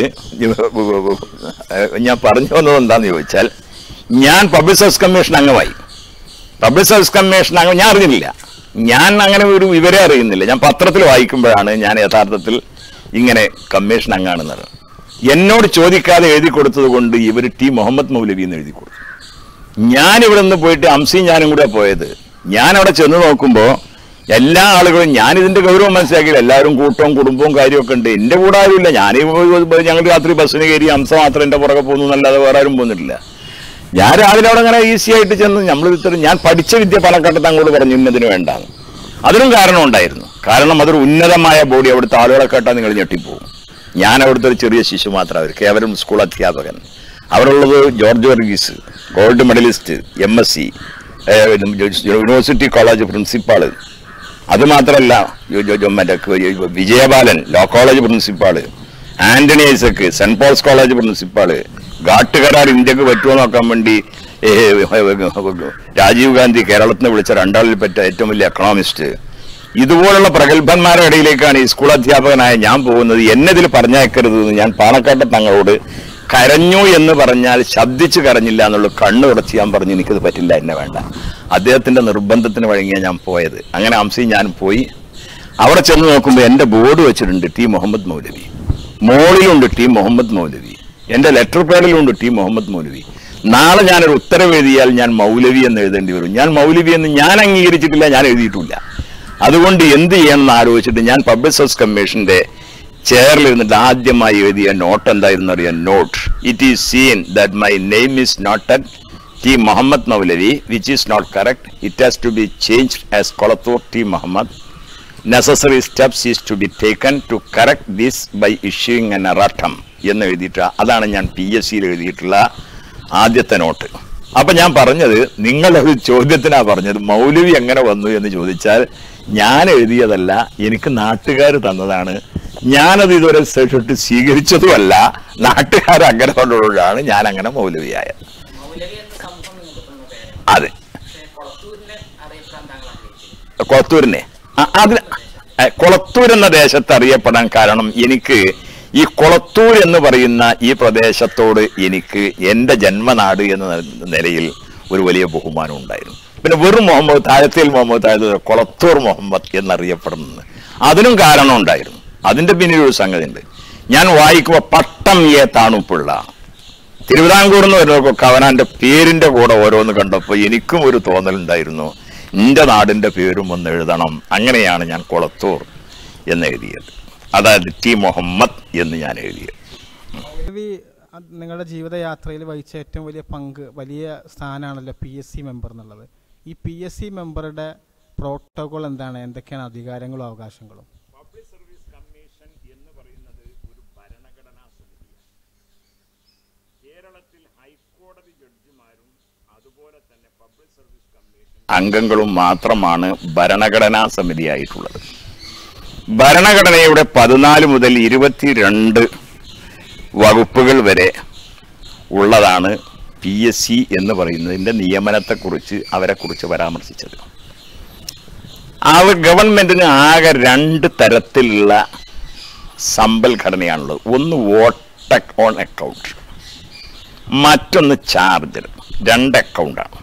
ഞാൻ പറഞ്ഞു വന്നത് എന്താണെന്ന് ചോദിച്ചാൽ ഞാൻ പബ്ലിക് സർവീസ് കമ്മീഷൻ അംഗമായി പബ്ലിക് സർവീസ് കമ്മീഷൻ അംഗം ഞാൻ അറിഞ്ഞില്ല ഞാൻ അങ്ങനെ ഒരു വിവരം അറിയുന്നില്ല ഞാൻ പത്രത്തിൽ വായിക്കുമ്പോഴാണ് ഞാൻ യഥാർത്ഥത്തിൽ ഇങ്ങനെ കമ്മീഷൻ അംഗാണെന്നത് എന്നോട് ചോദിക്കാതെ എഴുതി കൊടുത്തത് കൊണ്ട് ഇവർ ടി മുഹമ്മദ് മൗലവി എന്ന് എഴുതി കൊടുത്തു ഞാൻ ഇവിടെ നിന്ന് പോയിട്ട് അംസിയും ഞാനും കൂടെ പോയത് ഞാൻ അവിടെ ചെന്ന് നോക്കുമ്പോൾ എല്ലാ ആളുകളും ഞാൻ ഇതിന്റെ ഗൗരവം മനസ്സിലാക്കിയില്ല എല്ലാവരും കൂട്ടവും കുടുംബവും കാര്യമൊക്കെ ഉണ്ട് എന്റെ കൂടെ ആരുമില്ല ഞാൻ ഞങ്ങൾ രാത്രി ബസ്സിന് കയറി അംസ മാത്രം എന്റെ പുറകെ പോകുന്നു എന്നല്ലാതെ വേറെ ആരും പോകുന്നിട്ടില്ല ഞാൻ രാവിലെ അവിടെ അങ്ങനെ ഈസി ആയിട്ട് ചെന്ന് നമ്മൾ ഇത്ര ഞാൻ പഠിച്ച വിദ്യ പാലക്കാട്ടത്ത് അങ്ങോട്ട് പറഞ്ഞു ഇന്നതിന് വേണ്ടാന്ന് അതിനും കാരണം ഉണ്ടായിരുന്നു കാരണം അതൊരു ഉന്നതമായ ബോഡി അവിടുത്തെ ആളുകളെ കേട്ടാൽ നിങ്ങൾ ഞെട്ടിപ്പോവും ഞാൻ അവിടുത്തെ ഒരു ചെറിയ ശിശു മാത്രം അവർ കേവലം സ്കൂൾ അധ്യാപകൻ അവരുള്ളത് George Varghese gold medallist M S C university college principal അത് മാത്രമല്ല ജോ- ജോ- ജോ- മറ്റേ ക- Vijayabalan law college principal Antony Isaac saint Paul's college principal ഘാട്ടുകരാർ ഇന്ത്യക്ക് പറ്റുമോ നോക്കാൻ വേണ്ടി ഏ, രാജീവ് ഗാന്ധി കേരളത്തിൽ നിന്ന് വിളിച്ച രണ്ടാളിൽ പറ്റ ഏറ്റവും വലിയ എക്കണോമിസ്റ്റ് ഇതുപോലുള്ള പ്രഗത്ഭന്മാരുടെ ഇടയിലേക്കാണ് ഈ സ്കൂൾ അധ്യാപകനായ ഞാൻ പോകുന്നത് എന്നെ ഇതിൽ പറഞ്ഞേക്കരുത് എന്ന് ഞാൻ പാണക്കാട്ടെ തങ്ങളോട് കരഞ്ഞു എന്ന് പറഞ്ഞാൽ ശബ്ദിച്ച് കരഞ്ഞില്ല എന്നുള്ള കണ്ണ് ഉടച്ച് ഞാൻ പറഞ്ഞു എനിക്കത് പറ്റില്ല എന്നെ വേണ്ട അദ്ദേഹത്തിന്റെ നിർബന്ധത്തിന് വഴങ്ങിയ ഞാൻ പോയത് അങ്ങനെ അംസി ഞാൻ പോയി അവിടെ ചെന്ന് നോക്കുമ്പോൾ എന്റെ ബോർഡ് വെച്ചിട്ടുണ്ട് ടി മുഹമ്മദ് മൗലവി മോളിലുണ്ട് ടി മുഹമ്മദ് മൗലവി എന്റെ ലെറ്റർ പാഡിലുണ്ട് ടി മുഹമ്മദ് മൗലവി നാളെ ഞാനൊരു ഉത്തരവ് എഴുതിയാൽ ഞാൻ മൗലവി എന്ന് എഴുതേണ്ടി വരും ഞാൻ മൗലവി എന്ന് ഞാൻ അംഗീകരിച്ചിട്ടില്ല ഞാൻ എഴുതിയിട്ടില്ല അതുകൊണ്ട് എന്ത് ചെയ്യണമെന്ന് ആലോചിച്ചിട്ട് ഞാൻ പബ്ലിക് സർവീസ് കമ്മീഷന്റെ ചെയറിൽ ഇരുന്നിട്ട് ആദ്യമായി എഴുതിയ നോട്ട് എന്തായിരുന്നു അറിയാം note it is seen that my name is not at T Muhammad Maulavi which is not correct it has to be change as Kolathur T Muhammad necessary steps is to be taken to correct this by issuing an erratum എന്ന് എഴുതിയിട്ട് അതാണ് ഞാൻ P S സിയിൽ എഴുതിയിട്ടുള്ള ആദ്യത്തെ not അപ്പൊ ഞാൻ പറഞ്ഞത് നിങ്ങളുടെ ഒരു ചോദ്യത്തിനാ പറഞ്ഞത് മൗലവി എങ്ങനെ വന്നു എന്ന് ചോദിച്ചാൽ ഞാൻ എഴുതിയതല്ല എനിക്ക് നാട്ടുകാർ തന്നതാണ് ഞാനത് ഇതുവരെ സെറ്റ് സ്വീകരിച്ചതുമല്ല നാട്ടുകാർ അങ്ങനെ കൊണ്ടുള്ളതാണ് ഞാൻ അങ്ങനെ മൗലവിയായത് മൗലവി എന്ന സംഭവം നിങ്ങൾക്ക് തന്ന പേരാണ് അതെ പക്ഷേ കൊളത്തൂരിനെ അറിയപ്പെടാൻ താങ്കൾ ആഗ്രഹിച്ചു കൊളത്തൂരിനെ അ- അതിന് എ, കൊളത്തൂർ എന്ന ദേശത്ത് അറിയപ്പെടാൻ കാരണം എനിക്ക് ഈ കൊളത്തൂർ എന്ന് പറയുന്ന ഈ പ്രദേശത്തോട് എനിക്ക് എൻ്റെ ജന്മനാട് എന്ന നിലയിൽ ഒരു വലിയ ബഹുമാനം ഉണ്ടായിരുന്നു പിന്നെ വെറും മുഹമ്മദ് താഴത്തിൽ മുഹമ്മദ് താഴത്തിൽ കൊളത്തൂർ മുഹമ്മദ് എന്നറിയപ്പെടുന്നത് അതിനും കാരണം ഉണ്ടായിരുന്നു അതിന്റെ പിന്നിൽ ഒരു സംഗതി ഉണ്ട് ഞാൻ വായിക്കുമ്പോൾ പട്ടം ഏ താണുപ്പിള്ള തിരുവിതാംകൂർ എന്ന് വരുന്നവർക്കൊക്കെ അവനാന്റെ പേരിന്റെ കൂടെ ഓരോന്ന് കണ്ടപ്പോൾ എനിക്കും ഒരു തോന്നലുണ്ടായിരുന്നു എന്റെ നാടിന്റെ പേരും ഒന്ന് എഴുതണം അങ്ങനെയാണ് ഞാൻ കൊളത്തൂർ എന്ന് എഴുതിയത് അതായത് ടി മുഹമ്മദ് എന്ന് ഞാൻ എഴുതിയത് മൗലവി അത് നിങ്ങളുടെ ജീവിതയാത്രയിൽ വഹിച്ച ഏറ്റവും വലിയ പങ്ക് വലിയ സ്ഥാനമാണല്ലോ പി എസ് സി മെമ്പർ എന്നുള്ളത് ഈ പി എസ് സി മെമ്പറുടെ പ്രോട്ടോകോൾ എന്താണ് എന്തൊക്കെയാണ് അധികാരങ്ങളും അവകാശങ്ങളും പബ്ലിക് സർവീസ് കമ്മീഷൻ എന്ന് പറയുന്നത് ഒരു ഭരണഘടനാ സമിതിയാണ് കേരളത്തിൽ ഹൈക്കോടതി ജഡ്ജിമാരും അതുപോലെ തന്നെ പബ്ലിക് സർവീസ് കമ്മീഷൻ അംഗങ്ങളും മാത്രമാണ് ഭരണഘടനാ സമിതിയായിട്ടുള്ളത് ഭരണഘടനയുടെ പതിനാല് മുതൽ ഇരുപത്തിരണ്ട് വകുപ്പുകൾ വരെ ഉള്ളതാണ് പി എസ് സി എന്ന് പറയുന്നതിൻ്റെ നിയമനത്തെക്കുറിച്ച് അവരെക്കുറിച്ച് പരാമർശിച്ചത് അവർ ഗവൺമെന്റിന് ആകെ രണ്ട് തരത്തിലുള്ള സമ്പൽഘടനയാണുള്ളത് ഒന്ന് വോട്ട് ഓൺ അക്കൗണ്ട് മറ്റൊന്ന് ചാർജർ രണ്ട് അക്കൗണ്ടാണ്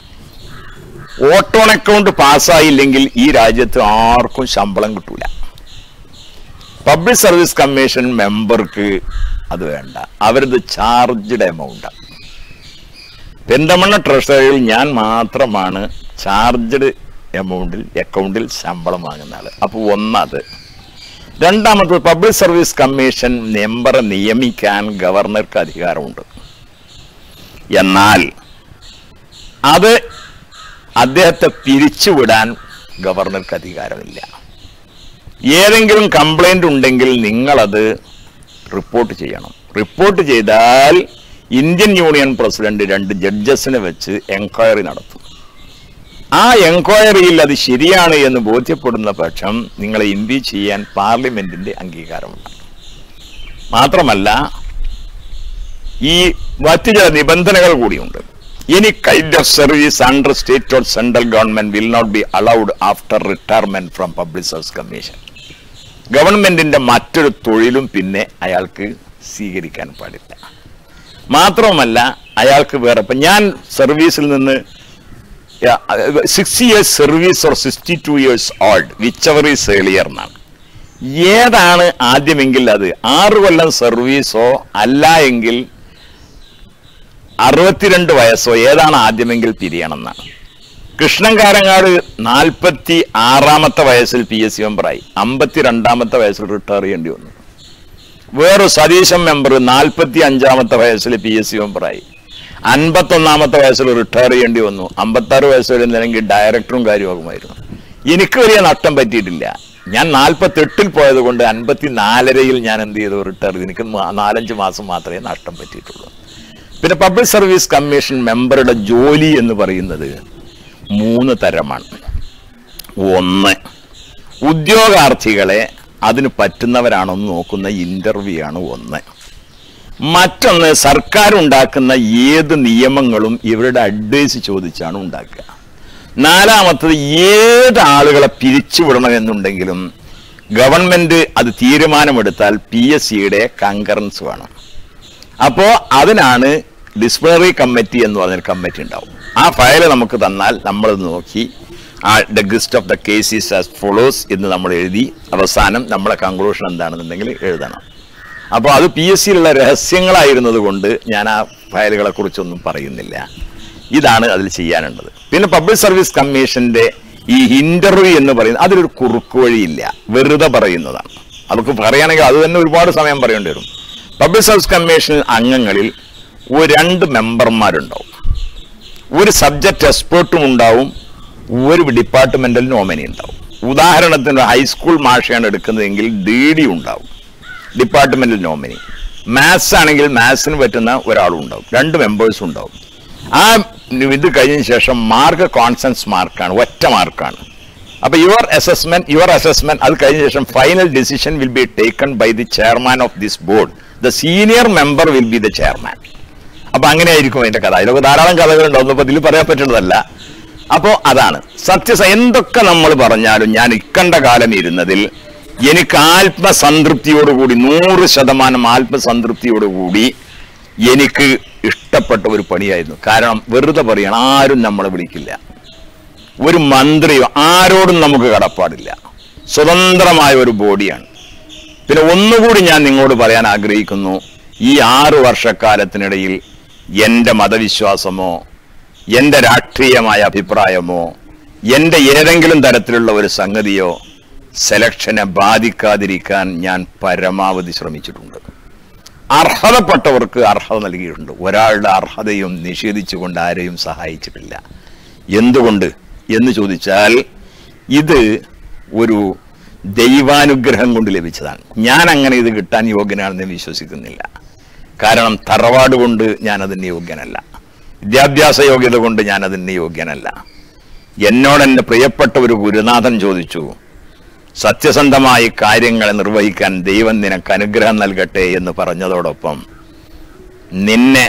വോട്ട് ഓൺ അക്കൗണ്ട് പാസ്സായില്ലെങ്കിൽ ഈ രാജ്യത്ത് ആർക്കും ശമ്പളം കിട്ടൂല പബ്ലിക് സർവീസ് കമ്മീഷൻ മെമ്പർക്ക് അത് വേണ്ട അവരത് ചാർജ്ഡ് എമൗണ്ടാണ് പെന്തമണ്ണ ട്രഷറിയിൽ ഞാൻ മാത്രമാണ് ചാർജ്ഡ് എമൗണ്ടിൽ അക്കൗണ്ടിൽ ശമ്പളം വാങ്ങുന്ന ആള് അപ്പോൾ ഒന്നത് രണ്ടാമത് പബ്ലിക് സർവീസ് കമ്മീഷൻ മെമ്പറെ നിയമിക്കാൻ ഗവർണർക്ക് അധികാരമുണ്ട് എന്നാൽ അത് അദ്ദേഹത്തെ പിരിച്ചുവിടാൻ ഗവർണർക്ക് അധികാരമില്ല ഏതെങ്കിലും കംപ്ലൈന്റ് ഉണ്ടെങ്കിൽ നിങ്ങളത് റിപ്പോർട്ട് ചെയ്യണം റിപ്പോർട്ട് ചെയ്താൽ ഇന്ത്യൻ യൂണിയൻ പ്രസിഡന്റ് രണ്ട് ജഡ്ജസിനെ വെച്ച് എൻക്വയറി നടത്തും ആ എൻക്വയറിയിൽ അത് ശരിയാണ് എന്ന് ബോധ്യപ്പെടുന്ന പക്ഷം നിങ്ങളെ ഇംപീച്ച് ചെയ്യാൻ പാർലമെന്റിന്റെ അംഗീകാരമുണ്ട് മാത്രമല്ല ഈ മറ്റു ചില നിബന്ധനകൾ കൂടിയുണ്ട് any kind of service under state or central government will not be allowed after retirement from public service commission ഗവൺമെന്റിന്റെ മറ്റൊരു തൊഴിലും പിന്നെ അയാൾക്ക് സ്വീകരിക്കാൻ പാടില്ല മാത്രവുമല്ല അയാൾക്ക് വേറെ ഇപ്പം ഞാൻ സർവീസിൽ നിന്ന് six years service or sixty two years old whichever is earlier എന്നാണ് ഏതാണ് ആദ്യമെങ്കിൽ അത് ആറ് കൊല്ലം സർവീസോ അല്ല എങ്കിൽ അറുപത്തിരണ്ട് വയസ്സോ ഏതാണ് ആദ്യമെങ്കിൽ പിരിയണമെന്നാണ് കൃഷ്ണൻ കാരങ്ങാട് നാൽപ്പത്തി ആറാമത്തെ വയസ്സിൽ പി എസ് സി മെമ്പറായി അമ്പത്തിരണ്ടാമത്തെ വയസ്സിൽ റിട്ടയർ ചെയ്യേണ്ടി വന്നു വേറൊരു സതീശൻ മെമ്പർ നാൽപ്പത്തി അഞ്ചാമത്തെ വയസ്സിൽ പി എസ് സി മെമ്പറായി അൻപത്തൊന്നാമത്തെ വയസ്സിൽ റിട്ടയർ ചെയ്യേണ്ടി വന്നു അമ്പത്താറ് വയസ്സ് വരെ നിന്നെങ്കിൽ ഡയറക്ടറും കാര്യമാകുമായിരുന്നു എനിക്ക് വലിയ നഷ്ടം പറ്റിയിട്ടില്ല ഞാൻ നാൽപ്പത്തെട്ടിൽ പോയത് കൊണ്ട് അൻപത്തി നാലരയിൽ ഞാൻ എന്ത് ചെയ്തു റിട്ടയർ ചെയ്തു എനിക്ക് മാ- നാലഞ്ച് മാസം മാത്രമേ നഷ്ടം പറ്റിയിട്ടുള്ളൂ പിന്നെ പബ്ലിക് സർവീസ് കമ്മീഷൻ മെമ്പറുടെ ജോലി എന്ന് പറയുന്നത് മൂന്ന് തരമാണ് ഒന്ന് ഉദ്യോഗാർത്ഥികളെ അതിന് പറ്റുന്നവരാണെന്ന് നോക്കുന്ന ഇന്റർവ്യൂ ആണ് ഒന്ന് മറ്റൊന്ന് സർക്കാർ ഉണ്ടാക്കുന്ന ഏത് നിയമങ്ങളും ഇവരുടെ അഡ്വൈസ് ചോദിച്ചാണ് ഉണ്ടാക്കുക നാലാമത്തത് ഏത് ആളുകളെ പിരിച്ചുവിടണമെന്നുണ്ടെങ്കിലും ഗവൺമെന്റ് അത് തീരുമാനമെടുത്താൽ പി എസ് സിയുടെ കങ്കറൻസ് വേണം അപ്പോ അതിനാണ് ഡിസിപ്ലിനറി കമ്മിറ്റി എന്ന് പറഞ്ഞൊരു കമ്മിറ്റി ഉണ്ടാവും ആ ഫയൽ നമുക്ക് തന്നാൽ നമ്മൾ നോക്കി ആ the gist of the cases as follows എന്ന് നമ്മൾ എഴുതി അവസാനം നമ്മളെ കൺക്ലൂഷൻ എന്താണെന്നുണ്ടെങ്കിൽ എഴുതണം അപ്പോൾ അത് പി എസ് സിയിലുള്ള രഹസ്യങ്ങളായിരുന്നത് കൊണ്ട് ഞാൻ ആ ഫയലുകളെ കുറിച്ചൊന്നും പറയുന്നില്ല ഇതാണ് അതിൽ ചെയ്യാനുള്ളത് പിന്നെ പബ്ലിക് സർവീസ് കമ്മീഷന്റെ ഈ ഇന്റർവ്യൂ എന്ന് പറയുന്നത് അതിലൊരു കുറുക്ക് വഴിയില്ല വെറുതെ പറയുന്നതാണ് അതൊക്കെ പറയുകയാണെങ്കിൽ അത് തന്നെ ഒരുപാട് സമയം പറയേണ്ടി വരും പബ്ലിക് സർവീസ് കമ്മീഷൻ അംഗങ്ങളിൽ ഒരു രണ്ട് മെമ്പർമാരുണ്ടാവും ഒരു സബ്ജക്റ്റ് എക്സ്പേർട്ടും ഉണ്ടാവും ഒരു ഡിപ്പാർട്ട്മെന്റൽ നോമിനി ഉണ്ടാവും ഉദാഹരണത്തിന് ഹൈസ്കൂൾ മാഷയാണ് എടുക്കുന്നതെങ്കിൽ ഡി ഡി ഉണ്ടാവും ഡിപ്പാർട്ട്മെന്റൽ നോമിനി മാത്സ് ആണെങ്കിൽ മാത്സിന് പറ്റുന്ന ഒരാളും ഉണ്ടാവും രണ്ട് മെമ്പേഴ്സും ഉണ്ടാവും ആ ഇത് കഴിഞ്ഞ ശേഷം മാർക്ക് കോൺസൻസ് മാർക്കാണ് ഒറ്റ മാർക്കാണ് അപ്പൊ യുവർ അസസ്മെന്റ് യുവർ അസസ്മെന്റ് അത് കഴിഞ്ഞ ശേഷം final decision will be taken by the chairman of this board the senior member will be the chairman അപ്പൊ അങ്ങനെയായിരിക്കും അതിന്റെ കഥ അതിലൊക്കെ ധാരാളം കഥകളുണ്ടാവും അപ്പൊ ഇതിൽ പറയാൻ പറ്റുന്നതല്ല അപ്പോ അതാണ് സത്യസ എന്തൊക്കെ നമ്മൾ പറഞ്ഞാലും ഞാൻ ഇക്കണ്ട കാലം ഇരുന്നതിൽ എനിക്ക് ആത്മസംതൃപ്തിയോടുകൂടി നൂറ് ശതമാനം ആത്മസംതൃപ്തിയോടുകൂടി എനിക്ക് ഇഷ്ടപ്പെട്ട ഒരു പണിയായിരുന്നു കാരണം വെറുതെ പറയണം ആരും നമ്മളെ വിളിക്കില്ല ഒരു മന്ത്രിയോ ആരോടും നമുക്ക് കടപ്പാടില്ല സ്വതന്ത്രമായ ഒരു ബോഡിയാണ് പിന്നെ ഒന്നുകൂടി ഞാൻ നിങ്ങളോട് പറയാൻ ആഗ്രഹിക്കുന്നു ഈ ആറു വർഷക്കാലത്തിനിടയിൽ എൻ്റെ മതവിശ്വാസമോ എൻ്റെ രാഷ്ട്രീയമായ അഭിപ്രായമോ എൻ്റെ ഏതെങ്കിലും തരത്തിലുള്ള ഒരു സംഗതിയോ സെലക്ഷനെ ബാധിക്കാതിരിക്കാൻ ഞാൻ പരമാവധി ശ്രമിച്ചിട്ടുണ്ട് അർഹതപ്പെട്ടവർക്ക് അർഹത നൽകിയിട്ടുണ്ട് ഒരാളുടെ അർഹതയും നിഷേധിച്ചുകൊണ്ട് ആരെയും സഹായിച്ചിട്ടില്ല എന്തുകൊണ്ട് എന്ന് ചോദിച്ചാൽ ഇത് ഒരു ദൈവാനുഗ്രഹം കൊണ്ട് ലഭിച്ചതാണ് ഞാൻ അങ്ങനെ ഇത് കിട്ടാൻ യോഗ്യനാണെന്ന് വിശ്വസിക്കുന്നില്ല കാരണം തറവാട് കൊണ്ട് ഞാൻ അതിന് യോഗ്യനല്ല വിദ്യാഭ്യാസ യോഗ്യത കൊണ്ട് ഞാൻ അതിന് യോഗ്യനല്ല എന്നോട് എൻ്റെ പ്രിയപ്പെട്ട ഒരു ഗുരുനാഥൻ ചോദിച്ചു സത്യസന്ധമായി കാര്യങ്ങളെ നിർവഹിക്കാൻ ദൈവം നിനക്ക് അനുഗ്രഹം നൽകട്ടെ എന്ന് പറഞ്ഞതോടൊപ്പം നിന്നെ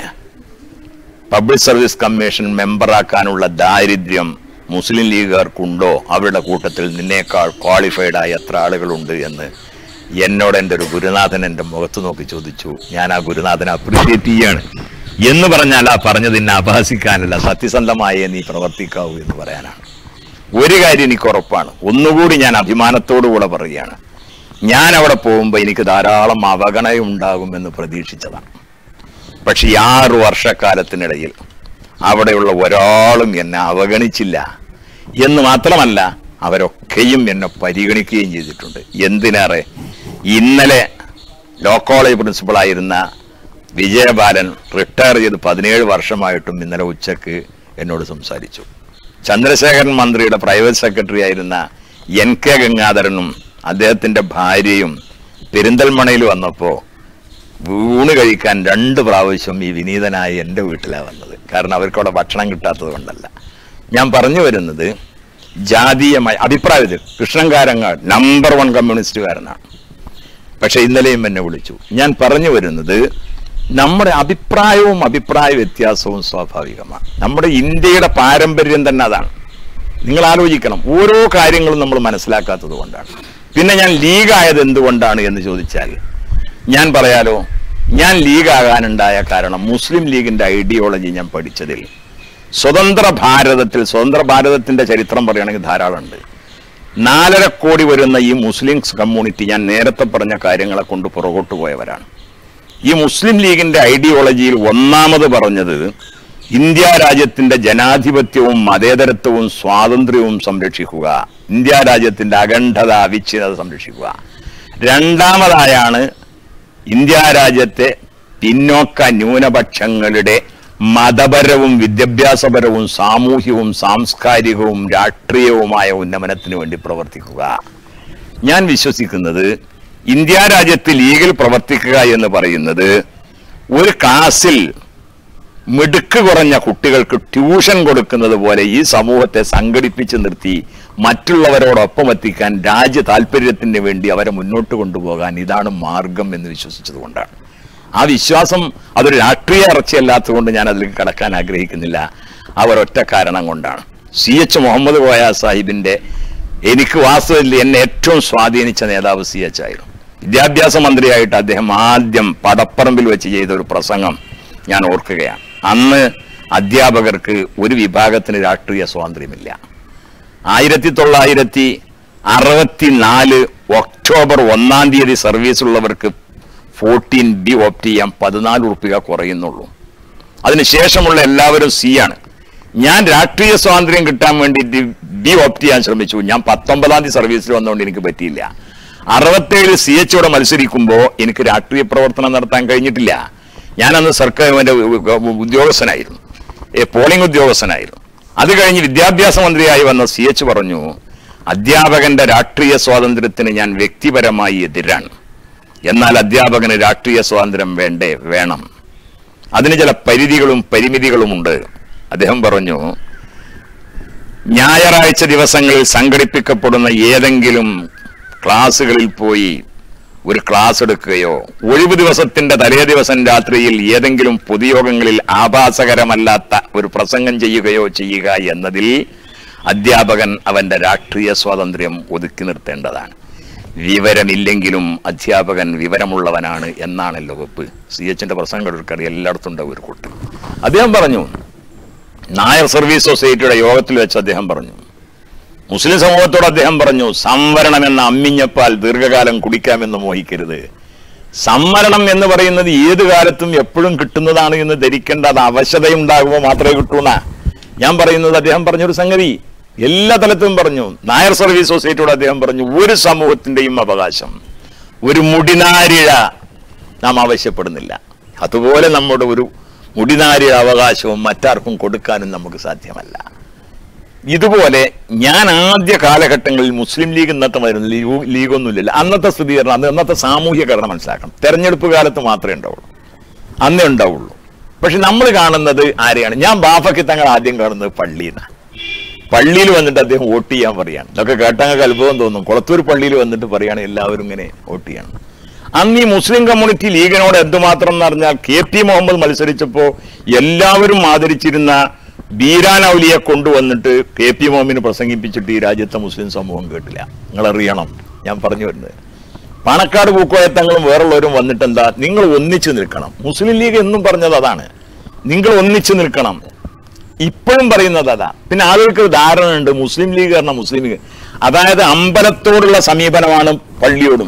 പബ്ലിക് സർവീസ് കമ്മീഷൻ മെമ്പറാക്കാനുള്ള ദാരിദ്ര്യം മുസ്ലിം ലീഗുകാർക്കുണ്ടോ അവരുടെ കൂട്ടത്തിൽ നിന്നേക്കാൾ ക്വാളിഫൈഡ് ആയ എത്ര ആളുകളുണ്ട് എന്ന് എന്നോട് എൻ്റെ ഒരു ഗുരുനാഥൻ എൻ്റെ മുഖത്ത് നോക്കി ചോദിച്ചു ഞാൻ ആ ഗുരുനാഥനെ അപ്രീഷിയേറ്റ് ചെയ്യാണ് എന്ന് പറഞ്ഞാൽ ആ പറഞ്ഞത് എന്നെ അപഹസിക്കാനല്ല സത്യസന്ധമായേ നീ പ്രവർത്തിക്കാവൂ എന്ന് പറയാനാണ് ഒരു കാര്യം എനിക്ക് ഉറപ്പാണ് ഒന്നുകൂടി ഞാൻ അഭിമാനത്തോടുകൂടെ പറയുകയാണ് ഞാൻ അവിടെ പോകുമ്പോൾ എനിക്ക് ധാരാളം അവഗണനയുണ്ടാകുമെന്ന് പ്രതീക്ഷിച്ചതാണ് പക്ഷെ ഈ ആറു വർഷക്കാലത്തിനിടയിൽ അവിടെയുള്ള ഒരാളും എന്നെ അവഗണിച്ചില്ല എന്ന് മാത്രമല്ല അവരൊക്കെയും എന്നെ പരിഗണിക്കുകയും ചെയ്തിട്ടുണ്ട് എന്തിനേറെ ഇന്നലെ ലോ കോളേജ് പ്രിൻസിപ്പളായിരുന്ന വിജയബാലൻ റിട്ടയർ ചെയ്ത് പതിനേഴ് വർഷമായിട്ടും ഇന്നലെ ഉച്ചക്ക് എന്നോട് സംസാരിച്ചു ചന്ദ്രശേഖരൻ മന്ത്രിയുടെ പ്രൈവറ്റ് സെക്രട്ടറി ആയിരുന്ന എൻ കെ ഗംഗാധരനും അദ്ദേഹത്തിന്റെ ഭാര്യയും പെരിന്തൽമണയിൽ വന്നപ്പോൾ ഊണ് കഴിക്കാൻ രണ്ട് പ്രാവശ്യം ഈ വിനീതനായ എൻ്റെ വീട്ടിലാണ് വന്നത് കാരണം അവർക്ക് അവിടെ ഭക്ഷണം കിട്ടാത്തത് കൊണ്ടല്ല ഞാൻ പറഞ്ഞു വരുന്നത് ജാതീയമായ അഭിപ്രായത്തിൽ കൃഷ്ണൻകാരങ്ങാട് നമ്പർ വൺ കമ്മ്യൂണിസ്റ്റുകാരനാണ് പക്ഷെ ഇന്നലെയും എന്നെ വിളിച്ചു ഞാൻ പറഞ്ഞു വരുന്നത് നമ്മുടെ അഭിപ്രായവും അഭിപ്രായ വ്യത്യാസവും സ്വാഭാവികമാണ് നമ്മുടെ ഇന്ത്യയുടെ പാരമ്പര്യം തന്നെ അതാണ് നിങ്ങൾ ആലോചിക്കണം ഓരോ കാര്യങ്ങളും നമ്മൾ മനസ്സിലാക്കാത്തത് കൊണ്ടാണ് പിന്നെ ഞാൻ ലീഗായത് എന്തുകൊണ്ടാണ് എന്ന് ചോദിച്ചാൽ ഞാൻ പറയാലോ ഞാൻ ലീഗാകാനുണ്ടായ കാരണം മുസ്ലിം ലീഗിന്റെ ഐഡിയോളജി ഞാൻ പഠിച്ചതിൽ സ്വതന്ത്ര ഭാരതത്തിൽ സ്വതന്ത്ര ഭാരതത്തിന്റെ ചരിത്രം പറയുകയാണെങ്കിൽ ധാരാളമുണ്ട് നാലര കോടി വരുന്ന ഈ മുസ്ലിംസ് കമ്മ്യൂണിറ്റി ഞാൻ നേരത്തെ പറഞ്ഞ കാര്യങ്ങളെ കൊണ്ട് പുറകോട്ട് പോയവരാണ് ഈ മുസ്ലിം ലീഗിന്റെ ഐഡിയോളജിയിൽ ഒന്നാമത് പറഞ്ഞത് ഇന്ത്യ രാജ്യത്തിന്റെ ജനാധിപത്യവും മതേതരത്വവും സ്വാതന്ത്ര്യവും സംരക്ഷിക്കുക ഇന്ത്യ രാജ്യത്തിന്റെ അഖണ്ഡത അവിച്ഛിന്നത സംരക്ഷിക്കുക രണ്ടാമതായാണ് ഇന്ത്യ രാജ്യത്തെ പിന്നോക്ക ന്യൂനപക്ഷങ്ങളുടെ മതപരവും വിദ്യാഭ്യാസപരവും സാമൂഹ്യവും സാംസ്കാരികവും രാഷ്ട്രീയവുമായ ഉന്നമനത്തിന് വേണ്ടി പ്രവർത്തിക്കുക ഞാൻ വിശ്വസിക്കുന്നത് ഇന്ത്യ രാജ്യത്ത് ലീഗിൽ പ്രവർത്തിക്കുക എന്ന് പറയുന്നത് ഒരു ക്ലാസ്സിൽ മിടുക്ക് കുറഞ്ഞ കുട്ടികൾക്ക് ട്യൂഷൻ കൊടുക്കുന്നത് പോലെ ഈ സമൂഹത്തെ സംഘടിപ്പിച്ച് നിർത്തി മറ്റുള്ളവരോടൊപ്പം എത്തിക്കാൻ രാജ്യ താല്പര്യത്തിന് വേണ്ടി അവരെ മുന്നോട്ട് കൊണ്ടുപോകാൻ ഇതാണ് മാർഗം എന്ന് വിശ്വസിച്ചത് കൊണ്ടാണ് ആ വിശ്വാസം അതൊരു രാഷ്ട്രീയ ഇറച്ചിയല്ലാത്തതുകൊണ്ട് ഞാൻ അതിലേക്ക് കടക്കാൻ ആഗ്രഹിക്കുന്നില്ല അവർ ഒറ്റ കാരണം കൊണ്ടാണ് സി എച്ച് മുഹമ്മദ് കോയ സാഹിബിന്റെ എനിക്ക് വാസ്തവത്തിൽ എന്നെ ഏറ്റവും സ്വാധീനിച്ച നേതാവ് സി എച്ച് ആയിരുന്നു വിദ്യാഭ്യാസ മന്ത്രിയായിട്ട് അദ്ദേഹം ആദ്യം പടപ്പറമ്പിൽ വെച്ച് ചെയ്ത ഒരു പ്രസംഗം ഞാൻ ഓർക്കുകയാണ് അന്ന് അധ്യാപകർക്ക് ഒരു വിഭാഗത്തിന് രാഷ്ട്രീയ സ്വാതന്ത്ര്യമില്ല ആയിരത്തി തൊള്ളായിരത്തി അറുപത്തിനാല് ഒക്ടോബർ ഒന്നാം തീയതി സർവീസുള്ളവർക്ക് ഫോർട്ടീൻ ബി ഓപ്റ്റ് ചെയ്യാൻ പതിനാല് ഉറുപ്പിക കുറയുന്നുള്ളൂ അതിനുശേഷമുള്ള എല്ലാവരും സി ആണ് ഞാൻ രാഷ്ട്രീയ സ്വാതന്ത്ര്യം കിട്ടാൻ വേണ്ടിയിട്ട് ബി ഓപ്റ്റ് ചെയ്യാൻ ശ്രമിച്ചു ഞാൻ പത്തൊമ്പതാം തീയതി സർവീസിൽ വന്നുകൊണ്ട് എനിക്ക് പറ്റിയില്ല അറുപത്തേഴ് സി എച്ചോടെ മത്സരിക്കുമ്പോൾ എനിക്ക് രാഷ്ട്രീയ പ്രവർത്തനം നടത്താൻ കഴിഞ്ഞിട്ടില്ല ഞാനന്ന് സർക്കാർ എൻ്റെ ഉദ്യോഗസ്ഥനായിരുന്നു ഏ, പോളിംഗ് ഉദ്യോഗസ്ഥനായിരുന്നു അത് കഴിഞ്ഞ് വിദ്യാഭ്യാസ മന്ത്രിയായി വന്ന സി എച്ച് പറഞ്ഞു അധ്യാപകന്റെ രാഷ്ട്രീയ സ്വാതന്ത്ര്യത്തിന് ഞാൻ വ്യക്തിപരമായി എതിരാണ് എന്നാൽ അധ്യാപകന് രാഷ്ട്രീയ സ്വാതന്ത്ര്യം വേണ്ടേ വേണം അതിന് ചില പരിധികളും പരിമിതികളുമുണ്ട് അദ്ദേഹം പറഞ്ഞു ഞായറാഴ്ച ദിവസങ്ങളിൽ സംഘടിപ്പിക്കപ്പെടുന്ന ഏതെങ്കിലും ക്ലാസ്സുകളിൽ പോയി ഒരു ക്ലാസ് എടുക്കുകയോ ഒഴിവ് ദിവസത്തിന്റെ തലേ ദിവസം രാത്രിയിൽ ഏതെങ്കിലും പൊതുയോഗങ്ങളിൽ ആഭാസകരമല്ലാത്ത ഒരു പ്രസംഗം ചെയ്യുകയോ ചെയ്യുക എന്നതിൽ അധ്യാപകൻ അവന്റെ രാഷ്ട്രീയ സ്വാതന്ത്ര്യം ഒതുക്കി നിർത്തേണ്ടതാണ് വിവരമില്ലെങ്കിലും അധ്യാപകൻ വിവരമുള്ളവനാണ് എന്നാണല്ലോ വെപ്പ് സി എച്ചിന്റെ പ്രസംഗം എല്ലായിടത്തും ഉണ്ടാവും ഒരു കൂട്ട് അദ്ദേഹം പറഞ്ഞു നായർ സർവീസ് സൊസൈറ്റിയുടെ യോഗത്തിൽ വെച്ച് അദ്ദേഹം പറഞ്ഞു മുസ്ലിം സമൂഹത്തോട് അദ്ദേഹം പറഞ്ഞു സംവരണം എന്ന അമ്മിഞ്ഞപ്പാൽ ദീർഘകാലം കുടിക്കാമെന്ന് മോഹിക്കരുത് സംവരണം എന്ന് പറയുന്നത് ഏത് കാലത്തും എപ്പോഴും കിട്ടുന്നതാണ് എന്ന് ധരിക്കേണ്ട അത് അവശതയുണ്ടാകുമ്പോൾ മാത്രമേ കിട്ടൂന്ന ഞാൻ പറയുന്നത് അദ്ദേഹം പറഞ്ഞൊരു സംഗതി എല്ലാ തലത്തും പറഞ്ഞു നായർ സർവീസ് സൊസൈറ്റിയോട് അദ്ദേഹം പറഞ്ഞു ഒരു സമൂഹത്തിന്റെയും അവകാശം ഒരു മുടിനാരിഴ നാം ആവശ്യപ്പെടുന്നില്ല അതുപോലെ നമ്മുടെ ഒരു മുടിനാരിഴ അവകാശവും മറ്റാർക്കും കൊടുക്കാനും നമുക്ക് സാധ്യമല്ല ഇതുപോലെ ഞാൻ ആദ്യ കാലഘട്ടങ്ങളിൽ മുസ്ലിം ലീഗ് ഇന്നത്തെ വരുന്ന ലീഗ് ലീഗൊന്നുമില്ല അന്നത്തെ സ്ഥിരീകരണം അന്ന് അന്നത്തെ സാമൂഹ്യ ഘടന മനസ്സിലാക്കണം തെരഞ്ഞെടുപ്പ് കാലത്ത് മാത്രമേ ഉണ്ടാവുള്ളൂ അന്നേ ഉണ്ടാവുള്ളൂ പക്ഷെ നമ്മൾ കാണുന്നത് ആരെയാണ് ഞാൻ ബാഫയ്ക്ക് തങ്ങൾ ആദ്യം കാണുന്നത് പള്ളിയിൽ പള്ളിയിൽ വന്നിട്ട് അദ്ദേഹം വോട്ട് ചെയ്യാൻ പറയാണ് ഇതൊക്കെ കേട്ടങ്ങൾക്ക് അത്ഭുതം തോന്നും കുളത്തൂർ പള്ളിയിൽ വന്നിട്ട് പറയാണ് എല്ലാവരും ഇങ്ങനെ വോട്ട് ചെയ്യണം അന്ന് ഈ മുസ്ലിം കമ്മ്യൂണിറ്റി ലീഗിനോട് എന്തുമാത്രം എന്ന് പറഞ്ഞാൽ കെ പി മുഹമ്മദ് മത്സരിച്ചപ്പോൾ എല്ലാവരും ആദരിച്ചിരുന്ന ബീരാൻ ഔലിയെ കൊണ്ടുവന്നിട്ട് കെ പി മുഹമ്മദിന് പ്രസംഗിപ്പിച്ചിട്ട് ഈ രാജ്യത്തെ മുസ്ലിം സമൂഹം കേട്ടില്ല നിങ്ങൾ അറിയണം ഞാൻ പറഞ്ഞു വരുന്നത് പാണക്കാട് പൂക്കോയത്തങ്ങളും വേറുള്ളവരും വന്നിട്ട് എന്താ നിങ്ങൾ ഒന്നിച്ചു നിൽക്കണം മുസ്ലിം ലീഗ് എന്നും പറഞ്ഞത് അതാണ് നിങ്ങൾ ഒന്നിച്ചു നിൽക്കണം ഇപ്പോഴും പറയുന്നത് അതാ പിന്നെ ആളുകൾക്ക് ഒരു ധാരണ ഉണ്ട് മുസ്ലിം ലീഗ് പറഞ്ഞ മുസ്ലിം ലീഗ് അതായത് അമ്പലത്തോടുള്ള സമീപനമാണ് പള്ളിയോടും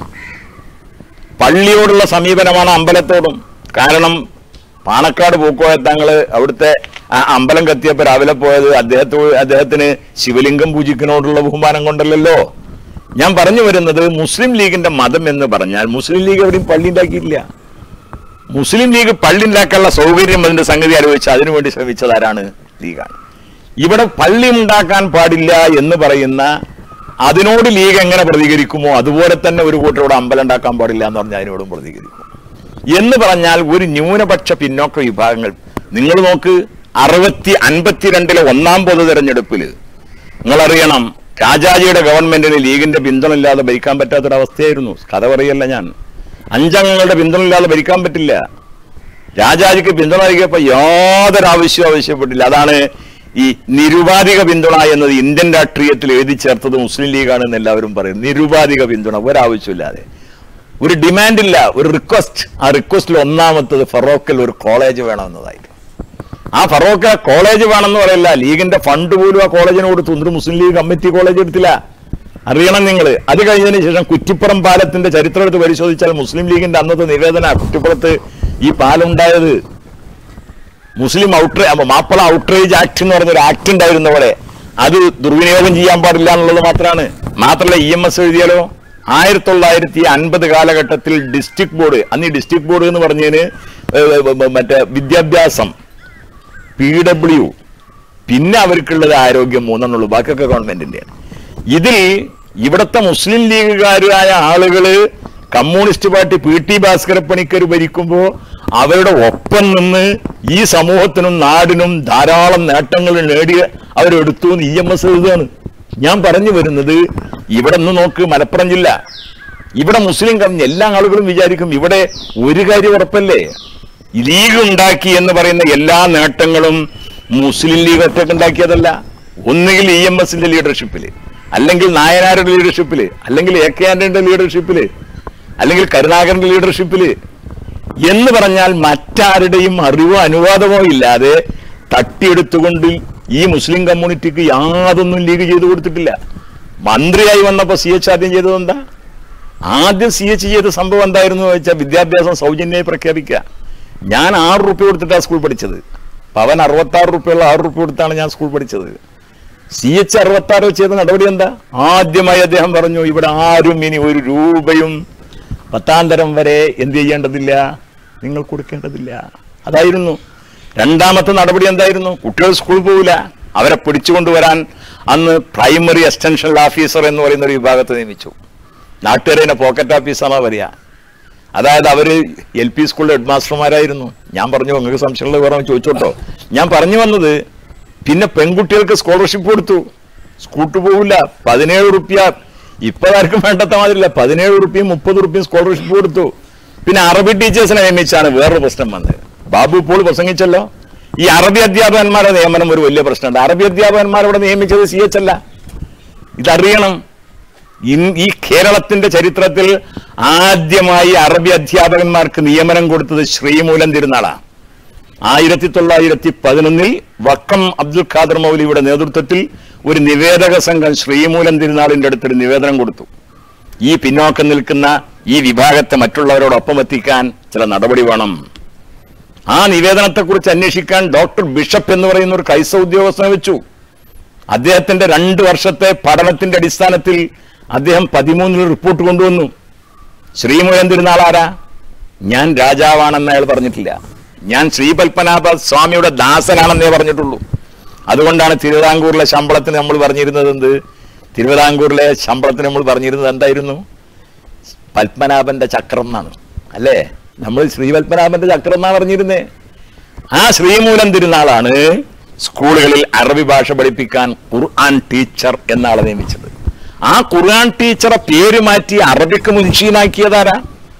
പള്ളിയോടുള്ള സമീപനമാണ് അമ്പലത്തോടും കാരണം പാണക്കാട് പൂക്കോയത്തങ്ങള് അവിടുത്തെ ആ അമ്പലം കത്തിയപ്പോൾ രാവിലെ പോയത് അദ്ദേഹത്തോ അദ്ദേഹത്തിന് ശിവലിംഗം പൂജിക്കുന്നതോടുള്ള ബഹുമാനം കൊണ്ടല്ലല്ലോ ഞാൻ പറഞ്ഞു വരുന്നത് മുസ്ലിം ലീഗിന്റെ മതം എന്ന് പറഞ്ഞാൽ മുസ്ലിം ലീഗ് എവിടെയും പള്ളി ഉണ്ടാക്കിയിട്ടില്ല മുസ്ലിം ലീഗ് പള്ളി ഉണ്ടാക്കാനുള്ള സൗകര്യം അതിന്റെ സംഗതി ആലോചിച്ച് അതിനുവേണ്ടി ശ്രമിച്ചത് ആരാണ് ലീഗാണ് ഇവിടെ പള്ളി ഉണ്ടാക്കാൻ പാടില്ല എന്ന് പറയുന്ന അതിനോട് ലീഗ് എങ്ങനെ പ്രതികരിക്കുമോ അതുപോലെ തന്നെ ഒരു കൂട്ടരോട് അമ്പലം ഉണ്ടാക്കാൻ പാടില്ല എന്ന് പറഞ്ഞാൽ അതിനോടും പ്രതികരിക്കും എന്ന് പറഞ്ഞാൽ ഒരു ന്യൂനപക്ഷ പിന്നോക്ക വിഭാഗങ്ങൾ നിങ്ങൾ നോക്ക് അറുപത്തി അൻപത്തിരണ്ടിലെ ഒന്നാം പൊതു തെരഞ്ഞെടുപ്പില് നിങ്ങളറിയണം രാജാജിയുടെ ഗവൺമെന്റിന് ലീഗിന്റെ പിന്തുണ ഇല്ലാതെ ഭരിക്കാൻ പറ്റാത്തൊരവസ്ഥയായിരുന്നു കഥ പറയല്ല ഞാൻ അഞ്ചംഗങ്ങളുടെ പിന്തുണ ഇല്ലാതെ ഭരിക്കാൻ പറ്റില്ല രാജാജിക്ക് പിന്തുണ നൽകിയപ്പോൾ യാതൊരു ആവശ്യവും ആവശ്യപ്പെട്ടില്ല അതാണ് ഈ നിരുപാധിക പിന്തുണ എന്നത് ഇന്ത്യൻ രാഷ്ട്രീയത്തിൽ എഴുതി ചേർത്തത് മുസ്ലിം ലീഗാണെന്ന് എല്ലാവരും പറയും നിരുപാധിക പിന്തുണ ഒരാവശ്യമില്ലാതെ ഒരു ഡിമാൻഡില്ല ഒരു റിക്വസ്റ്റ് ആ റിക്വസ്റ്റിൽ ഒന്നാമത്തത് ഫറോക്കിൽ ഒരു കോളേജ് വേണമെന്നതായിരുന്നു ആ ഫറോക്ക് കോളേജ് വേണമെന്ന് പറയില്ല ലീഗിന്റെ ഫണ്ട് പോലും ആ കോളേജിന് കൊടുത്തു എന്നിട്ട് മുസ്ലിം ലീഗ് കമ്മിറ്റി കോളേജ് എടുത്തില്ല അറിയണം നിങ്ങൾ അത് കഴിഞ്ഞതിന് ശേഷം കുറ്റിപ്പുറം പാലത്തിന്റെ ചരിത്രം എടുത്ത് പരിശോധിച്ചാൽ മുസ്ലിം ലീഗിന്റെ അന്നത്തെ നിവേദന കുറ്റിപ്പുറത്ത് ഈ പാലം ഉണ്ടായത് മുസ്ലിം ഔട്ട്റേ അപ്പൊ മാപ്പിള ഔട്ട്റേജ് ആക്ട് എന്ന് പറഞ്ഞൊരു ആക്ട് ഉണ്ടായിരുന്ന പോലെ അത് ദുർവിനിയോഗം ചെയ്യാൻ പാടില്ല എന്നുള്ളത് മാത്രമാണ് മാത്രമല്ല ഇ എം എസ് എഴുതിയാലോ ആയിരത്തി തൊള്ളായിരത്തി അൻപത് കാലഘട്ടത്തിൽ ഡിസ്ട്രിക്ട് ബോർഡ് അന്ന് ഈ ഡിസ്ട്രിക്ട് ബോർഡ് എന്ന് പറഞ്ഞതിന് ഏഹ്, ഏഹ്, മറ്റേ വിദ്യാഭ്യാസം പി ഡബ്ല്യു പിന്നെ അവർക്കുള്ളത് ആരോഗ്യം മൂന്നെണ്ണുള്ളൂ ബാക്കിയൊക്കെ ഗവൺമെന്റിന്റെയാണ് ഇതിൽ ഇവിടുത്തെ മുസ്ലിം ലീഗുകാരായ ആളുകള് communist party P T Bhaskara Panicker ഭരിക്കുമ്പോൾ അവരുടെ ഒപ്പം നിന്ന് ഈ സമൂഹത്തിനും നാടിനും ധാരാളം നേട്ടങ്ങൾ നേടിയ അവരെടുത്തു എന്ന് ഇ എം എസ് എഴുതുകയാണ് ഞാൻ പറഞ്ഞു വരുന്നത് ഇവിടെ നിന്ന് നോക്ക് മലപ്പുറം ജില്ല ഇവിടെ മുസ്ലിം കമ്മ്യൂ എല്ലാ ആളുകളും വിചാരിക്കും ഇവിടെ ഒരു കാര്യം ഉറപ്പല്ലേ ലീഗ് ഉണ്ടാക്കി എന്ന് പറയുന്ന എല്ലാ നേട്ടങ്ങളും മുസ്ലിം ലീഗ് ഒറ്റക്ക് ഉണ്ടാക്കിയതല്ല ഒന്നുകിൽ ഇ എം എസിന്റെ ലീഡർഷിപ്പിൽ അല്ലെങ്കിൽ നായനാരുടെ ലീഡർഷിപ്പിൽ അല്ലെങ്കിൽ എ കെ ആന്റണിയുടെ ലീഡർഷിപ്പിൽ അല്ലെങ്കിൽ കരുണാകരന്റെ ലീഡർഷിപ്പിൽ എന്ന് പറഞ്ഞാൽ മറ്റാരുടെയും അറിവോ അനുവാദമോ ഇല്ലാതെ തട്ടിയെടുത്തുകൊണ്ട് ഈ മുസ്ലിം കമ്മ്യൂണിറ്റിക്ക് യാതൊന്നും ലീഗ് ചെയ്തു കൊടുത്തിട്ടില്ല മന്ത്രിയായി വന്നപ്പോൾ സി എച്ച് ആദ്യം ചെയ്തത് എന്താ ആദ്യം സി എച്ച് ചെയ്ത സംഭവം എന്തായിരുന്നു എന്ന് വെച്ചാൽ വിദ്യാഭ്യാസം സൗജന്യമായി പ്രഖ്യാപിക്കുക ഞാൻ ആറ് റുപ്യ കൊടുത്തിട്ടാണ് സ്കൂൾ പഠിച്ചത് പവൻ അറുപത്തി ആറ് റുപ്യുള്ള ആറ് റുപ്യ കൊടുത്താണ് ഞാൻ സ്കൂൾ പഠിച്ചത് സി എച്ച് അറുപത്തി ആറ് ചെയ്ത നടപടി എന്താ ആദ്യമായി അദ്ദേഹം പറഞ്ഞു ഇവിടെ ആരും ഇനി ഒരു രൂപയും പത്താം തരം വരെ എന്ത് ചെയ്യേണ്ടതില്ല നിങ്ങൾ കൊടുക്കേണ്ടതില്ല അതായിരുന്നു രണ്ടാമത്തെ നടപടി എന്തായിരുന്നു കുട്ടികൾ സ്കൂളിൽ പോവില്ല അവരെ പിടിച്ചുകൊണ്ടുവരാൻ അന്ന് പ്രൈമറി എക്സ്റ്റൻഷൻ ഓഫീസർ എന്ന് പറയുന്ന ഒരു വിഭാഗത്തെ നിയമിച്ചു നാട്ടുകാരെ പോക്കറ്റ് ഓഫീസറാ വരിക അതായത് അവര് എൽ പി സ്കൂളിലെ ഹെഡ് മാസ്റ്റർമാരായിരുന്നു ഞാൻ പറഞ്ഞു നിങ്ങൾക്ക് സംശയമുള്ള വേറെ ചോദിച്ചോട്ടോ ഞാൻ പറഞ്ഞു വന്നത് പിന്നെ പെൺകുട്ടികൾക്ക് സ്കോളർഷിപ്പ് കൊടുത്തു സ്കൂട്ട് പോവില്ല പതിനേഴ് റുപ്യ ഇപ്പോഴാർക്കും വേണ്ടത്ത മാതിരില്ല പതിനേഴ് റുപ്യയും മുപ്പത് റുപ്യയും സ്കോളർഷിപ്പ് കൊടുത്തു പിന്നെ അറബി ടീച്ചേഴ്സിനെ നിയമിച്ചാണ് വേറൊരു പ്രശ്നം വന്നത് ബാബു ഇപ്പോൾ പ്രസംഗിച്ചല്ലോ ഈ അറബി അധ്യാപകന്മാരുടെ നിയമനം ഒരു വലിയ പ്രശ്നമുണ്ട് അറബി അധ്യാപകന്മാരവിടെ നിയമിച്ചത് സി എച്ച് അല്ല ഇതറിയണം ഇൻ- ഈ കേരളത്തിന്റെ ചരിത്രത്തിൽ ആദ്യമായി അറബി അധ്യാപകന്മാർക്ക് നിയമനം കൊടുത്തത് ശ്രീമൂലം തിരുനാളാണ് ആയിരത്തി തൊള്ളായിരത്തി പതിനൊന്നിൽ വക്കം അബ്ദുൽ ഖാദർ മൗലിയുടെ നേതൃത്വത്തിൽ ഒരു നിവേദക സംഘം ശ്രീമൂലം തിരുനാളിന്റെ അടുത്തൊരു നിവേദനം കൊടുത്തു ഈ പിന്നോക്കം നിൽക്കുന്ന ഈ വിഭാഗത്തെ മറ്റുള്ളവരോടൊപ്പം എത്തിക്കാൻ ചില നടപടി വേണം ആ നിവേദനത്തെക്കുറിച്ച് അന്വേഷിക്കാൻ ഡോക്ടർ ബിഷപ്പ് എന്ന് പറയുന്ന ഒരു ക്രൈസ്തവ ഉദ്യോഗസ്ഥനെ വെച്ചു അദ്ദേഹത്തിന്റെ രണ്ട് വർഷത്തെ പഠനത്തിന്റെ അടിസ്ഥാനത്തിൽ അദ്ദേഹം പതിമൂന്നിൽ റിപ്പോർട്ട് കൊണ്ടുവന്നു ശ്രീമൂലം തിരുനാൾ ആരാ ഞാൻ രാജാവാണെന്ന് അയാൾ പറഞ്ഞിട്ടില്ല ഞാൻ ശ്രീപത്മനാഭ സ്വാമിയുടെ ദാസനാണെന്നേ പറഞ്ഞിട്ടുള്ളൂ അതുകൊണ്ടാണ് തിരുവിതാംകൂറിലെ ശമ്പളത്തിന് നമ്മൾ പറഞ്ഞിരുന്നത് എന്ത് തിരുവിതാംകൂറിലെ ശമ്പളത്തിന് നമ്മൾ പറഞ്ഞിരുന്നത് എന്തായിരുന്നു പത്മനാഭന്റെ ചക്രം എന്നാണ് അല്ലേ നമ്മൾ ശ്രീപത്മനാഭന്റെ ചക്രം എന്നാ പറഞ്ഞിരുന്നേ ആ ശ്രീമൂലം തിരുനാളാണ് സ്കൂളുകളിൽ അറബി ഭാഷ പഠിപ്പിക്കാൻ ഖുർആൻ ടീച്ചർ എന്നാളെ നിയമിച്ചത് ആ ഖുർആൻ ടീച്ചറെ പേര് മാറ്റി അറബിക്ക് മുൻഷീനാക്കിയതാരാ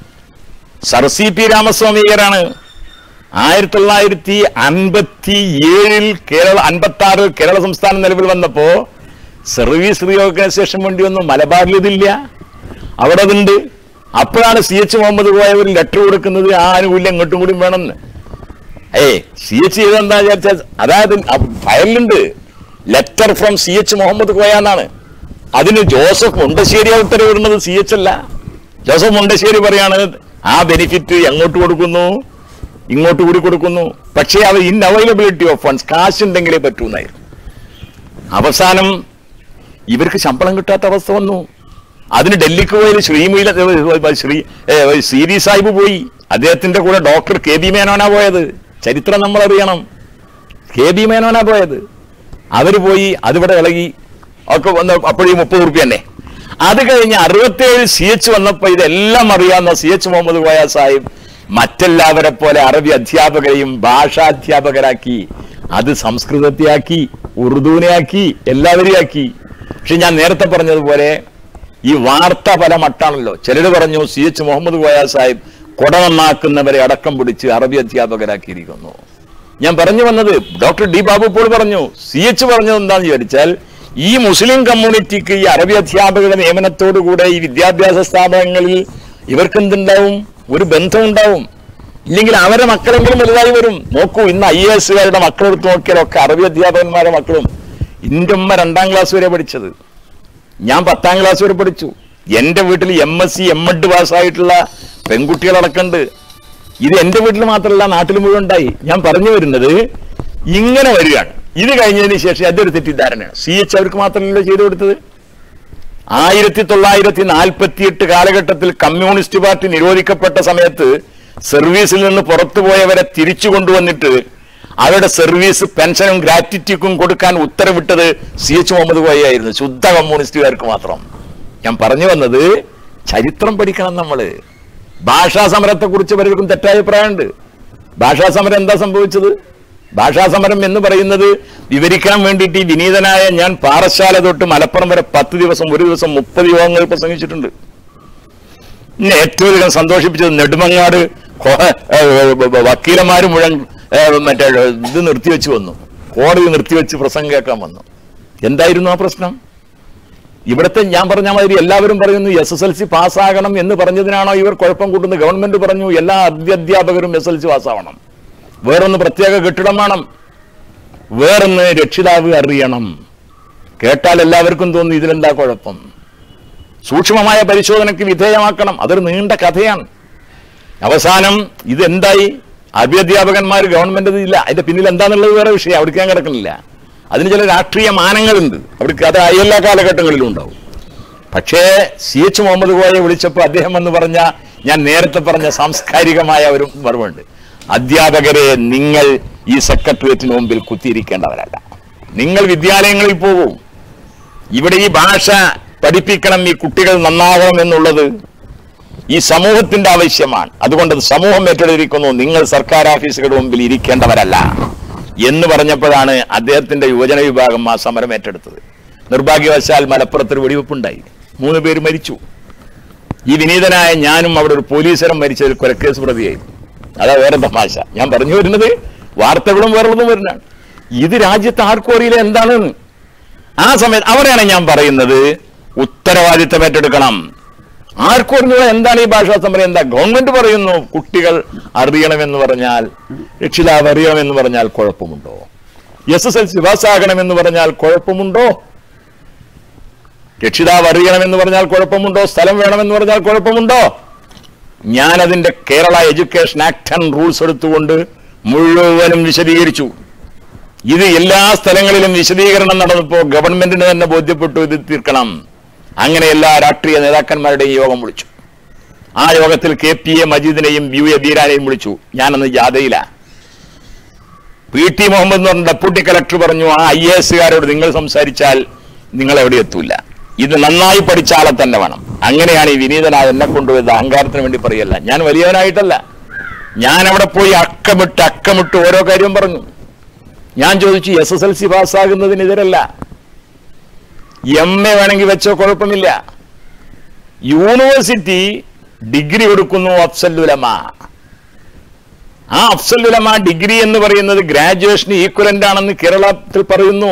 സർ സി പി രാമസ്വാമിയരാണ് ആയിരത്തി തൊള്ളായിരത്തി അൻപത്തി ഏഴിൽ കേരള അൻപത്തി ആറിൽ കേരള സംസ്ഥാനം നിലവിൽ വന്നപ്പോ സർവീസ് റീഓർഗനൈസേഷൻ വേണ്ടി ഒന്നും മലബാറിൽ ഇതില്ല അവിടെ അതുണ്ട് അപ്പോഴാണ് സി എച്ച് മുഹമ്മദ് കോയ ഒരു ലെറ്റർ കൊടുക്കുന്നത് ആ ആനുകൂല്യം ഇങ്ങോട്ടും കൂടി വേണമെന്ന് ഏയ് സി എച്ച് ചെയ്ത് എന്താ വിചാരിച്ചാൽ അതായത് ആ ഫയലിലുണ്ട് letter from C H Muhammad Koya എന്നാണ് അതിന് ജോസഫ് മുണ്ടശ്ശേരി ഉത്തരവിടുന്നത് സി എച്ച് അല്ല ജോസഫ് മുണ്ടശ്ശേരി പറയാണ് ആ ബെനിഫിറ്റ് എങ്ങോട്ട് കൊടുക്കുന്നു ഇങ്ങോട്ട് കൂടി കൊടുക്കുന്നു പക്ഷേ അത് ഇൻ അവൈലബിലിറ്റി ഓഫ് ഫണ്ട്സ് കാശ് ഉണ്ടെങ്കിലേ പറ്റൂന്നായിരുന്നു അവസാനം ഇവർക്ക് ശമ്പളം കിട്ടാത്ത അവസ്ഥ വന്നു അതിന് ഡൽഹിക്ക് പോയത് ശ്രീമീല ശ്രീ ഏ, സീരി സാഹിബ് പോയി അദ്ദേഹത്തിന്റെ കൂടെ ഡോക്ടർ കെ ബി മേനോനാ പോയത് ചരിത്രം നമ്മൾ അറിയണം കെ ബി മേനോനാ പോയത് അവര് പോയി അതിവിടെ ഇളകി ഒക്കെ വന്ന് അപ്പോഴും മുപ്പത് റുപ്യ തന്നെ അത് കഴിഞ്ഞ് അറുപത്തേഴ് സി എച്ച് വന്നപ്പോ ഇതെല്ലാം അറിയാവുന്ന സി എച്ച് മുഹമ്മദ് കോയ സാഹിബ് മറ്റെല്ലാവരെ പോലെ അറബി അധ്യാപകരെയും ഭാഷാധ്യാപകരാക്കി അത് സംസ്കൃതത്തെ ആക്കി ഉറുദുവിനെ ആക്കി എല്ലാവരെയും ആക്കി പക്ഷെ ഞാൻ നേരത്തെ പറഞ്ഞതുപോലെ ഈ വാർത്ത പല മട്ടാണല്ലോ ചിലർ പറഞ്ഞു സി എച്ച് മുഹമ്മദ് കോയ സാഹിബ് കൊട നന്നാക്കുന്നവരെ അടക്കം പിടിച്ച് അറബി അധ്യാപകരാക്കിയിരിക്കുന്നു ഞാൻ പറഞ്ഞു വന്നത് ഡോക്ടർ ഡി ബാബു പോൾ പറഞ്ഞു സി എച്ച് പറഞ്ഞത് എന്താണെന്ന് വിചാരിച്ചാൽ ഈ മുസ്ലിം കമ്മ്യൂണിറ്റിക്ക് ഈ അറബി അധ്യാപകരുടെ നിയമനത്തോടുകൂടെ ഈ വിദ്യാഭ്യാസ സ്ഥാപനങ്ങളിൽ ഇവർക്ക് എന്തുണ്ടാവും ഒരു ബന്ധമുണ്ടാവും ഇല്ലെങ്കിൽ അവരെ മക്കളെങ്കിലും വലുതായി വരും നോക്കൂ ഇന്ന് ഐ എ എസുകാരുടെ മക്കളെടുത്ത് നോക്കിയാലൊക്കെ അറബി അധ്യാപകന്മാരുടെ മക്കളും ഇന്റെ ഉമ്മ രണ്ടാം ക്ലാസ് വരെ പഠിച്ചത് ഞാൻ പത്താം ക്ലാസ് വരെ പഠിച്ചു എന്റെ വീട്ടിൽ M S C M Ed പാസ്സായിട്ടുള്ള പെൺകുട്ടികളടക്കമുണ്ട് ഇത് എന്റെ വീട്ടിൽ മാത്രമല്ല നാട്ടിൽ മുഴുവൻ ഉണ്ടായി ഞാൻ പറഞ്ഞു വരുന്നത് ഇങ്ങനെ വരികയാണ് ഇത് കഴിഞ്ഞതിന് ശേഷം അതൊരു തെറ്റിദ്ധാരണയാണ് സി എച്ച് അവർക്ക് മാത്രമല്ലല്ലോ ചെയ്തു കൊടുത്തത് ആയിരത്തി തൊള്ളായിരത്തി നാൽപ്പത്തി എട്ട് കാലഘട്ടത്തിൽ കമ്മ്യൂണിസ്റ്റ് പാർട്ടി നിരോധിക്കപ്പെട്ട സമയത്ത് സർവീസിൽ നിന്ന് പുറത്തുപോയവരെ തിരിച്ചു കൊണ്ടുവന്നിട്ട് അവരുടെ സർവീസ് പെൻഷനും ഗ്രാറ്റിറ്റ്യൂക്കും കൊടുക്കാൻ ഉത്തരവിട്ടത് സി എച്ച് മുഹമ്മദ് കോയായിരുന്നു ശുദ്ധ കമ്മ്യൂണിസ്റ്റുകാർക്ക് മാത്രം ഞാൻ പറഞ്ഞു വന്നത് ചരിത്രം പഠിക്കണം നമ്മള് ഭാഷാ സമരത്തെ കുറിച്ച് പലർക്കും തെറ്റായ അഭിപ്രായമുണ്ട് ഭാഷാ സമരം എന്താ സംഭവിച്ചത് ഭാഷാ സമരം എന്ന് പറയുന്നത് വിവരിക്കാൻ വേണ്ടിയിട്ട് ഈ വിനീതനായ ഞാൻ പാറശാല തൊട്ട് മലപ്പുറം വരെ പത്ത് ദിവസം ഒരു ദിവസം മുപ്പത് യോഗങ്ങൾ പ്രസംഗിച്ചിട്ടുണ്ട് എന്നെ ഏറ്റവും അധികം സന്തോഷിപ്പിച്ചത് നെടുമങ്ങാട് കോ- ഏ, വക്കീലന്മാര് മുഴുവൻ ഏ, മറ്റേ ഇത് നിർത്തിവെച്ച് വന്നു കോടതി നിർത്തിവെച്ച് പ്രസംഗം കേൾക്കാൻ വന്നു എന്തായിരുന്നു ആ പ്രശ്നം ഇവിടുത്തെ ഞാൻ പറഞ്ഞ മാതിരി എല്ലാവരും പറയുന്നു എസ് എസ് എൽ സി പാസ്സാകണം എന്ന് പറഞ്ഞതിനാണോ ഇവർ കുഴപ്പം കൂട്ടുന്നത് ഗവൺമെന്റ് പറഞ്ഞു എല്ലാ അധ്യാപകരും എസ് എൽ സി പാസ്സാവണം വേറൊന്ന് പ്രത്യേക കെട്ടിടം വേണം വേറൊന്ന് രക്ഷിതാവ് അറിയണം കേട്ടാൽ എല്ലാവർക്കും തോന്നുന്നു ഇതിലെന്താ കുഴപ്പം സൂക്ഷ്മമായ പരിശോധനയ്ക്ക് വിധേയമാക്കണം അതൊരു നീണ്ട കഥയാണ് അവസാനം ഇതെന്തായി അഭ്യധ്യാപകന്മാർ ഗവൺമെന്റ് ഇല്ല അതിന്റെ പിന്നിൽ എന്താന്നുള്ളത് വേറെ വിഷയം അവിടേക്ക് ഞാൻ കിടക്കുന്നില്ല അതിന് ചില രാഷ്ട്രീയ മാനങ്ങളുണ്ട് അവിടേക്ക് അത് എല്ലാ കാലഘട്ടങ്ങളിലും ഉണ്ടാവും പക്ഷേ സി എച്ച് മുഹമ്മദ് കോയെ വിളിച്ചപ്പോൾ അദ്ദേഹം എന്ന് പറഞ്ഞ ഞാൻ നേരത്തെ പറഞ്ഞ സാംസ്കാരികമായ ഒരു മറുപുണ്ട് അധ്യാപകരെ നിങ്ങൾ ഈ സെക്രട്ടേറിയറ്റിന് മുമ്പിൽ കുത്തിയിരിക്കേണ്ടവരല്ല നിങ്ങൾ വിദ്യാലയങ്ങളിൽ പോകൂ ഇവിടെ ഈ ഭാഷ പഠിപ്പിക്കണം ഈ കുട്ടികൾ നന്നാകണം എന്നുള്ളത് ഈ സമൂഹത്തിന്റെ ആവശ്യമാണ് അതുകൊണ്ട് അത് സമൂഹം ഏറ്റെടുത്തിരിക്കുന്നു നിങ്ങൾ സർക്കാർ ഓഫീസുകളുടെ മുമ്പിൽ ഇരിക്കേണ്ടവരല്ല എന്ന് പറഞ്ഞപ്പോഴാണ് അദ്ദേഹത്തിന്റെ യുവജന വിഭാഗം ആ സമരം ഏറ്റെടുത്തത് നിർഭാഗ്യവശാൽ മലപ്പുറത്തൊരു വെടിവെപ്പുണ്ടായി മൂന്ന് പേര് മരിച്ചു ഈ വിനീതനായ ഞാനും അവിടെ ഒരു പോലീസരം മരിച്ച ഒരു കൊലക്കേസ് പ്രതിയായി അതാ വേറെ തമാശ ഞാൻ പറഞ്ഞു വരുന്നത് വാർത്തകളും വേറുള്ളതും വരുന്നതാണ് ഇത് രാജ്യത്ത് ആർക്കും അറിയില്ല എന്താണെന്ന് ആ സമയത്ത് അവിടെയാണ് ഞാൻ പറയുന്നത് ഉത്തരവാദിത്തം ഏറ്റെടുക്കണം ആർക്കും അറിഞ്ഞൂടാ എന്താണ് ഈ ഭാഷാ സമരം എന്താ ഗവൺമെന്റ് പറയുന്നു കുട്ടികൾ അറിയണമെന്ന് പറഞ്ഞാൽ രക്ഷിതാവ് അറിയണമെന്ന് പറഞ്ഞാൽ കുഴപ്പമുണ്ടോ എസ് എസ് എൽ സി പാസ്സാകണമെന്ന് പറഞ്ഞാൽ കുഴപ്പമുണ്ടോ രക്ഷിതാവ് അറിയണമെന്ന് പറഞ്ഞാൽ കുഴപ്പമുണ്ടോ സ്ഥലം വേണമെന്ന് പറഞ്ഞാൽ കുഴപ്പമുണ്ടോ ഞാനതിന്റെ Kerala education act and rules എടുത്തുകൊണ്ട് മുഴുവനും വിശദീകരിച്ചു ഇത് എല്ലാ സ്ഥലങ്ങളിലും വിശദീകരണം നടന്നപ്പോൾ ഗവൺമെന്റിന് തന്നെ ബോധ്യപ്പെട്ടു ഇത് തീർക്കണം അങ്ങനെ എല്ലാ രാഷ്ട്രീയ നേതാക്കന്മാരുടെയും യോഗം വിളിച്ചു ആ യോഗത്തിൽ കെ പി എ മജീദിനെയും യു എ ബീരാനെയും വിളിച്ചു ഞാനന്ന് ജാഥയില പി ടി മുഹമ്മദ് എന്ന് പറഞ്ഞ ഡെപ്യൂട്ടി കലക്ടർ പറഞ്ഞു ആ ഐ എ എസുകാരോട് നിങ്ങൾ സംസാരിച്ചാൽ നിങ്ങൾ എവിടെ എത്തൂല ഇത് നന്നായി പഠിച്ച ആളെ തന്നെ വേണം അങ്ങനെയാണ് ഈ വിനീതനായ എന്നെ കൊണ്ടുപോയത് അഹങ്കാരത്തിന് വേണ്ടി പറയല്ല ഞാൻ വലിയവനായിട്ടല്ല ഞാൻ അവിടെ പോയി അക്കമിട്ട് അക്കമിട്ട് ഓരോ കാര്യം പറഞ്ഞു ഞാൻ ചോദിച്ചു എസ് എസ് എൽ സി പാസ്സാകുന്നതിനെതിരല്ല എം എ വേണമെങ്കിൽ വെച്ചോ കുഴപ്പമില്ല യൂണിവേഴ്സിറ്റി ഡിഗ്രി കൊടുക്കുന്നു അഫ്സലുലമ ആ അഫ്സലുലമ ഡിഗ്രി എന്ന് പറയുന്നത് ഗ്രാജുവേഷന് ഈക്വലന്റ് ആണെന്ന് കേരളത്തിൽ പറയുന്നു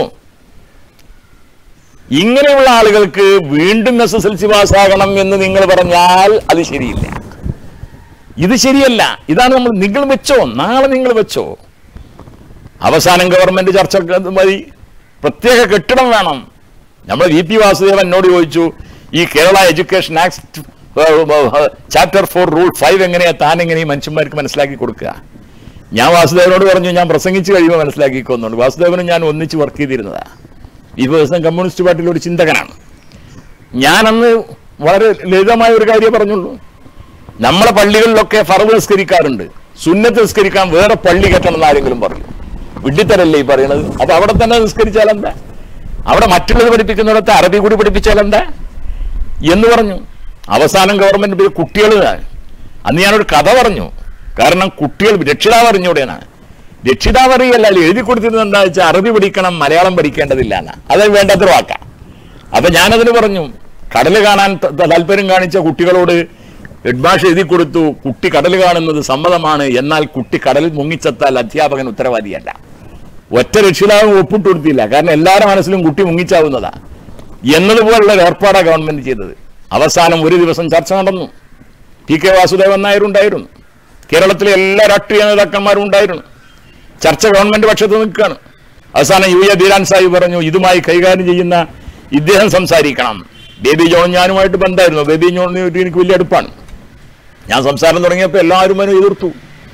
ഇങ്ങനെയുള്ള ആളുകൾക്ക് വീണ്ടും എസ് എസ് എൽ സി പാസ്സാകണം എന്ന് നിങ്ങൾ പറഞ്ഞാൽ അത് ശരിയില്ല ഇത് ശരിയല്ല ഇതാണ് നമ്മൾ നിങ്ങൾ വെച്ചോ നാളെ നിങ്ങൾ വെച്ചോ അവസാനം ഗവൺമെന്റ് ചർച്ച മതി പ്രത്യേക കെട്ടിടം വേണം നമ്മൾ വി പി വാസുദേവൻ എന്നോട് ചോദിച്ചു ഈ Kerala education act chapter four rule five എങ്ങനെയാ താൻ എങ്ങനെ ഈ മനുഷ്യന്മാർക്ക് മനസ്സിലാക്കി കൊടുക്കുക ഞാൻ വാസുദേവനോട് പറഞ്ഞു ഞാൻ പ്രസംഗിച്ച് കഴിയുമ്പോൾ മനസ്സിലാക്കിക്കൊന്നുണ്ട് വാസുദേവനും ഞാൻ ഒന്നിച്ച് വർക്ക് ചെയ്തിരുന്നതാ ഈ ദിവസം കമ്മ്യൂണിസ്റ്റ് പാർട്ടിയിലെ ഒരു ചിന്തകനാണ് ഞാനന്ന് വളരെ ലളിതമായ ഒരു കാര്യം പറഞ്ഞുള്ളൂ നമ്മളെ പള്ളികളിലൊക്കെ ഫറവ് നിസ്കരിക്കാറുണ്ട് സുന്നത്ത് നിസ്കരിക്കാൻ വേറെ പള്ളി കെട്ടണം എന്ന് ആരെങ്കിലും പറയും വിഡ്ഢിത്തരല്ലേ ഈ പറയണത് അപ്പൊ അവിടെ തന്നെ നിസ്കരിച്ചാൽ എന്താ അവിടെ മറ്റുള്ളത് പഠിപ്പിക്കുന്നിടത്ത് അറബി കൂടി പഠിപ്പിച്ചാൽ എന്താ എന്ന് പറഞ്ഞു അവസാനം ഗവൺമെന്റ് കുട്ടികൾ അന്ന് ഞാനൊരു കഥ പറഞ്ഞു കാരണം കുട്ടികൾ രക്ഷിതാവ് അറിഞ്ഞൂടെയാണ് രക്ഷിതാവ് അറിയല്ല അതിൽ എഴുതി കൊടുത്തിരുന്നത് എന്താ വെച്ചാൽ അറബി പഠിക്കണം മലയാളം പഠിക്കേണ്ടതില്ല എന്നാ അത് വേണ്ടത്ര വാക്കാം അപ്പൊ ഞാനതിന് പറഞ്ഞു കടൽ കാണാൻ ത- താല്പര്യം കാണിച്ച കുട്ടികളോട് ഹെഡ്മാഷ് എഴുതി കൊടുത്തു കുട്ടി കടൽ കാണുന്നത് സമ്മതമാണ് എന്നാൽ കുട്ടി കടലിൽ മുങ്ങിച്ചത്താൽ അധ്യാപകൻ ഉത്തരവാദിയല്ല ഒറ്റ രക്ഷിതാവും ഒപ്പിട്ട് കൊടുത്തില്ല കാരണം എല്ലാവരുടെ മനസ്സിലും കുട്ടി മുങ്ങിച്ചാവുന്നതാ എന്നതുപോലുള്ള ഒരു ഏർപ്പാടാണ് ഗവൺമെന്റ് ചെയ്തത് അവസാനം ഒരു ദിവസം ചർച്ച നടന്നു പി കെ വാസുദേവൻ നായർ ഉണ്ടായിരുന്നു കേരളത്തിലെ എല്ലാ രാഷ്ട്രീയ നേതാക്കന്മാരും ഉണ്ടായിരുന്നു ചർച്ച ഗവൺമെന്റ് പക്ഷത്ത് നിൽക്കുകയാണ് അവസാനം യു എ ബീരാൻ സാഹിബ് പറഞ്ഞു ഇതുമായി കൈകാര്യം ചെയ്യുന്ന ഇദ്ദേഹം സംസാരിക്കണം ബേബി ജോൺ ഞാനുമായിട്ട് ബന്ധമായിരുന്നു ബേബി ജോൺ എനിക്ക് വലിയ അടുപ്പാണ് ഞാൻ സംസാരം തുടങ്ങിയപ്പോൾ എല്ലാവരും അതിനെ എതിർത്തു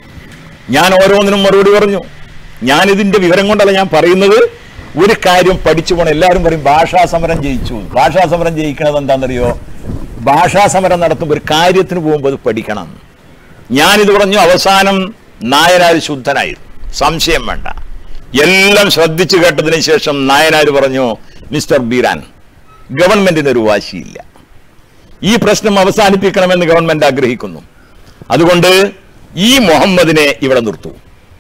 ഞാൻ ഓരോന്നിനും മറുപടി പറഞ്ഞു ഞാൻ ഇതിന്റെ വിവരം കൊണ്ടല്ല ഞാൻ പറയുന്നത് ഒരു കാര്യം പഠിച്ചു പോണ എല്ലാവരും പറയും ഭാഷാ സമരം ജയിച്ചു ഭാഷാ സമരം ജയിക്കണത് എന്താണെന്നറിയോ ഭാഷാ സമരം നടത്തുമ്പോൾ ഒരു കാര്യത്തിന് പോകുമ്പോൾ അത് പഠിക്കണം ഞാനിത് പറഞ്ഞു അവസാനം നായനാർ ശുദ്ധനായിരുന്നു സംശയം വേണ്ട എല്ലാം ശ്രദ്ധിച്ചു കേട്ടതിന് ശേഷം നായനാർ പറഞ്ഞു മിസ്റ്റർ ബീരാൻ ഗവൺമെന്റിന് ഒരു വാശിയില്ല ഈ പ്രശ്നം അവസാനിപ്പിക്കണമെന്ന് ഗവൺമെന്റ് ആഗ്രഹിക്കുന്നു അതുകൊണ്ട് ഈ മുഹമ്മദിനെ ഇവിടെ നിർത്തൂ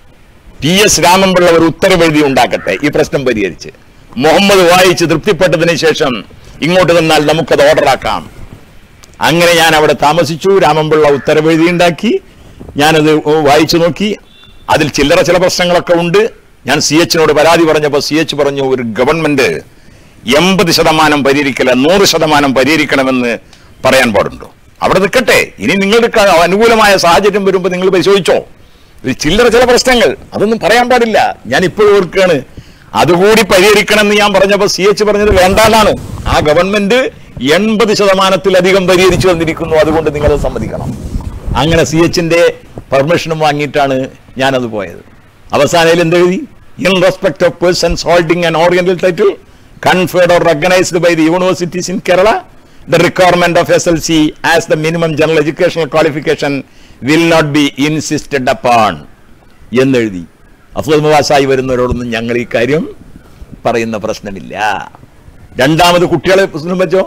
പി എസ് രാമൻപിള്ള ഒരു ഉത്തരവെഴുതി ഉണ്ടാക്കട്ടെ ഈ പ്രശ്നം പരിഹരിച്ച് മുഹമ്മദ് വായിച്ച് തൃപ്തിപ്പെട്ടതിന് ശേഷം ഇങ്ങോട്ട് നിന്നാൽ നമുക്കത് ഓർഡറാക്കാം അങ്ങനെ ഞാൻ അവിടെ താമസിച്ചു രാമൻപിള്ള ഉത്തരവെഴുതി ഉണ്ടാക്കി ഞാനത് വായിച്ചു നോക്കി അതിൽ ചില്ലറ ചില പ്രശ്നങ്ങളൊക്കെ ഉണ്ട് ഞാൻ സി എച്ചിനോട് പരാതി പറഞ്ഞപ്പോൾ സി എച്ച് പറഞ്ഞു ഒരു ഗവൺമെന്റ് എൺപത് ശതമാനം പരിഹരിക്കല നൂറ് ശതമാനം പരിഹരിക്കണമെന്ന് പറയാൻ പാടുണ്ടോ അവിടെ നിൽക്കട്ടെ ഇനി നിങ്ങൾക്ക് അനുകൂലമായ സാഹചര്യം വരുമ്പോൾ നിങ്ങൾ പരിശോധിച്ചോ ഇത് ചില്ലറ ചില പ്രശ്നങ്ങൾ അതൊന്നും പറയാൻ പാടില്ല ഞാൻ ഇപ്പോഴും ഓർക്കുകയാണ് അതുകൂടി പരിഹരിക്കണമെന്ന് ഞാൻ പറഞ്ഞപ്പോൾ സി എച്ച് പറഞ്ഞത് വേണ്ടാന്നാണ് ആ ഗവൺമെന്റ് എൺപത് ശതമാനത്തിലധികം പരിഹരിച്ചു വന്നിരിക്കുന്നു അതുകൊണ്ട് നിങ്ങളത് സമ്മതിക്കണം അങ്ങനെ സി എച്ചിന്റെ പെർമിഷനും വാങ്ങിയിട്ടാണ് ഞാനത് പോയത് അവസാനയിൽ എന്തെഴുതി in respect of persons holding an oriental title conferred or recognised by the universities in Kerala the requirement of SLC as the minimum general educational qualification will not be insisted upon എന്നെഴുതി അഫ്സൽ മുവാസായി വരുന്നവരോടൊന്നും ഞങ്ങൾ ഈ കാര്യം പറയുന്ന പ്രശ്നമില്ല രണ്ടാമത് കുട്ടികളെ പ്രശ്നം വെച്ചോ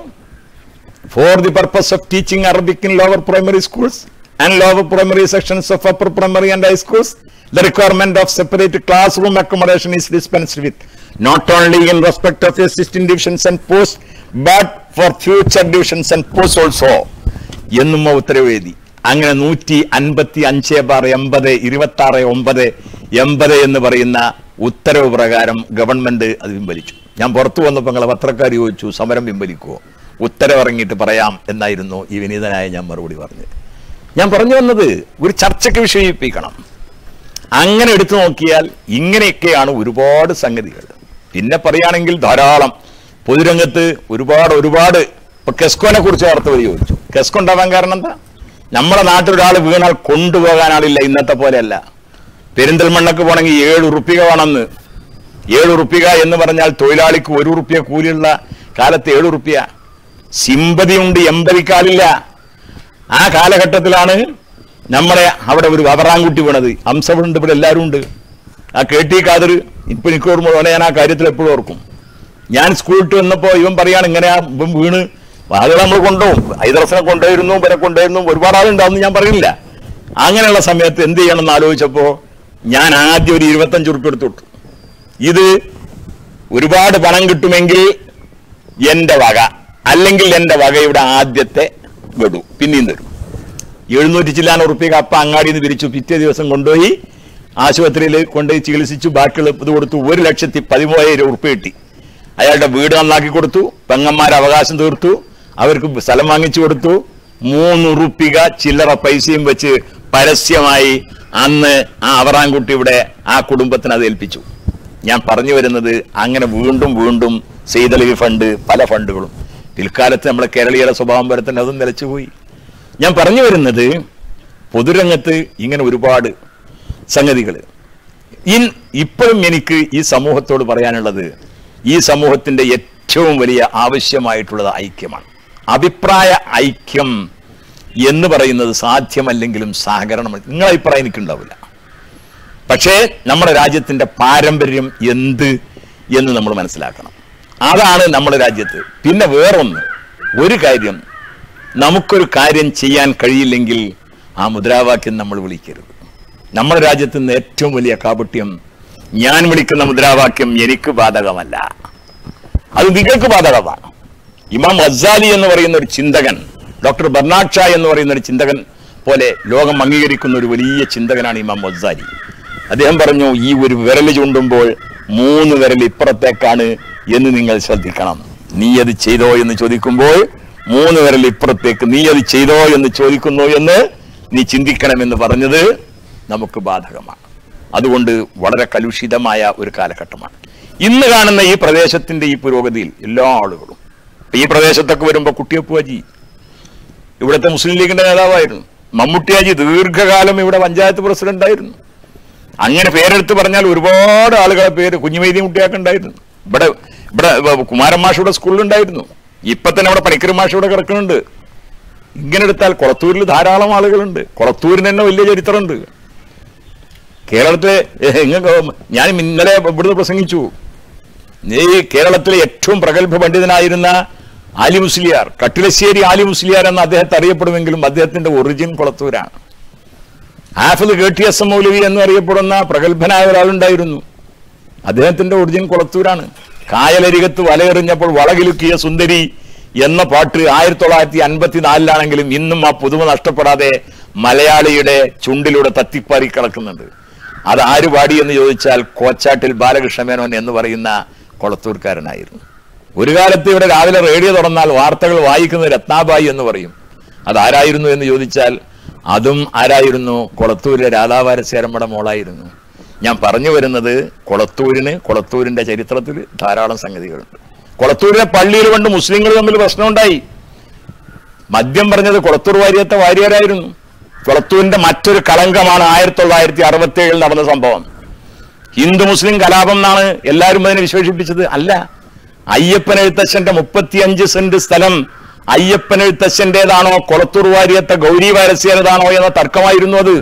for the purpose of teaching Arabic in lower primary schools and lower primary sections of upper primary and high schools the requirement of separate class room accommodation is dispensed with not only in respect of assistant divisions and post but for future divisions and post also എന്നും ആ ഉത്തരവ് എഴുതി അങ്ങനെ നൂറ്റി അൻപത്തി അഞ്ച് bar എൺപത് ഇരുപത്തി ആറ് ഒമ്പത് എൺപത് എന്ന് പറയുന്ന ഉത്തരവ് പ്രകാരം ഗവൺമെന്റ് അത് പിൻവലിച്ചു ഞാൻ പുറത്തു വന്നപ്പോൾ നിങ്ങളെ പത്രക്കാർ ചോദിച്ചു സമരം പിൻവലിക്കുമോ ഉത്തരവ് ഇറങ്ങിയിട്ട് പറയാം എന്നായിരുന്നു ഈ വിനീതനായ ഞാൻ മറുപടി പറഞ്ഞത് ഞാൻ പറഞ്ഞു വന്നത് ഒരു ചർച്ചയ്ക്ക് വിഷയിപ്പിക്കണം അങ്ങനെ എടുത്തു നോക്കിയാൽ ഇങ്ങനെയൊക്കെയാണ് ഒരുപാട് സംഗതികൾ പിന്നെ പറയുകയാണെങ്കിൽ ധാരാളം പൊതുരംഗത്ത് ഒരുപാട് ഒരുപാട് ഇപ്പൊ കെസ്കോനെ കുറിച്ച് വാർത്ത വരി ചോദിച്ചു കെസ്കോ ഉണ്ടാവാൻ കാരണം എന്താ നമ്മുടെ നാട്ടിൽ ഒരാൾ വീണാൽ കൊണ്ടുപോകാൻ ആളില്ല ഇന്നത്തെ പോലെയല്ല പെരിന്തൽമണ്ണക്ക് പോണെങ്കിൽ ഏഴ് ഉറുപ്പിക വേണമെന്ന് ഏഴ് ഉറുപ്പിക എന്ന് പറഞ്ഞാൽ തൊഴിലാളിക്ക് ഒരു ഉറുപ്പിയ കൂലിയുള്ള കാലത്ത് ഏഴ് ഉറുപ്പിയ സിമ്പതിയുണ്ട് എമ്പതിക്കാലില്ല ആ കാലഘട്ടത്തിലാണ് നമ്മളെ അവിടെ ഒരു അവറാൻകുട്ടി വീണത് ഹംസവുണ്ട് ഇവിടെ എല്ലാവരും ഉണ്ട് ആ കെ ടി ഖാദർ ഇപ്പൊ എനിക്ക് ഓർമ്മ പോലെ ഞാൻ ആ കാര്യത്തിൽ എപ്പോഴും ഓർക്കും ഞാൻ സ്കൂളിൽ വിട്ട് വന്നപ്പോ ഇവൻ പറയാണ് ഇങ്ങനെ ആ ഇവൻ വീണ് ആളുകൾ നമ്മൾ കൊണ്ടുപോകും ഹൈദറസിനെ കൊണ്ടുവരുന്നു ഇവരെ കൊണ്ടുവരുന്നു ഒരുപാട് ആളുണ്ടാവും ഞാൻ പറയുന്നില്ല അങ്ങനെയുള്ള സമയത്ത് എന്ത് ചെയ്യണമെന്ന് ആലോചിച്ചപ്പോ ഞാൻ ആദ്യം ഒരു ഇരുപത്തഞ്ച് ഉറുപ്പ് എടുത്തു വിട്ടു ഇത് ഒരുപാട് പണം കിട്ടുമെങ്കിൽ എന്റെ വക അല്ലെങ്കിൽ എന്റെ വകയുടെ ആദ്യത്തെ വിടൂ പിന്നെയും തരും എഴുന്നൂറ്റി ചില്ലാൻ ഉറുപ്പിക അപ്പ അങ്ങാടിയിൽ നിന്ന് പിരിച്ചു പിറ്റേ ദിവസം കൊണ്ടുപോയി ആശുപത്രിയിൽ കൊണ്ടുപോയി ചികിത്സിച്ചു ബാക്കിയുള്ള ഇത് കൊടുത്തു ഒരു ലക്ഷത്തി പതിമൂവായിരം ഉറുപ്പ് കിട്ടി അയാളുടെ വീട് നന്നാക്കി കൊടുത്തു പെങ്ങന്മാർ അവകാശം തീർത്തു അവർക്ക് സ്ഥലം വാങ്ങിച്ചു കൊടുത്തു മൂന്ന് ഉറുപ്പിക ചില്ലറ പൈസയും വെച്ച് പരസ്യമായി അന്ന് ആ അവറാൻകുട്ടി ഇവിടെ ആ കുടുംബത്തിന് അത് ഏൽപ്പിച്ചു ഞാൻ പറഞ്ഞു വരുന്നത് അങ്ങനെ വീണ്ടും വീണ്ടും സെയ്തലവി ഫണ്ട് പല ഫണ്ടുകളും പിൽക്കാലത്ത് നമ്മളെ കേരളീയരുടെ സ്വഭാവം വരെ തന്നെ അതും നിലച്ചുപോയി ഞാൻ പറഞ്ഞു വരുന്നത് പൊതുരംഗത്ത് ഇങ്ങനെ ഒരുപാട് സംഗതികൾ ഇൻ ഇപ്പോഴും എനിക്ക് ഈ സമൂഹത്തോട് പറയാനുള്ളത് ഈ സമൂഹത്തിന്റെ ഏറ്റവും വലിയ ആവശ്യമായിട്ടുള്ളത് ഐക്യമാണ് അഭിപ്രായ ഐക്യം എന്ന് പറയുന്നത് സാധ്യമല്ലെങ്കിലും സഹകരണം നിങ്ങളെ അഭിപ്രായം എനിക്കുണ്ടാവില്ല പക്ഷേ നമ്മുടെ രാജ്യത്തിന്റെ പാരമ്പര്യം എന്ത് എന്ന് നമ്മൾ മനസ്സിലാക്കണം അതാണ് നമ്മുടെ രാജ്യത്ത് പിന്നെ വേറൊന്ന് ഒരു കാര്യം നമുക്കൊരു കാര്യം ചെയ്യാൻ കഴിയില്ലെങ്കിൽ ആ മുദ്രാവാക്യം നമ്മൾ വിളിക്കരുത് നമ്മുടെ രാജ്യത്ത് നിന്ന് ഏറ്റവും വലിയ കാപട്യം ഞാൻ വിളിക്കുന്ന മുദ്രാവാക്യം എനിക്ക് ബാധകമല്ല അത് നിങ്ങൾക്ക് ബാധകമാണ് ഇമാം അസാലി എന്ന് പറയുന്ന ഒരു ചിന്തകൻ ഡോക്ടർ ബർണാഡ് ഷാ എന്ന് പറയുന്ന ഒരു ചിന്തകൻ പോലെ ലോകം അംഗീകരിക്കുന്ന ഒരു വലിയ ചിന്തകനാണ് ഇമാം അസാലി അദ്ദേഹം പറഞ്ഞു ഈ ഒരു വിരൽ ചൂണ്ടുമ്പോൾ മൂന്ന് വിരൽ ഇപ്പുറത്തേക്കാണ് എന്ന് നിങ്ങൾ ശ്രദ്ധിക്കണം നീ അത് ചെയ്തോ എന്ന് ചോദിക്കുമ്പോൾ മൂന്ന് വിരൽ ഇപ്പുറത്തേക്ക് നീ അത് ചെയ്തോ എന്ന് ചോദിക്കുന്നു എന്ന് നീ ചിന്തിക്കണമെന്ന് പറഞ്ഞത് നമുക്ക് ബാധകമാണ് അതുകൊണ്ട് വളരെ കലുഷിതമായ ഒരു കാലഘട്ടമാണ് ഇന്ന് കാണുന്ന ഈ പ്രദേശത്തിന്റെ ഈ പുരോഗതിയിൽ എല്ലാ ആളുകളും ഇപ്പൊ ഈ പ്രദേശത്തൊക്കെ വരുമ്പോൾ കുട്ടിയപ്പുവാജി ഇവിടുത്തെ മുസ്ലിം ലീഗിന്റെ നേതാവായിരുന്നു മമ്മൂട്ടിയാജി ദീർഘകാലം ഇവിടെ പഞ്ചായത്ത് പ്രസിഡന്റ് ആയിരുന്നു അങ്ങനെ പേരെടുത്ത് പറഞ്ഞാൽ ഒരുപാട് ആളുകളെ പേര് കുഞ്ഞുമൈദി മുട്ടിയാക്ക് ഉണ്ടായിരുന്നു ഇവിടെ ഇവിടെ വ- കുമാരൻ മാഷയുടെ സ്കൂളിലുണ്ടായിരുന്നു ഇപ്പൊ തന്നെ ഇവിടെ പണിക്കർ മാഷ ഇവിടെ കിടക്കുന്നുണ്ട് ഇങ്ങനെ എടുത്താൽ കൊളത്തൂരിൽ ധാരാളം ആളുകളുണ്ട് കൊളത്തൂരിന് തന്നെ വലിയ ചരിത്രമുണ്ട് കേരളത്തിലെ എങ്ങ ഞാൻ ഇന്നലെ ഇവിടുന്ന് പ്രസംഗിച്ചു ഈ കേരളത്തിലെ ഏറ്റവും പ്രഗത്ഭ പണ്ഡിതനായിരുന്ന ആലി മുസ്ലിയാർ കട്ടിലശ്ശേരി ആലി മുസ്ലിയാർ എന്ന അദ്ദേഹത്തെ അറിയപ്പെടുമെങ്കിലും അദ്ദേഹത്തിന്റെ ഒറിജിൻ കൊളത്തൂരാണ് Hafiz K T S M Maulavi എന്ന് അറിയപ്പെടുന്ന പ്രഗത്ഭനായ ഒരാളുണ്ടായിരുന്നു അദ്ദേഹത്തിന്റെ ഒറിജിൻ കൊളത്തൂരാണ് കായലരികത്ത് വലയെറിഞ്ഞപ്പോൾ വളകിലുക്കിയ സുന്ദരി എന്ന പാട്ട് ആയിരത്തി തൊള്ളായിരത്തി അൻപത്തിനാലിലാണെങ്കിലും ഇന്നും ആ പുതുമ നഷ്ടപ്പെടാതെ മലയാളിയുടെ ചുണ്ടിലൂടെ തത്തിപ്പാറി കിടക്കുന്നുണ്ട് അത് ആര് പാടി എന്ന് ചോദിച്ചാൽ കോച്ചാട്ടിൽ ബാലകൃഷ്ണ മേനോൻ എന്ന് പറയുന്ന കൊളത്തൂർക്കാരനായിരുന്നു ഒരു കാലത്ത് ഇവിടെ രാവിലെ റേഡിയോ തുറന്നാൽ വാർത്തകൾ വായിക്കുന്ന രത്നാബായി എന്ന് പറയും അതാരായിരുന്നു എന്ന് ചോദിച്ചാൽ അതും ആരായിരുന്നു കൊളത്തൂരിലെ രാധാവാരസ്യാരമ്മയുടെ മോളായിരുന്നു ഞാൻ പറഞ്ഞു വരുന്നത് കൊളത്തൂരിന് കൊളത്തൂരിന്റെ ചരിത്രത്തിൽ ധാരാളം സംഗതികളുണ്ട് കൊളത്തൂരിലെ പള്ളിയിൽ കൊണ്ട് മുസ്ലിങ്ങൾ തമ്മിൽ പ്രശ്നമുണ്ടായി മദ്യം പറഞ്ഞത് കൊളത്തൂർ വാര്യത്തെ വാര്യരായിരുന്നു കൊളത്തൂരിന്റെ മറ്റൊരു കളങ്കമാണ് ആയിരത്തി തൊള്ളായിരത്തി അറുപത്തി ഏഴിൽ നടന്ന സംഭവം ഹിന്ദു മുസ്ലിം കലാപം എന്നാണ് എല്ലാവരും അതിനെ വിശേഷിപ്പിച്ചത് അല്ല അയ്യപ്പൻ എഴുത്തച്ഛന്റെ മുപ്പത്തിയഞ്ച് സെന്റ് സ്ഥലം അയ്യപ്പൻ എഴുത്തച്ഛന്റേതാണോ കൊളത്തൂർ വാര്യത്തെ ഗൗരി വാരസ്യതാണോ എന്ന തർക്കമായിരുന്നു അത്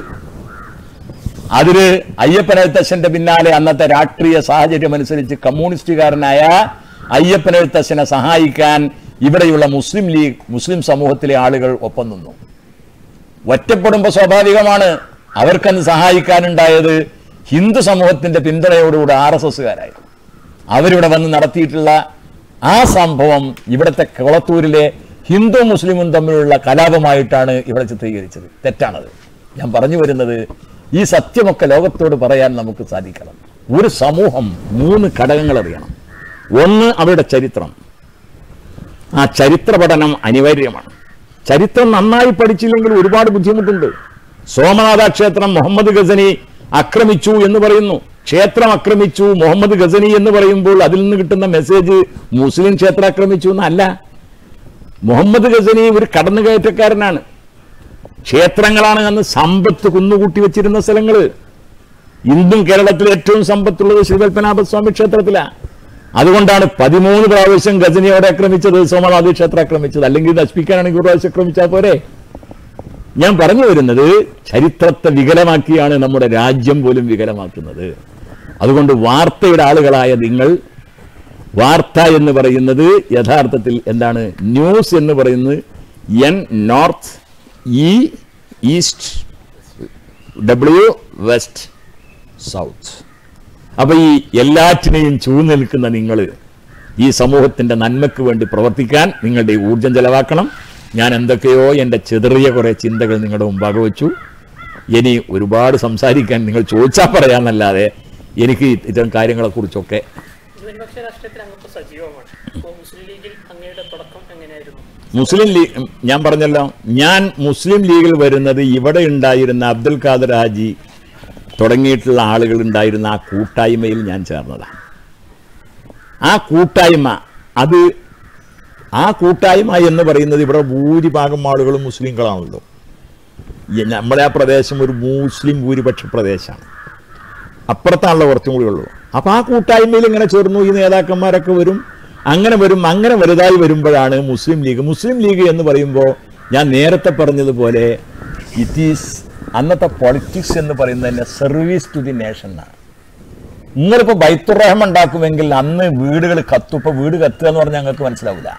അതില് അയ്യപ്പൻ എഴുത്തച്ഛന്റെ പിന്നാലെ അന്നത്തെ രാഷ്ട്രീയ സാഹചര്യം അനുസരിച്ച് കമ്മ്യൂണിസ്റ്റുകാരനായ അയ്യപ്പൻ എഴുത്തച്ഛനെ സഹായിക്കാൻ ഇവിടെയുള്ള മുസ്ലിം ലീഗ് മുസ്ലിം സമൂഹത്തിലെ ആളുകൾ ഒപ്പം നിന്നു ഒറ്റപ്പെടുമ്പോൾ സ്വാഭാവികമാണ് അവർക്കന്ന് സഹായിക്കാനുണ്ടായത് ഹിന്ദു സമൂഹത്തിന്റെ പിന്തുണയോടുകൂടി ആർ എസ് എസ്സുകാരായിരുന്നു അവരിവിടെ വന്ന് നടത്തിയിട്ടുള്ള ആ സംഭവം ഇവിടുത്തെ കുളത്തൂരിലെ ഹിന്ദു മുസ്ലിമും തമ്മിലുള്ള കലാപമായിട്ടാണ് ഇവിടെ ചിത്രീകരിച്ചത് തെറ്റാണത് ഞാൻ പറഞ്ഞു വരുന്നത് ഈ സത്യമൊക്കെ ലോകത്തോട് പറയാൻ നമുക്ക് സാധിക്കണം ഒരു സമൂഹം മൂന്ന് ഘടകങ്ങൾ അറിയണം ഒന്ന് അവരുടെ ചരിത്രം ആ ചരിത്ര പഠനം അനിവാര്യമാണ് ചരിത്രം നന്നായി പഠിച്ചില്ലെങ്കിൽ ഒരുപാട് ബുദ്ധിമുട്ടുണ്ട് സോമനാഥ ക്ഷേത്രം മുഹമ്മദ് ഗസനി ആക്രമിച്ചു എന്ന് പറയുന്നു ക്ഷേത്രം ആക്രമിച്ചു മുഹമ്മദ് ഗസനി എന്ന് പറയുമ്പോൾ അതിൽ നിന്ന് കിട്ടുന്ന മെസ്സേജ് മുസ്ലിം ക്ഷേത്രം ആക്രമിച്ചു എന്നല്ല മുഹമ്മദ് ഗസനി ഒരു കടന്നുകയറ്റക്കാരനാണ് ക്ഷേത്രങ്ങളാണ് അന്ന് സമ്പത്ത് കുന്നുകൂട്ടി വെച്ചിരുന്ന സ്ഥലങ്ങള് ഇന്നും കേരളത്തിലെ ഏറ്റവും സമ്പത്തുള്ളത് ശ്രീപത്മനാഭസ്വാമി ക്ഷേത്രത്തിലാണ് അതുകൊണ്ടാണ് പതിമൂന്ന് പ്രാവശ്യം ഗജനിയോടെ ആക്രമിച്ചത് സോമനാഥ് ക്ഷേത്രം ആക്രമിച്ചത് അല്ലെങ്കിൽ നശിപ്പിക്കാനാണെങ്കിൽ ഒരു പ്രാവശ്യം ആക്രമിച്ചാൽ പോരെ ഞാൻ പറഞ്ഞു വരുന്നത് ചരിത്രത്തെ വികലമാക്കിയാണ് നമ്മുടെ രാജ്യം പോലും വികലമാക്കുന്നത് അതുകൊണ്ട് വാർത്തയുടെ ആളുകളായ നിങ്ങൾ വാർത്ത എന്ന് പറയുന്നത് യഥാർത്ഥത്തിൽ എന്താണ് ന്യൂസ് എന്ന് പറയുന്നത് N north E east W west south അപ്പൊ ഈ എല്ലാറ്റിനെയും ചൂഴ്ന്നിൽക്കുന്ന നിങ്ങൾ ഈ സമൂഹത്തിന്റെ നന്മയ്ക്ക് വേണ്ടി പ്രവർത്തിക്കാൻ നിങ്ങളുടെ ഈ ഊർജം ചെലവാക്കണം ഞാൻ എന്തൊക്കെയോ എൻ്റെ ചെറിയ കുറെ ചിന്തകൾ നിങ്ങളുടെ മുമ്പാകെ വെച്ചു ഇനി ഒരുപാട് സംസാരിക്കാൻ നിങ്ങൾ ചോദിച്ചാൽ പറയാന്നല്ലാതെ എനിക്ക് ഇത്തരം കാര്യങ്ങളെക്കുറിച്ചൊക്കെ പ്രതിപക്ഷ രാഷ്ട്രീയത്തിൽ അങ്ങ് സജീവമാണ് അപ്പോൾ മുസ്ലിം ലീഗിൽ അങ്ങയുടെ തുടക്കം എങ്ങനെയായിരുന്നു മുസ്ലിം ലീഗ് ഞാൻ പറഞ്ഞല്ലോ ഞാൻ മുസ്ലിം ലീഗിൽ വരുന്നത് ഇവിടെ ഉണ്ടായിരുന്ന അബ്ദുൽ ഖാദർ ഹാജി തുടങ്ങിയിട്ടുള്ള ആളുകൾ ഉണ്ടായിരുന്ന ആ കൂട്ടായ്മയിൽ ഞാൻ ചേർന്നതാണ് ആ കൂട്ടായ്മ അത് ആ കൂട്ടായ്മ എന്ന് പറയുന്നത് ഇവിടെ ഭൂരിഭാഗം ആളുകളും മുസ്ലിങ്ങളാണല്ലോ ഈ നമ്മുടെ ആ പ്രദേശം ഒരു മുസ്ലിം ഭൂരിപക്ഷ പ്രദേശമാണ് അപ്പുറത്താണല്ലോ കുറച്ചും കൂടി ഉള്ളൂ അപ്പൊ ആ കൂട്ടായ്മയിൽ ഇങ്ങനെ ചേർന്നു ഈ നേതാക്കന്മാരൊക്കെ വരും അങ്ങനെ വരും അങ്ങനെ വലുതായി വരുമ്പോഴാണ് മുസ്ലിം ലീഗ് മുസ്ലിം ലീഗ് എന്ന് പറയുമ്പോൾ ഞാൻ നേരത്തെ പറഞ്ഞതുപോലെ ഇറ്റ് ഈസ് അന്നത്തെ പൊളിറ്റിക്സ് എന്ന് പറയുന്നത് തന്നെ സർവീസ് ടു ദി നേഷൻ ആണ് നിങ്ങളിപ്പോൾ ബൈത്തുറഹം ഉണ്ടാക്കുമെങ്കിൽ അന്ന് വീടുകൾ കത്തും ഇപ്പൊ വീട് കത്തുക എന്ന് പറഞ്ഞാൽ ഞങ്ങൾക്ക് മനസ്സിലാവില്ല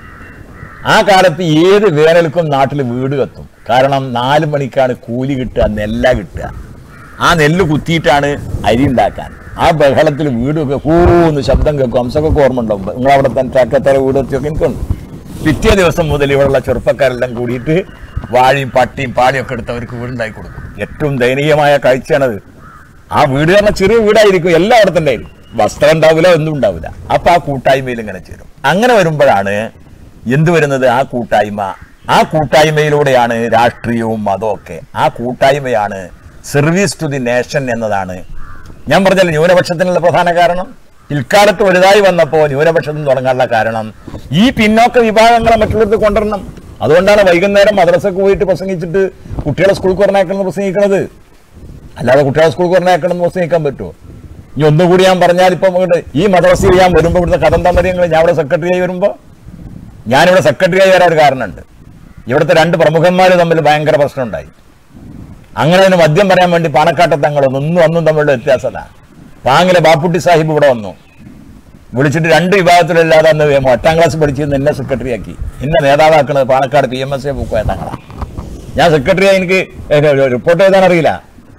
ആ കാലത്ത് ഏത് വേനൽക്കും നാട്ടിൽ വീട് കത്തും കാരണം നാല് മണിക്കാണ് കൂലി കിട്ടുക നെല്ല കിട്ടുക ആ നെല്ല് കുത്തിയിട്ടാണ് അരി ഉണ്ടാക്കാൻ ആ ബഹളത്തിൽ വീടൊക്കെ കൂന്ന് ശബ്ദം കേൾക്കും ഹംസക്കൊക്കെ ഓർമ്മ ഉണ്ടാവും നിങ്ങൾ അവിടെ തന്നെ ചാക്കത്തറ വീടൊക്കെ എനിക്കുണ്ട് പിറ്റേ ദിവസം മുതൽ ഇവിടെയുള്ള ചെറുപ്പക്കാരെല്ലാം കൂടിയിട്ട് വാഴയും പട്ടിയും പാടിയൊക്കെ എടുത്തവർക്ക് വീടുണ്ടാക്കി കൊടുക്കും ഏറ്റവും ദയനീയമായ കാഴ്ചയാണത് ആ വീട് പറഞ്ഞാൽ ചെറിയ വീടായിരിക്കും എല്ലാം അവിടെ തന്നെ ആയിരിക്കും വസ്ത്രം ഉണ്ടാവില്ല ഒന്നും ഉണ്ടാവില്ല അപ്പൊ ആ കൂട്ടായ്മയിൽ ഇങ്ങനെ ചേരും അങ്ങനെ വരുമ്പോഴാണ് എന്ത് വരുന്നത് ആ കൂട്ടായ്മ ആ കൂട്ടായ്മയിലൂടെയാണ് രാഷ്ട്രീയവും മതവും ഒക്കെ ആ കൂട്ടായ്മയാണ് സർവീസ് ടു ദി നേഷൻ എന്നതാണ് ഞാൻ പറഞ്ഞല്ലോ ന്യൂനപക്ഷത്തിനുള്ള പ്രധാന കാരണം പിൽക്കാലത്ത് വലുതായി വന്നപ്പോൾ ന്യൂനപക്ഷത്തിന് തുടങ്ങാനുള്ള കാരണം ഈ പിന്നോക്ക വിഭാഗങ്ങളെ മറ്റുള്ളവർക്ക് കൊണ്ടുവരണം അതുകൊണ്ടാണ് വൈകുന്നേരം മദ്രസക്ക് പോയിട്ട് പ്രസംഗിച്ചിട്ട് കുട്ടികളെ സ്കൂൾ കുറഞ്ഞാക്കണമെന്ന് പ്രസംഗിക്കുന്നത് അല്ലാതെ കുട്ടികളെ സ്കൂൾ കുറഞ്ഞാക്കണമെന്ന് പ്രസംഗിക്കാൻ പറ്റുമോ ഇനി ഒന്നുകൂടി ഞാൻ പറഞ്ഞാൽ ഇപ്പം ഇങ്ങോട്ട് ഈ മദ്രസയിൽ ഞാൻ വരുമ്പോൾ ഇവിടുത്തെ കഥ എന്താ പറയുക ഞാൻ ഇവിടെ സെക്രട്ടറി ആയി വരുമ്പോൾ ഞാനിവിടെ സെക്രട്ടറി ആയി വരാൻ ഒരു കാരണമുണ്ട് ഇവിടുത്തെ രണ്ട് പ്രമുഖന്മാർ തമ്മിൽ ഭയങ്കര പ്രശ്നമുണ്ടായി അങ്ങനെ അതിന് മദ്യം പറയാൻ വേണ്ടി പാണക്കാട്ടെ തങ്ങളൊന്നും ഒന്നും അന്നും തമ്മിലുള്ള വ്യത്യാസത പാങ്ങിലെ ബാപ്പുട്ടി സാഹിബ് ഇവിടെ വന്നു വിളിച്ചിട്ട് രണ്ട് വിഭാഗത്തിലല്ലാതെ അന്ന് വേമോ എട്ടാം ക്ലാസ് പഠിച്ചിരുന്ന എന്നെ സെക്രട്ടറി ആക്കി എന്നെ നേതാവാക്കുന്നത് Panakkad P M S A ബുക്ക് തങ്ങളാ ഞാൻ സെക്രട്ടറി എനിക്ക് റിപ്പോർട്ട് എഴുതാൻ അറിയില്ല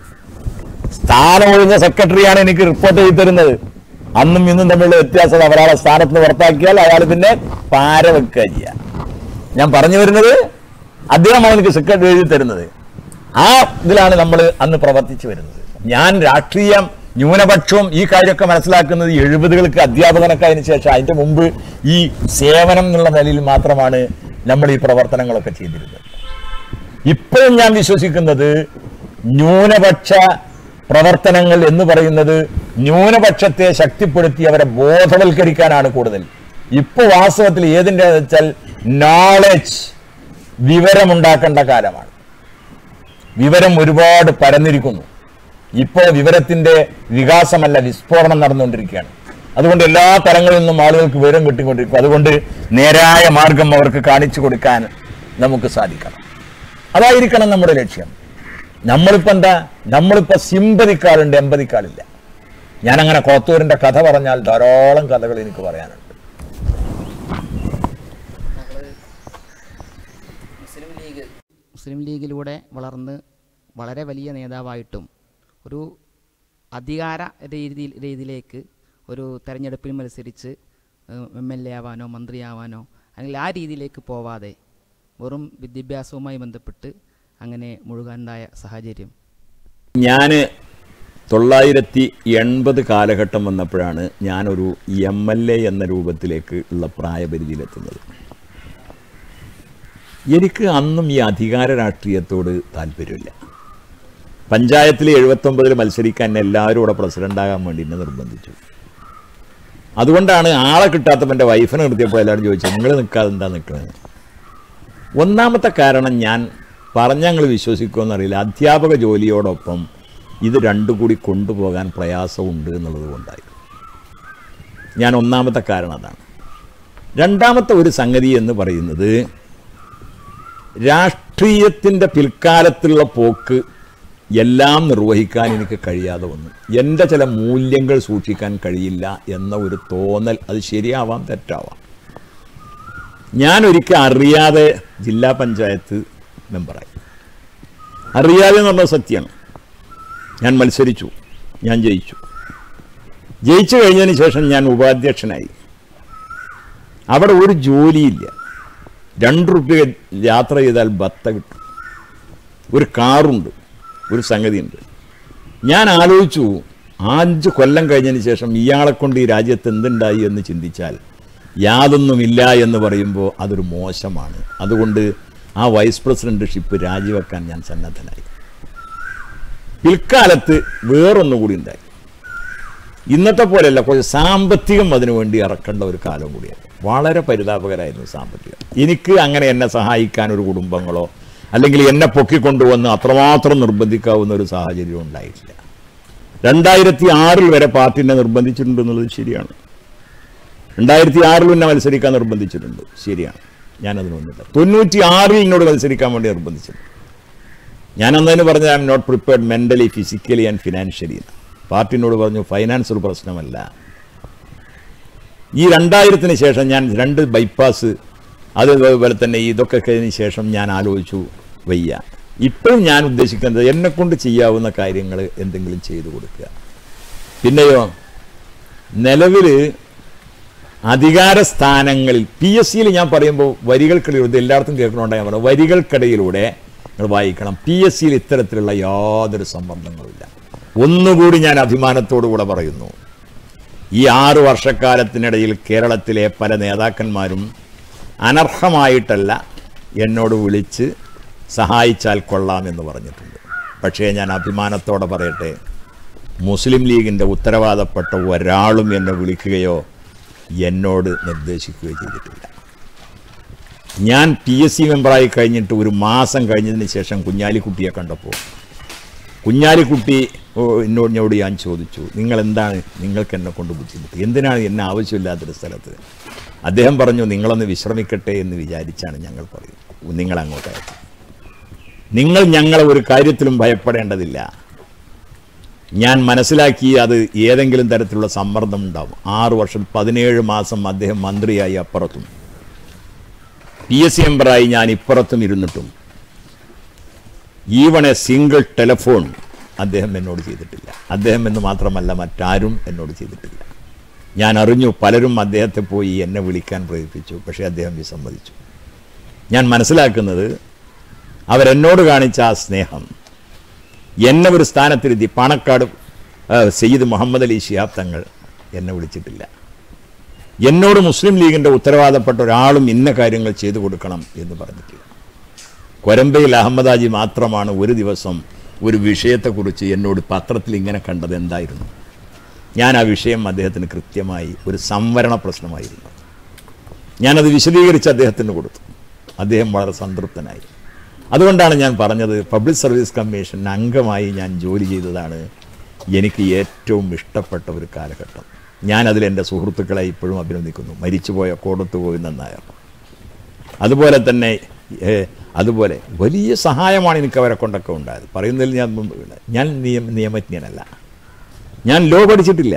സ്ഥാനം ഒഴിഞ്ഞ സെക്രട്ടറിയാണ് എനിക്ക് റിപ്പോർട്ട് ചെയ്ത് തരുന്നത് അന്നും ഇന്നും തമ്മിലുള്ള വ്യത്യാസം അവരാളെ സ്ഥാനത്ത് നിന്ന് പുറത്താക്കിയാൽ അയാൾ പിന്നെ പാര വെക്കുക ചെയ്യുക ഞാൻ പറഞ്ഞു വരുന്നത് അദ്ദേഹമാണ് എനിക്ക് സെക്രട്ടറി എഴുതി തരുന്നത് ആ ഇതിലാണ് നമ്മൾ അന്ന് പ്രവർത്തിച്ചു വരുന്നത് ഞാൻ രാഷ്ട്രീയം ന്യൂനപക്ഷവും ഈ കാര്യമൊക്കെ മനസ്സിലാക്കുന്നത് എഴുപതുകൾക്ക് അധ്യാപകനൊക്കെ അതിന് ശേഷം അതിന്റെ മുമ്പ് ഈ സേവനം എന്നുള്ള നിലയിൽ മാത്രമാണ് നമ്മൾ ഈ പ്രവർത്തനങ്ങളൊക്കെ ചെയ്തിരുന്നത് ഇപ്പോഴും ഞാൻ വിശ്വസിക്കുന്നത് ന്യൂനപക്ഷ പ്രവർത്തനങ്ങൾ എന്ന് പറയുന്നത് ന്യൂനപക്ഷത്തെ ശക്തിപ്പെടുത്തി അവരെ ബോധവൽക്കരിക്കാനാണ് കൂടുതൽ ഇപ്പോൾ വാസ്തവത്തിൽ ഏതിൻ്റെ വെച്ചാൽ നോളജ് വിവരമുണ്ടാക്കേണ്ട കാലമാണ് വിവരം ഒരുപാട് പരന്നിരിക്കുന്നു ഇപ്പോൾ വിവരത്തിന്റെ വികാസമല്ല വിസ്ഫോടനം നടന്നുകൊണ്ടിരിക്കുകയാണ് അതുകൊണ്ട് എല്ലാ തലങ്ങളിൽ നിന്നും ആളുകൾക്ക് വിവരം കിട്ടിക്കൊണ്ടിരിക്കും അതുകൊണ്ട് നേരായ മാർഗം അവർക്ക് കാണിച്ചു കൊടുക്കാൻ നമുക്ക് സാധിക്കണം അതായിരിക്കണം നമ്മുടെ ലക്ഷ്യം നമ്മളിപ്പോ എന്താ നമ്മളിപ്പോ സിമ്പതിക്കാറുണ്ട് എമ്പതിക്കാറില്ല ഞാനങ്ങനെ കോത്തൂരിന്റെ കഥ പറഞ്ഞാൽ ധാരാളം കഥകൾ എനിക്ക് പറയാനുണ്ട് മുസ്ലിം ലീഗ് മുസ്ലിം ലീഗിലൂടെ വളർന്ന് വളരെ വലിയ നേതാവായിട്ടും ഒരു അധികാര രീതിയിൽ രീതിയിലേക്ക് ഒരു തെരഞ്ഞെടുപ്പിൽ മത്സരിച്ച് എം എൽ എ ആവാനോ മന്ത്രിയാവാനോ അല്ലെങ്കിൽ ആ രീതിയിലേക്ക് പോവാതെ വെറും വിദ്യാഭ്യാസവുമായി ബന്ധപ്പെട്ട് അങ്ങനെ മുഴുകാനുണ്ടായ സാഹചര്യം ഞാൻ തൊള്ളായിരത്തി എൺപത് കാലഘട്ടം വന്നപ്പോഴാണ് ഞാനൊരു എം എൽ എ എന്ന രൂപത്തിലേക്ക് ഉള്ള പ്രായപരിധിയിലെത്തുന്നത് എനിക്ക് അന്നും ഈ അധികാര രാഷ്ട്രീയത്തോട് താല്പര്യമില്ല പഞ്ചായത്തിൽ എഴുപത്തൊമ്പതിൽ മത്സരിക്കാൻ എന്നെ എല്ലാവരും ഇവിടെ പ്രസിഡൻ്റാകാൻ വേണ്ടി എന്നെ നിർബന്ധിച്ചു അതുകൊണ്ടാണ് ആളെ കിട്ടാത്തപ്പോൾ എൻ്റെ വൈഫിനെ നിർത്തിയപ്പോൾ എല്ലാവരും ചോദിച്ചു നിങ്ങൾ നിൽക്കാതെ എന്താ നിൽക്കുന്നത് ഒന്നാമത്തെ കാരണം ഞാൻ പറഞ്ഞ ഞങ്ങൾ വിശ്വസിക്കുമെന്നറിയില്ല അധ്യാപക ജോലിയോടൊപ്പം ഇത് രണ്ടും കൂടി കൊണ്ടുപോകാൻ പ്രയാസമുണ്ട് എന്നുള്ളത് കൊണ്ടായി ഞാൻ ഒന്നാമത്തെ കാരണം അതാണ് രണ്ടാമത്തെ ഒരു സംഗതി എന്ന് പറയുന്നത് രാഷ്ട്രീയത്തിൻ്റെ പിൽക്കാലത്തുള്ള പോക്ക് എല്ലാം നിർവഹിക്കാൻ എനിക്ക് കഴിയാതെ വന്നു എൻ്റെ ചില മൂല്യങ്ങൾ സൂക്ഷിക്കാൻ കഴിയില്ല എന്ന ഒരു തോന്നൽ അത് ശരിയാവാം തെറ്റാവാം ഞാൻ ഒരിക്കൽ അറിയാതെ ജില്ലാ പഞ്ചായത്ത് മെമ്പറായി അറിയാതെ എന്ന് പറഞ്ഞ സത്യമാണ് ഞാൻ മത്സരിച്ചു ഞാൻ ജയിച്ചു ജയിച്ചു കഴിഞ്ഞതിന് ശേഷം ഞാൻ ഉപാധ്യക്ഷനായി അവിടെ ഒരു ജോലിയില്ല രണ്ട് റുപ്യ യാത്ര ചെയ്താൽ ബത്ത കിട്ടും ഒരു കാറുണ്ട് ഒരു സംഗതിയുണ്ട് ഞാൻ ആലോചിച്ചു അഞ്ച് കൊല്ലം കഴിഞ്ഞതിന് ശേഷം ഇയാളെ കൊണ്ട് ഈ രാജ്യത്ത് എന്തുണ്ടായി എന്ന് ചിന്തിച്ചാൽ യാതൊന്നുമില്ല എന്ന് പറയുമ്പോൾ അതൊരു മോശമാണ് അതുകൊണ്ട് ആ വൈസ് പ്രസിഡന്റ്ഷിപ്പ് രാജിവെക്കാൻ ഞാൻ സന്നദ്ധനായി പിൽക്കാലത്ത് വേറൊന്നുകൂടി ഉണ്ടായി ഇന്നത്തെ പോലെയല്ല കുറച്ച് സാമ്പത്തികം അതിനു വേണ്ടി ഇറക്കേണ്ട ഒരു കാലം കൂടിയാണ് വളരെ പരിതാപകരായിരുന്നു സാമ്പത്തികം എനിക്ക് അങ്ങനെ എന്നെ സഹായിക്കാൻ ഒരു കുടുംബങ്ങളോ അല്ലെങ്കിൽ എന്നെ പൊക്കിക്കൊണ്ടുവന്ന് അത്രമാത്രം നിർബന്ധിക്കാവുന്ന ഒരു സാഹചര്യം ഉണ്ടായിട്ടില്ല രണ്ടായിരത്തി ആറിൽ വരെ പാർട്ടി എന്നെ നിർബന്ധിച്ചിട്ടുണ്ട് എന്നുള്ളത് ശരിയാണ് രണ്ടായിരത്തി ആറിൽ എന്നെ മത്സരിക്കാൻ നിർബന്ധിച്ചിട്ടുണ്ട് ശരിയാണ് ഞാനതിനൊന്നുമില്ല തൊണ്ണൂറ്റി ആറിൽ എന്നോട് മത്സരിക്കാൻ വേണ്ടി നിർബന്ധിച്ചിട്ടുണ്ട് ഞാൻ അന്നതിന് പറഞ്ഞ I am not prepared mentally physically and financially പാർട്ടിനോട് പറഞ്ഞു ഫൈനാൻസ് ഒരു പ്രശ്നമല്ല ഈ രണ്ടായിരത്തിന് ശേഷം ഞാൻ രണ്ട് ബൈപ്പാസ് അതുപോലെ തന്നെ ഇതൊക്കെ കഴിഞ്ഞതിന് ശേഷം ഞാൻ ആലോചിച്ചു വയ്യ ഇപ്പോഴും ഞാൻ ഉദ്ദേശിക്കുന്നത് എന്നെ കൊണ്ട് ചെയ്യാവുന്ന കാര്യങ്ങൾ എന്തെങ്കിലും ചെയ്തു കൊടുക്കുക പിന്നെയോ നിലവിൽ അധികാര സ്ഥാനങ്ങളിൽ പി എസ് സിയിൽ ഞാൻ പറയുമ്പോൾ വരികൾക്കിടയിൽ ഇത് എല്ലായിടത്തും കേൾക്കണോണ്ടാണ് ഞാൻ പറയുന്നത് വരികൾക്കിടയിലൂടെ നിങ്ങൾ വായിക്കണം പി എസ് സിയിൽ ഇത്തരത്തിലുള്ള യാതൊരു സമ്മർദ്ദങ്ങളുമില്ല ഒന്നുകൂടി ഞാൻ അഭിമാനത്തോടുകൂടെ പറയുന്നു ഈ ആറ് വർഷക്കാലത്തിനിടയിൽ കേരളത്തിലെ പല നേതാക്കന്മാരും അനർഹമായിട്ടല്ല എന്നോട് വിളിച്ച് സഹായിച്ചാൽ കൊള്ളാമെന്ന് പറഞ്ഞിട്ടുണ്ട് പക്ഷേ ഞാൻ അഭിമാനത്തോടെ പറയട്ടെ മുസ്ലിം ലീഗിൻ്റെ ഉത്തരവാദപ്പെട്ട ഒരാളും എന്നെ വിളിക്കുകയോ എന്നോട് നിർദ്ദേശിക്കുകയോ ചെയ്തിട്ടില്ല ഞാൻ പി എസ് സി മെമ്പറായി കഴിഞ്ഞിട്ട് ഒരു മാസം കഴിഞ്ഞതിന് ശേഷം കുഞ്ഞാലിക്കുട്ടിയെ കണ്ടപ്പോൾ കുഞ്ഞാലിക്കുട്ടി ഓ, എന്നോട് എന്നോട് ഞാൻ ചോദിച്ചു നിങ്ങൾ എന്താണ് നിങ്ങൾക്ക് എന്നെ കൊണ്ട് ബുദ്ധിമുട്ട് എന്തിനാണ് എന്നെ ആവശ്യമില്ലാത്തൊരു സ്ഥലത്ത് അദ്ദേഹം പറഞ്ഞു നിങ്ങളൊന്ന് വിശ്രമിക്കട്ടെ എന്ന് വിചാരിച്ചാണ് ഞങ്ങൾ പറയുന്നത് നിങ്ങൾ അങ്ങോട്ട് അയച്ചു നിങ്ങൾ ഞങ്ങളെ ഒരു കാര്യത്തിലും ഭയപ്പെടേണ്ടതില്ല ഞാൻ മനസ്സിലാക്കി അത് ഏതെങ്കിലും തരത്തിലുള്ള സമ്മർദ്ദം ഉണ്ടാവും ആറു വർഷം പതിനേഴ് മാസം അദ്ദേഹം മന്ത്രിയായി അപ്പുറത്തും പി എസ് സി മെമ്പറായി ഞാൻ ഇപ്പുറത്തും ഇരുന്നിട്ടും ഈവൺ എ സിംഗിൾ ടെലഫോൺ അദ്ദേഹം എന്നോട് ചെയ്തിട്ടില്ല അദ്ദേഹം എന്ന് മാത്രമല്ല മറ്റാരും എന്നോട് ചെയ്തിട്ടില്ല ഞാൻ അറിഞ്ഞു പലരും അദ്ദേഹത്തെ പോയി എന്നെ വിളിക്കാൻ പ്രേരിപ്പിച്ചു പക്ഷേ അദ്ദേഹം വിസമ്മതിച്ചു ഞാൻ മനസ്സിലാക്കുന്നത് അവരെന്നോട് കാണിച്ച ആ സ്നേഹം എന്നെ ഒരു സ്ഥാനത്തിരുത്തി പാണക്കാട് ആ, സയ്യിദ് മുഹമ്മദ് അലി ശിഹാബ് തങ്ങൾ എന്നെ വിളിച്ചിട്ടില്ല എന്നോട് മുസ്ലിം ലീഗിൻ്റെ ഉത്തരവാദപ്പെട്ട ഒരാളും ഇന്ന കാര്യങ്ങൾ ചെയ്തു കൊടുക്കണം എന്ന് പറഞ്ഞിട്ടില്ല കൊരമ്പയിൽ അഹമ്മദാജി മാത്രമാണ് ഒരു ദിവസം ഒരു വിഷയത്തെക്കുറിച്ച് എന്നോട് പത്രത്തിൽ ഇങ്ങനെ കണ്ടത് എന്തായിരുന്നു ഞാൻ ആ വിഷയം അദ്ദേഹത്തിന് കൃത്യമായി ഒരു സംവരണ പ്രശ്നമായിരുന്നു ഞാനത് വിശദീകരിച്ച് അദ്ദേഹത്തിന് കൊടുത്തു അദ്ദേഹം വളരെ സംതൃപ്തനായി അതുകൊണ്ടാണ് ഞാൻ പറഞ്ഞത് പബ്ലിക് സർവീസ് കമ്മീഷൻ അംഗമായി ഞാൻ ജോലി ചെയ്തതാണ് എനിക്ക് ഏറ്റവും ഇഷ്ടപ്പെട്ട ഒരു കാലഘട്ടം ഞാൻ അതിൽ എൻ്റെ സുഹൃത്തുക്കളെ ഇപ്പോഴും അഭിനന്ദിക്കുന്നു മരിച്ചുപോയ കോടത്ത് പോയി നന്നായർ അതുപോലെ തന്നെ ഏ, അതുപോലെ വലിയ സഹായമാണ് എനിക്ക് അവരെ കൊണ്ടൊക്കെ ഉണ്ടായത് പറയുന്നതിൽ ഞാൻ മുമ്പ് വീണ്. ഞാൻ നിയമ നിയമജ്ഞനല്ല ഞാൻ ലോ പഠിച്ചിട്ടില്ല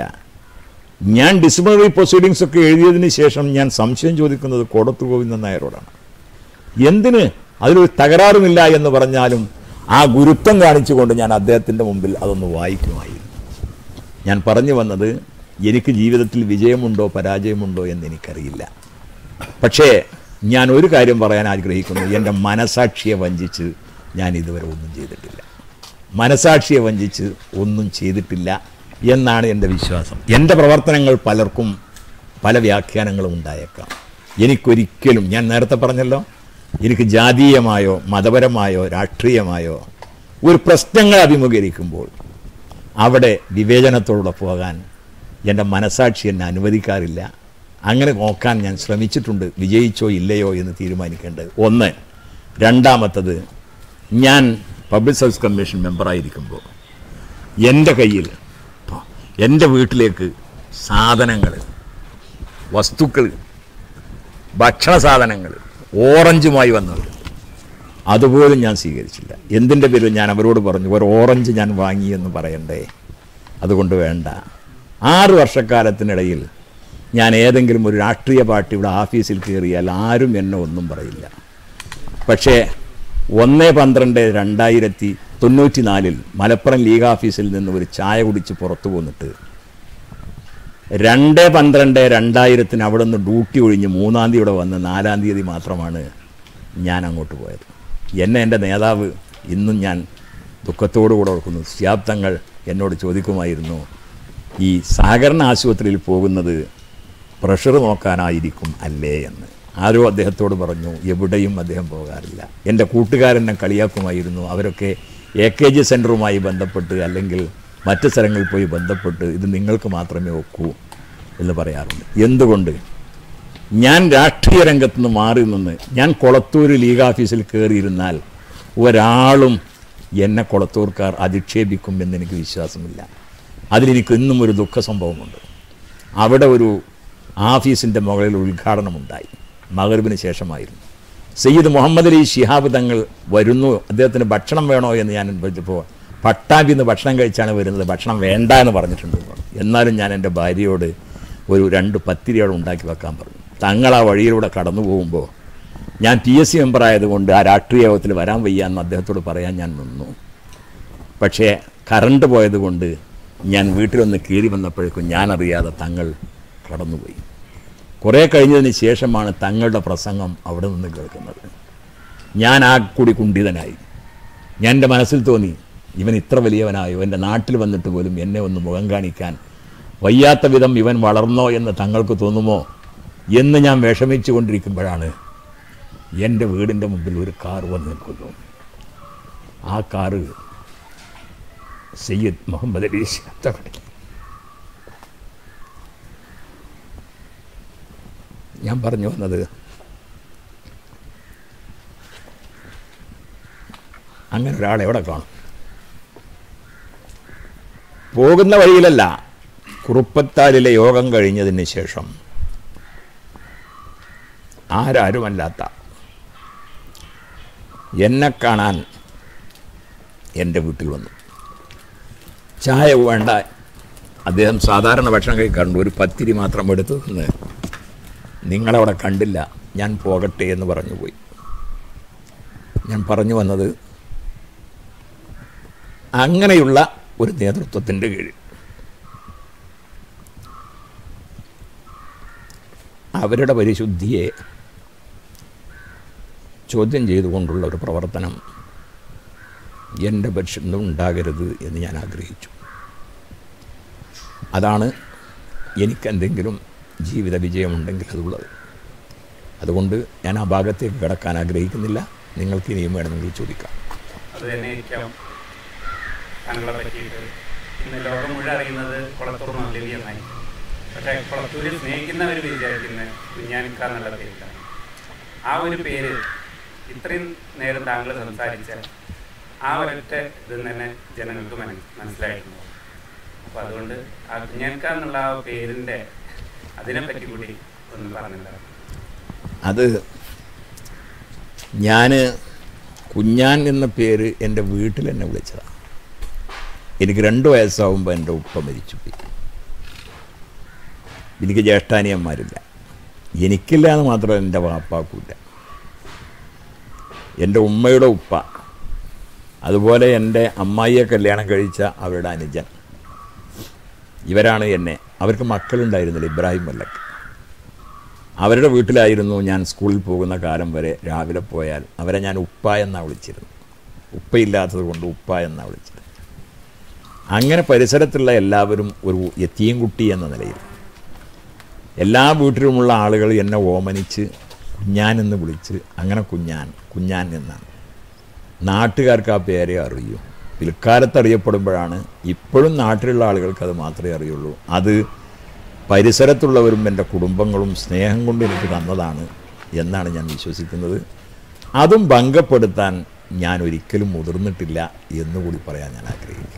ഞാൻ ഡിസിപ്ലിനറി പ്രൊസീഡിങ്സ് ഒക്കെ എഴുതിയതിന് ശേഷം ഞാൻ സംശയം ചോദിക്കുന്നത് കോടത്ത് ഗോവിന്ദൻ നായരോടാണ് എന്തിന് അതിലൊരു തകരാറുമില്ല എന്ന് പറഞ്ഞാലും ആ ഗുരുത്വം കാണിച്ചുകൊണ്ട് ഞാൻ അദ്ദേഹത്തിൻ്റെ മുമ്പിൽ അതൊന്ന് വായിക്കുമായിരുന്നു ഞാൻ പറഞ്ഞു വന്നത് എനിക്ക് ജീവിതത്തിൽ വിജയമുണ്ടോ പരാജയമുണ്ടോ എന്ന് എനിക്കറിയില്ല പക്ഷേ ഞാൻ ഒരു കാര്യം പറയാൻ ആഗ്രഹിക്കുന്നു എൻ്റെ മനസാക്ഷിയെ വഞ്ചിച്ച് ഞാൻ ഇതുവരെ ഒന്നും ചെയ്തിട്ടില്ല മനസാക്ഷിയെ വഞ്ചിച്ച് ഒന്നും ചെയ്തിട്ടില്ല എന്നാണ് എൻ്റെ വിശ്വാസം എൻ്റെ പ്രവർത്തനങ്ങൾ പലർക്കും പല വ്യാഖ്യാനങ്ങളും ഉണ്ടായേക്കാം എനിക്കൊരിക്കലും ഞാൻ നേരത്തെ പറഞ്ഞല്ലോ എനിക്ക് ജാതീയമായോ മതപരമായോ രാഷ്ട്രീയമായോ ഒരു പ്രശ്നങ്ങൾ അഭിമുഖീകരിക്കുമ്പോൾ അവിടെ വിവേചനത്തോടെ പോകാൻ എൻ്റെ മനസാക്ഷി എന്നെ അനുവദിക്കാറില്ല അങ്ങനെ നോക്കാൻ ഞാൻ ശ്രമിച്ചിട്ടുണ്ട് വിജയിച്ചോ ഇല്ലയോ എന്ന് തീരുമാനിക്കേണ്ടത് ഒന്ന് രണ്ടാമത്തത് ഞാൻ പബ്ലിക് സർവീസ് കമ്മീഷൻ മെമ്പറായിരിക്കുമ്പോൾ എൻ്റെ കയ്യിൽ എൻ്റെ വീട്ടിലേക്ക് സാധനങ്ങൾ വസ്തുക്കൾ ഭക്ഷണ സാധനങ്ങൾ ഓറഞ്ചുമായി വന്നവർ അതുപോലും ഞാൻ സ്വീകരിച്ചില്ല എന്തിൻ്റെ പേരിൽ ഞാൻ അവരോട് പറഞ്ഞു ഒരു ഓറഞ്ച് ഞാൻ വാങ്ങിയെന്ന് പറയണ്ടേ അതുകൊണ്ട് വേണ്ട ആറ് വർഷക്കാലത്തിനിടയിൽ ഞാൻ ഏതെങ്കിലും ഒരു രാഷ്ട്രീയ പാർട്ടി ഇവിടെ ഓഫീസിൽ കയറിയാൽ ആരും എന്നെ ഒന്നും പറയില്ല പക്ഷേ ഒന്ന് പന്ത്രണ്ട് രണ്ടായിരത്തി തൊണ്ണൂറ്റി നാലിൽ മലപ്പുറം ലീഗ് ഓഫീസിൽ നിന്ന് ഒരു ചായ കുടിച്ച് പുറത്തു പോന്നിട്ട് രണ്ട് പന്ത്രണ്ട് രണ്ടായിരത്തിന് അവിടെ നിന്ന് ഡ്യൂട്ടി ഒഴിഞ്ഞ് മൂന്നാം തീയതി ഇവിടെ വന്ന് നാലാം തീയതി മാത്രമാണ് ഞാൻ അങ്ങോട്ട് പോയത് എന്നെ എൻ്റെ നേതാവ് ഇന്നും ഞാൻ ദുഃഖത്തോടു കൂടെ ഓർക്കുന്നു ശിയാബ് തങ്ങൾ എന്നോട് ചോദിക്കുമായിരുന്നു ഈ സഹകരണ ആശുപത്രിയിൽ പോകുന്നത് പ്രഷർ നോക്കാനായിരിക്കും അല്ലേ എന്ന് ആരോ അദ്ദേഹത്തോട് പറഞ്ഞു എവിടെയും അദ്ദേഹം പോകാറില്ല എൻ്റെ കൂട്ടുകാരെന്നെ കളിയാക്കുമായിരുന്നു അവരൊക്കെ എ കെ ജി സെൻറ്ററുമായി ബന്ധപ്പെട്ട് അല്ലെങ്കിൽ മറ്റ് സ്ഥലങ്ങളിൽ പോയി ബന്ധപ്പെട്ട് ഇത് നിങ്ങൾക്ക് മാത്രമേ ഒക്കൂ എന്ന് പറയാറുണ്ട് എന്തുകൊണ്ട് ഞാൻ രാഷ്ട്രീയ രംഗത്ത് നിന്ന് മാറി നിന്ന് ഞാൻ കൊളത്തൂർ ലീഗ് ഓഫീസിൽ കയറിയിരുന്നാൽ ഒരാളും എന്നെ കൊളത്തൂർക്കാർ അധിക്ഷേപിക്കും എന്ന് എനിക്ക് വിശ്വാസമില്ല അതിലെനിക്ക് ഇന്നും ഒരു ദുഃഖ സംഭവമുണ്ട് അവിടെ ഒരു ആഫീസിൻ്റെ മുകളിൽ ഉദ്ഘാടനമുണ്ടായി മകർബിന് ശേഷമായിരുന്നു സയ്യിദ് മുഹമ്മദ് അലി ശിഹാബ് തങ്ങൾ വരുന്നു അദ്ദേഹത്തിന് ഭക്ഷണം വേണോ എന്ന് ഞാൻ ചോദിച്ചപ്പോൾ പട്ടാമ്പി നിന്ന് ഭക്ഷണം കഴിച്ചാണ് വരുന്നത് ഭക്ഷണം വേണ്ട എന്ന് പറഞ്ഞിട്ടുണ്ട് എന്ന് പറഞ്ഞു. എന്നാലും ഞാൻ എൻ്റെ ഭാര്യയോട് ഒരു രണ്ട് പത്തിരിയോടെ ഉണ്ടാക്കി വെക്കാൻ പറഞ്ഞു തങ്ങൾ ആ വഴിയിലൂടെ കടന്നു പോകുമ്പോൾ ഞാൻ പി എസ് സി മെമ്പർ ആയതുകൊണ്ട് ആ രാഷ്ട്രീയ യോഗത്തിൽ വരാൻ വയ്യ എന്ന് അദ്ദേഹത്തോട് പറയാൻ ഞാൻ നിന്നു പക്ഷേ കറണ്ട് പോയതുകൊണ്ട് ഞാൻ വീട്ടിലൊന്ന് കീറി വന്നപ്പോഴേക്കും ഞാനറിയാതെ തങ്ങൾ കടന്നുപോയി കുറേ കഴിഞ്ഞതിന് ശേഷമാണ് തങ്ങളുടെ പ്രസംഗം അവിടെ നിന്ന് കേൾക്കുന്നത് ഞാൻ ആ കൂടി കുണ്ഠിതനായി ഞാൻ എൻ്റെ മനസ്സിൽ തോന്നി ഇവൻ ഇത്ര വലിയവനായോ എൻ്റെ നാട്ടിൽ വന്നിട്ട് പോലും എന്നെ ഒന്ന് മുഖം കാണിക്കാൻ വയ്യാത്ത വിധം ഇവൻ വളർന്നോ എന്ന് തങ്ങൾക്ക് തോന്നുമോ എന്ന് ഞാൻ വിഷമിച്ചു കൊണ്ടിരിക്കുമ്പോഴാണ് എൻ്റെ വീടിൻ്റെ മുമ്പിൽ ഒരു കാർ വന്ന് നിൽക്കുന്നു ആ കാറ് സയ്യിദ് മുഹമ്മദ് അലി തങ്ങൾ ഞാൻ പറഞ്ഞു വന്നത് അങ്ങനെ ഒരാളെ എവിടെ കാണും പോകുന്ന വഴിയിലല്ല കുറുപ്പത്താലിലെ യോഗം കഴിഞ്ഞതിന് ശേഷം ആരാരുമല്ലാത്ത എന്നെ കാണാൻ എൻ്റെ വീട്ടിൽ വന്നു ചായ വേണ്ട അദ്ദേഹം സാധാരണ ഭക്ഷണം കഴിക്കാറുണ്ട് ഒരു പത്തിരി മാത്രം എടുത്തു നിന്ന് നിങ്ങളവിടെ കണ്ടില്ല ഞാൻ പോകട്ടെ എന്ന് പറഞ്ഞു പോയി ഞാൻ പറഞ്ഞു വന്നത് അങ്ങനെയുള്ള ഒരു നേതൃത്വത്തിൻ്റെ കീഴിൽ അവരുടെ പരിശുദ്ധിയെ ചോദ്യം ചെയ്തുകൊണ്ടുള്ള ഒരു പ്രവർത്തനം എൻ്റെ പരിശുദ്ധം ഉണ്ടാകരുത് എന്ന് ഞാൻ ആഗ്രഹിച്ചു അതാണ് എനിക്കെന്തെങ്കിലും ജീവിത വിജയമുണ്ടെങ്കിൽ അതുള്ളത് അതുകൊണ്ട് ഞാൻ ആ ഭാഗത്തേക്ക് കിടക്കാൻ ആഗ്രഹിക്കുന്നില്ല നിങ്ങൾക്ക് ഇനിയും വേണമെങ്കിൽ ചോദിക്കാം അത് തന്നെയായിരിക്കാം താങ്കളെ പറ്റിയിട്ട് ഇന്ന് ലോകം മുഴുവൻ അറിയുന്നത് കുളത്തൂർ മൗലവി എന്നായി പക്ഷേ കുളത്തൂരിൽ സ്നേഹിക്കുന്നവർ വിചാരിക്കുന്ന കുഞ്ഞാനിക്ക എന്നുള്ള പേരിലാണ് ആ ഒരു പേര് ഇത്രയും നേരം താങ്കൾ സംസാരിച്ച ആ ഒരൊറ്റ ഇത് തന്നെ ജനങ്ങൾക്ക് മനസ് മനസ്സിലായിട്ടുണ്ട് അപ്പോൾ അതുകൊണ്ട് ആ കുഞ്ഞാനിക്ക എന്നുള്ള ആ പേരിൻ്റെ അതിനെപ്പറ്റി കൂടി ഒന്ന് പറഞ്ഞിട്ടുണ്ടാവും അത് ഞാൻ കുഞ്ഞാൻ എന്ന പേര് എൻ്റെ വീട്ടിൽ എന്നെ വിളിച്ചതാണ് എനിക്ക് രണ്ട് വയസ്സാവുമ്പോൾ എൻ്റെ ഉപ്പ മരിച്ചുപോയി എനിക്ക് ജ്യേഷ്ഠാനിയന്മാരില്ല എനിക്കില്ല എന്ന് മാത്രമല്ല എൻ്റെ വാപ്പാക്കുമില്ല എൻ്റെ ഉമ്മയുടെ ഉപ്പ അതുപോലെ എൻ്റെ അമ്മായിയെ കല്യാണം കഴിച്ച അവരുടെ അനുജൻ ഇവരാണ് എന്നെ അവർക്ക് മക്കളുണ്ടായിരുന്നില്ല ഇബ്രാഹിം മല്ലക്ക് അവരുടെ വീട്ടിലായിരുന്നു ഞാൻ സ്കൂളിൽ പോകുന്ന കാലം വരെ രാവിലെ പോയാൽ അവരെ ഞാൻ ഉപ്പ എന്നാണ് വിളിച്ചിരുന്നത് ഉപ്പയില്ലാത്തത് കൊണ്ട് ഉപ്പ എന്നാണ് വിളിച്ചത് അങ്ങനെ പരിസരത്തുള്ള എല്ലാവരും ഒരു എത്തിയും കുട്ടി എന്ന നിലയിൽ എല്ലാ വീട്ടിലുമുള്ള ആളുകൾ എന്നെ ഓമനിച്ച് കുഞ്ഞാൻ എന്ന് വിളിച്ച് അങ്ങനെ കുഞ്ഞാൻ കുഞ്ഞാൻ എന്നാണ് നാട്ടുകാർക്ക് ആ പേരെ അറിയൂ പിൽക്കാലത്ത് അറിയപ്പെടുമ്പോഴാണ് ഇപ്പോഴും നാട്ടിലുള്ള ആളുകൾക്ക് അത് മാത്രമേ അറിയുള്ളൂ അത് പരിസരത്തുള്ളവരും എൻ്റെ കുടുംബങ്ങളും സ്നേഹം കൊണ്ട് എനിക്ക് തന്നതാണ് എന്നാണ് ഞാൻ വിശ്വസിക്കുന്നത് അതും ഭംഗപ്പെടുത്താൻ ഞാൻ ഒരിക്കലും മുതിർന്നിട്ടില്ല എന്നുകൂടി പറയാൻ ഞാൻ ആഗ്രഹിക്കുന്നു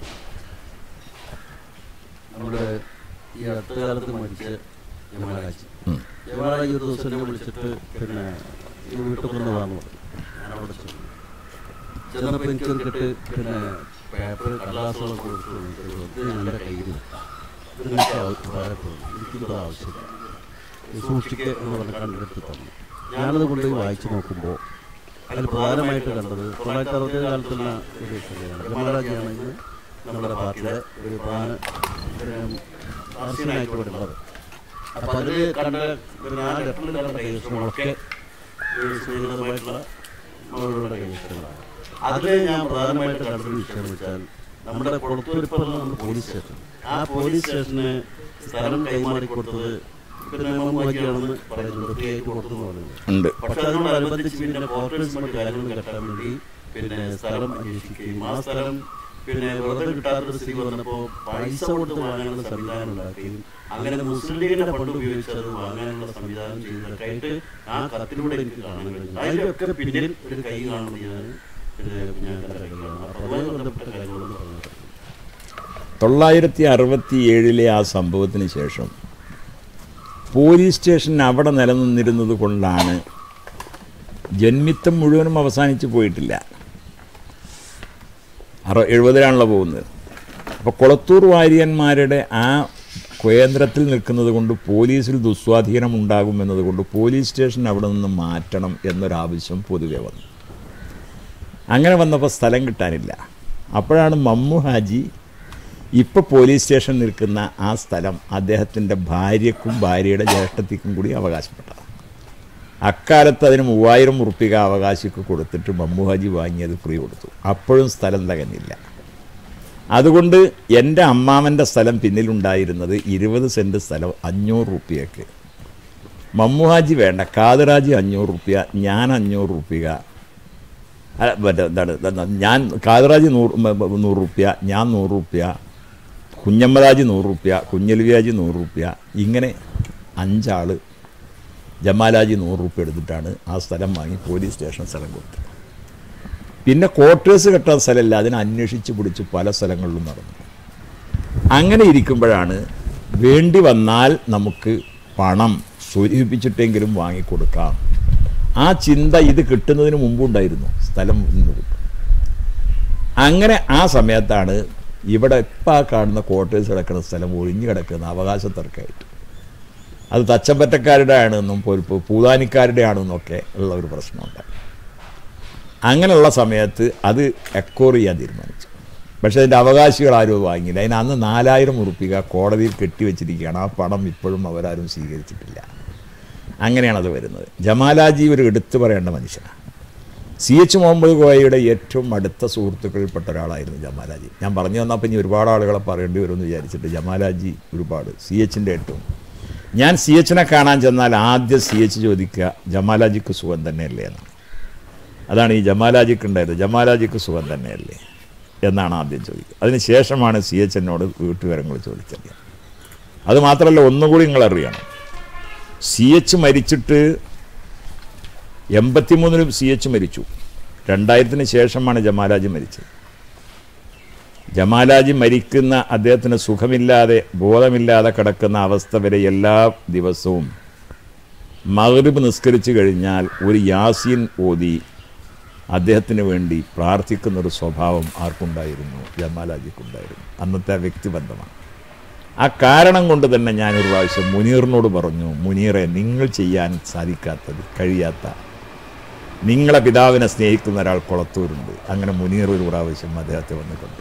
നമ്മുടെ ഈ അടുത്ത കാലത്ത് മരിച്ച യമരാജ് യമരാജ് ഒരു ദിവസം എന്നെ വിളിച്ചിട്ട് പിന്നെ ഈ വീട്ടിൽ കൊണ്ടുവന്ന് പറഞ്ഞു ഞാൻ അവിടെ ചെന്നു ചെന്നപ്പോൾ എനിക്കൊരു കെട്ട് പിന്നെ പേപ്പർ കടലാസുകളൊക്കെ കൊടുത്തു ഇത് എൻ്റെ കയ്യിൽ ഇത് നിങ്ങൾക്ക് ഉപകാരപ്പെടും എനിക്കിത് ആവശ്യമില്ല ഇത് സൂക്ഷിക്കുക എന്ന് പറഞ്ഞ കണ്ടെടുത്ത് തന്നു ഞാനത് കൊണ്ടുപോയി വായിച്ചു നോക്കുമ്പോൾ അതിൽ പ്രധാനമായിട്ട് കണ്ടത് തൊള്ളായിരത്തി അറുപത്തേഴ് കാലത്തുള്ള ഒരു സംഗതിയാണ് യമരാജാണ് ഇന്ന് നമ്മുടെ പാർട്ടിയുടെ ഒരു പ്രധാന ആർസിനായിട്ട് ഇവിടെ ഉള്ളത് അപ്പം അതിൽ കണ്ട പിന്നെ ആ ലെറ്ററിൽ കണ്ട കൈവശങ്ങളൊക്കെ സ്നേഹിതമായിട്ടുള്ള അവരുടെ കൈവശങ്ങളാണ് അതിൽ ഞാൻ പ്രധാനമായിട്ട് കണ്ടൊരു വിഷയം എന്ന് വെച്ചാൽ നമ്മുടെ കൊളത്തൂരിപ്പുറം നമ്മുടെ പോലീസ് സ്റ്റേഷൻ ആ പോലീസ് സ്റ്റേഷന് സ്ഥലം കൈമാറി കൊടുത്തത് പിന്നെ മമ്മൂക്കിയാണെന്ന് പറയുന്നുണ്ട് ഫ്രീ ആയിട്ട് കൊടുത്തു എന്ന് പറയുന്നത് ഉണ്ട് പക്ഷെ അതിനോടനുബന്ധിച്ച് പിന്നെ കോർപ്പറേഷൻ മറ്റു കാര്യങ്ങൾ കെട്ടാൻ വേണ്ടി പിന്നെ സ്ഥലം അന്വേഷിക്കുകയും ആ സ്ഥലം പിന്നെ വെറുതെ കിട്ടാത്തൊരു സ്ഥിതി വന്നപ്പോൾ പൈസ കൊടുത്ത് വാങ്ങാനുള്ള സംവിധാനം ഉണ്ടാക്കുകയും അങ്ങനെ മുസ്ലിം ലീഗിന്റെ ഫണ്ട് ഉപയോഗിച്ച് അത് വാങ്ങാനുള്ള സംവിധാനം ചെയ്തതൊക്കെ ആയിട്ട് ആ കത്തിലൂടെ എനിക്ക് കാണാൻ കഴിഞ്ഞു അതിലൊക്കെ പിന്നിൽ ഒരു കൈ കാണുന്നത് ഞാൻ പിന്നെ ഞാൻ കണ്ട കൈയാണ് അപ്പോൾ അതുമായി ബന്ധപ്പെട്ട കാര്യങ്ങളൊന്നും പറഞ്ഞു തൊള്ളായിരത്തി അറുപത്തി ഏഴിലെ ആ സംഭവത്തിന് ശേഷം പോലീസ് സ്റ്റേഷൻ അവിടെ നിലനിന്നിരുന്നത് കൊണ്ടാണ് ജന്മിത്തം മുഴുവനും അവസാനിച്ച് പോയിട്ടില്ല അറ എഴുപതിലാണല്ലോ പോകുന്നത് അപ്പോൾ കൊളത്തൂർ വാര്യന്മാരുടെ ആ കേന്ദ്രത്തിൽ നിൽക്കുന്നത് കൊണ്ട് പോലീസിൽ ദുസ്വാധീനം ഉണ്ടാകും എന്നതുകൊണ്ട് പോലീസ് സ്റ്റേഷൻ അവിടെ നിന്ന് മാറ്റണം എന്നൊരാവശ്യം പൊതുവെ വന്നു അങ്ങനെ വന്നപ്പോൾ സ്ഥലം കിട്ടാനില്ല അപ്പോഴാണ് മമ്മു ഹാജി ഇപ്പോൾ പോലീസ് സ്റ്റേഷൻ നിൽക്കുന്ന ആ സ്ഥലം അദ്ദേഹത്തിൻ്റെ ഭാര്യക്കും ഭാര്യയുടെ ജ്യേഷ്ഠത്തിക്കും കൂടി അവകാശപ്പെട്ടത് അക്കാലത്ത് അതിന് മൂവായിരം ഉറുപ്പിക അവകാശിക്ക് കൊടുത്തിട്ട് മമ്മു ഹാജി വാങ്ങിയത് ഫ്രീ കൊടുത്തു അപ്പോഴും സ്ഥലം തികഞ്ഞില്ല അതുകൊണ്ട് എൻ്റെ അമ്മാമൻ്റെ സ്ഥലം പിന്നിലുണ്ടായിരുന്നത് ഇരുപത് സെൻറ്റ് സ്ഥലം അഞ്ഞൂറ് റുപ്യക്ക് മമ്മുഹാജി വേണ്ട കാതറാജി അഞ്ഞൂറ് റുപ്യ ഞാൻ അഞ്ഞൂറ് റുപ്യ അല്ല, മറ്റേ എന്താണ് എന്താണ് ഞാൻ കാതറാജി നൂറ് മ- മ- നൂറ് റുപ്യ ഞാൻ നൂറ് റുപ്യ കുഞ്ഞമ്മദാജി നൂറ് റുപ്യ കുഞ്ഞൽവിയാജി നൂറ് റുപ്യ ഇങ്ങനെ അഞ്ചാൾ ജമാലാജി നൂറ് റുപ്യ എടുത്തിട്ടാണ് ആ സ്ഥലം വാങ്ങി പോലീസ് സ്റ്റേഷൻ സ്ഥലം കൊടുത്തത് പിന്നെ ക്വാർട്ടേഴ്സ് കെട്ടാൻ സ്ഥലമില്ല അതിനെ അന്വേഷിച്ച് പിടിച്ച് പല സ്ഥലങ്ങളിലും നടന്നു അങ്ങനെ ഇരിക്കുമ്പോഴാണ് വേണ്ടി വന്നാൽ നമുക്ക് പണം സ്വരൂപിച്ചിട്ടെങ്കിലും വാങ്ങിക്കൊടുക്കാം ആ ചിന്ത ഇത് കിട്ടുന്നതിന് മുമ്പുണ്ടായിരുന്നു സ്ഥലം ഇന്ന് കിട്ടും അങ്ങനെ ആ സമയത്താണ് ഇവിടെ ഇപ്പം ആ കാണുന്ന ക്വാർട്ടേഴ്സ് കിടക്കുന്ന സ്ഥലം ഒഴിഞ്ഞു കിടക്കുന്ന അവകാശ തർക്കമായിട്ട് അത് തച്ചമ്പറ്റക്കാരുടെ ആണെന്നും പൊ- പൂതാനിക്കാരുടെ ആണെന്നൊക്കെ ഉള്ള ഒരു പ്രശ്നമുണ്ടായി അങ്ങനെയുള്ള സമയത്ത് അത് എക്കോർ ചെയ്യാൻ തീരുമാനിച്ചു പക്ഷേ അതിൻ്റെ അവകാശികൾ ആരും വാങ്ങിയില്ല അതിന് അന്ന് നാലായിരം ഉറുപ്പിക കോടതിയിൽ കെട്ടിവെച്ചിരിക്കുകയാണ് ആ പണം ഇപ്പോഴും അവരാരും സ്വീകരിച്ചിട്ടില്ല അങ്ങനെയാണ് അത് വരുന്നത് ജമാലാജി ഒരു എടുത്തു പറയേണ്ട മനുഷ്യനാണ് സി എച്ച് മുഹമ്മദ് കോയയുടെ ഏറ്റവും അടുത്ത സുഹൃത്തുക്കളിൽപ്പെട്ട ഒരാളായിരുന്നു ജമാലാജി ഞാൻ പറഞ്ഞു വന്നപ്പോൾ ഇനി ഒരുപാട് ആളുകളെ പറയേണ്ടി വരുമെന്ന് വിചാരിച്ചിട്ട് ജമാലാജി ഒരുപാട് സി എച്ചിൻ്റെ ഏറ്റവും ഞാൻ സി എച്ചിനെ കാണാൻ ചെന്നാൽ ആദ്യം സി എച്ച് ചോദിക്കുക ജമാലാജിക്ക് സുഖം തന്നെയല്ലേ എന്നാണ് അതാണ് ഈ ജമാലാജിക്ക് ഉണ്ടായത് ജമാലാജിക്ക് സുഖം തന്നെയല്ലേ എന്നാണ് ആദ്യം ചോദിക്കുക അതിന് ശേഷമാണ് സി എച്ച് എന്നോട് വീട്ടുകാരങ്ങൾ ചോദിച്ചത് അത് മാത്രമല്ല ഒന്നുകൂടി നിങ്ങൾ അറിയണം സി എച്ച് മരിച്ചിട്ട് എൺപത്തിമൂന്നിലും സി എച്ച് മരിച്ചു രണ്ടായിരത്തിന് ശേഷമാണ് ജമാലാജി മരിച്ചത് ജമാലാജി മരിക്കുന്ന അദ്ദേഹത്തിന് സുഖമില്ലാതെ ബോധമില്ലാതെ കിടക്കുന്ന അവസ്ഥ വരെ എല്ലാ ദിവസവും മഗ്രിബ് നിസ്കരിച്ചു കഴിഞ്ഞാൽ ഒരു യാസീൻ ഓതി അദ്ദേഹത്തിന് വേണ്ടി പ്രാർത്ഥിക്കുന്നൊരു സ്വഭാവം ആർക്കുണ്ടായിരുന്നു ജമാലാജിക്കുണ്ടായിരുന്നു അന്നത്തെ ആ വ്യക്തിബന്ധമാണ് ആ കാരണം കൊണ്ട് തന്നെ ഞാനൊരു പ്രാവശ്യം മുനീറിനോട് പറഞ്ഞു മുനീറെ നിങ്ങൾ ചെയ്യാൻ സാധിക്കാത്തത് കഴിയാത്ത നിങ്ങളെ പിതാവിനെ സ്നേഹിക്കുന്ന ഒരാൾ കുളത്തൂരുണ്ട് അങ്ങനെ മുനീർ ഒരു പ്രാവശ്യം അദ്ദേഹത്തെ വന്ന് കണ്ടു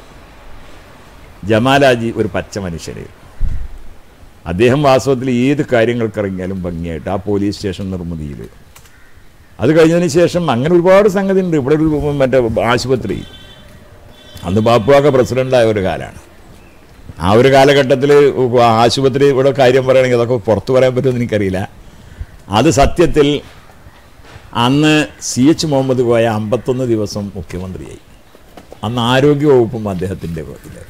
ജമാലാജി ഒരു പച്ച മനുഷ്യരെ അദ്ദേഹം വാസ്തവത്തിൽ ഏത് കാര്യങ്ങൾക്കിറങ്ങിയാലും ഭംഗിയായിട്ട് ആ പോലീസ് സ്റ്റേഷൻ നിർമ്മിതിയിൽ അത് കഴിഞ്ഞതിന് ശേഷം അങ്ങനെ ഒരുപാട് സംഗതി ഉണ്ട് ഇവിടെ ഒരു മറ്റേ ആശുപത്രി അന്ന് ബാപ്പുവാക്ക പ്രസിഡൻ്റായ ഒരു കാലമാണ് ആ ഒരു കാലഘട്ടത്തിൽ ആശുപത്രി ഇവിടെ കാര്യം പറയുകയാണെങ്കിൽ അതൊക്കെ പുറത്തു പറയാൻ പറ്റുമെന്ന് എനിക്കറിയില്ല അത് സത്യത്തിൽ അന്ന് സി എച്ച് മുഹമ്മദ് കോയ അമ്പത്തൊന്ന് ദിവസം മുഖ്യമന്ത്രിയായി അന്ന് ആരോഗ്യ വകുപ്പും അദ്ദേഹത്തിൻ്റെ ഇതിലായിരുന്നു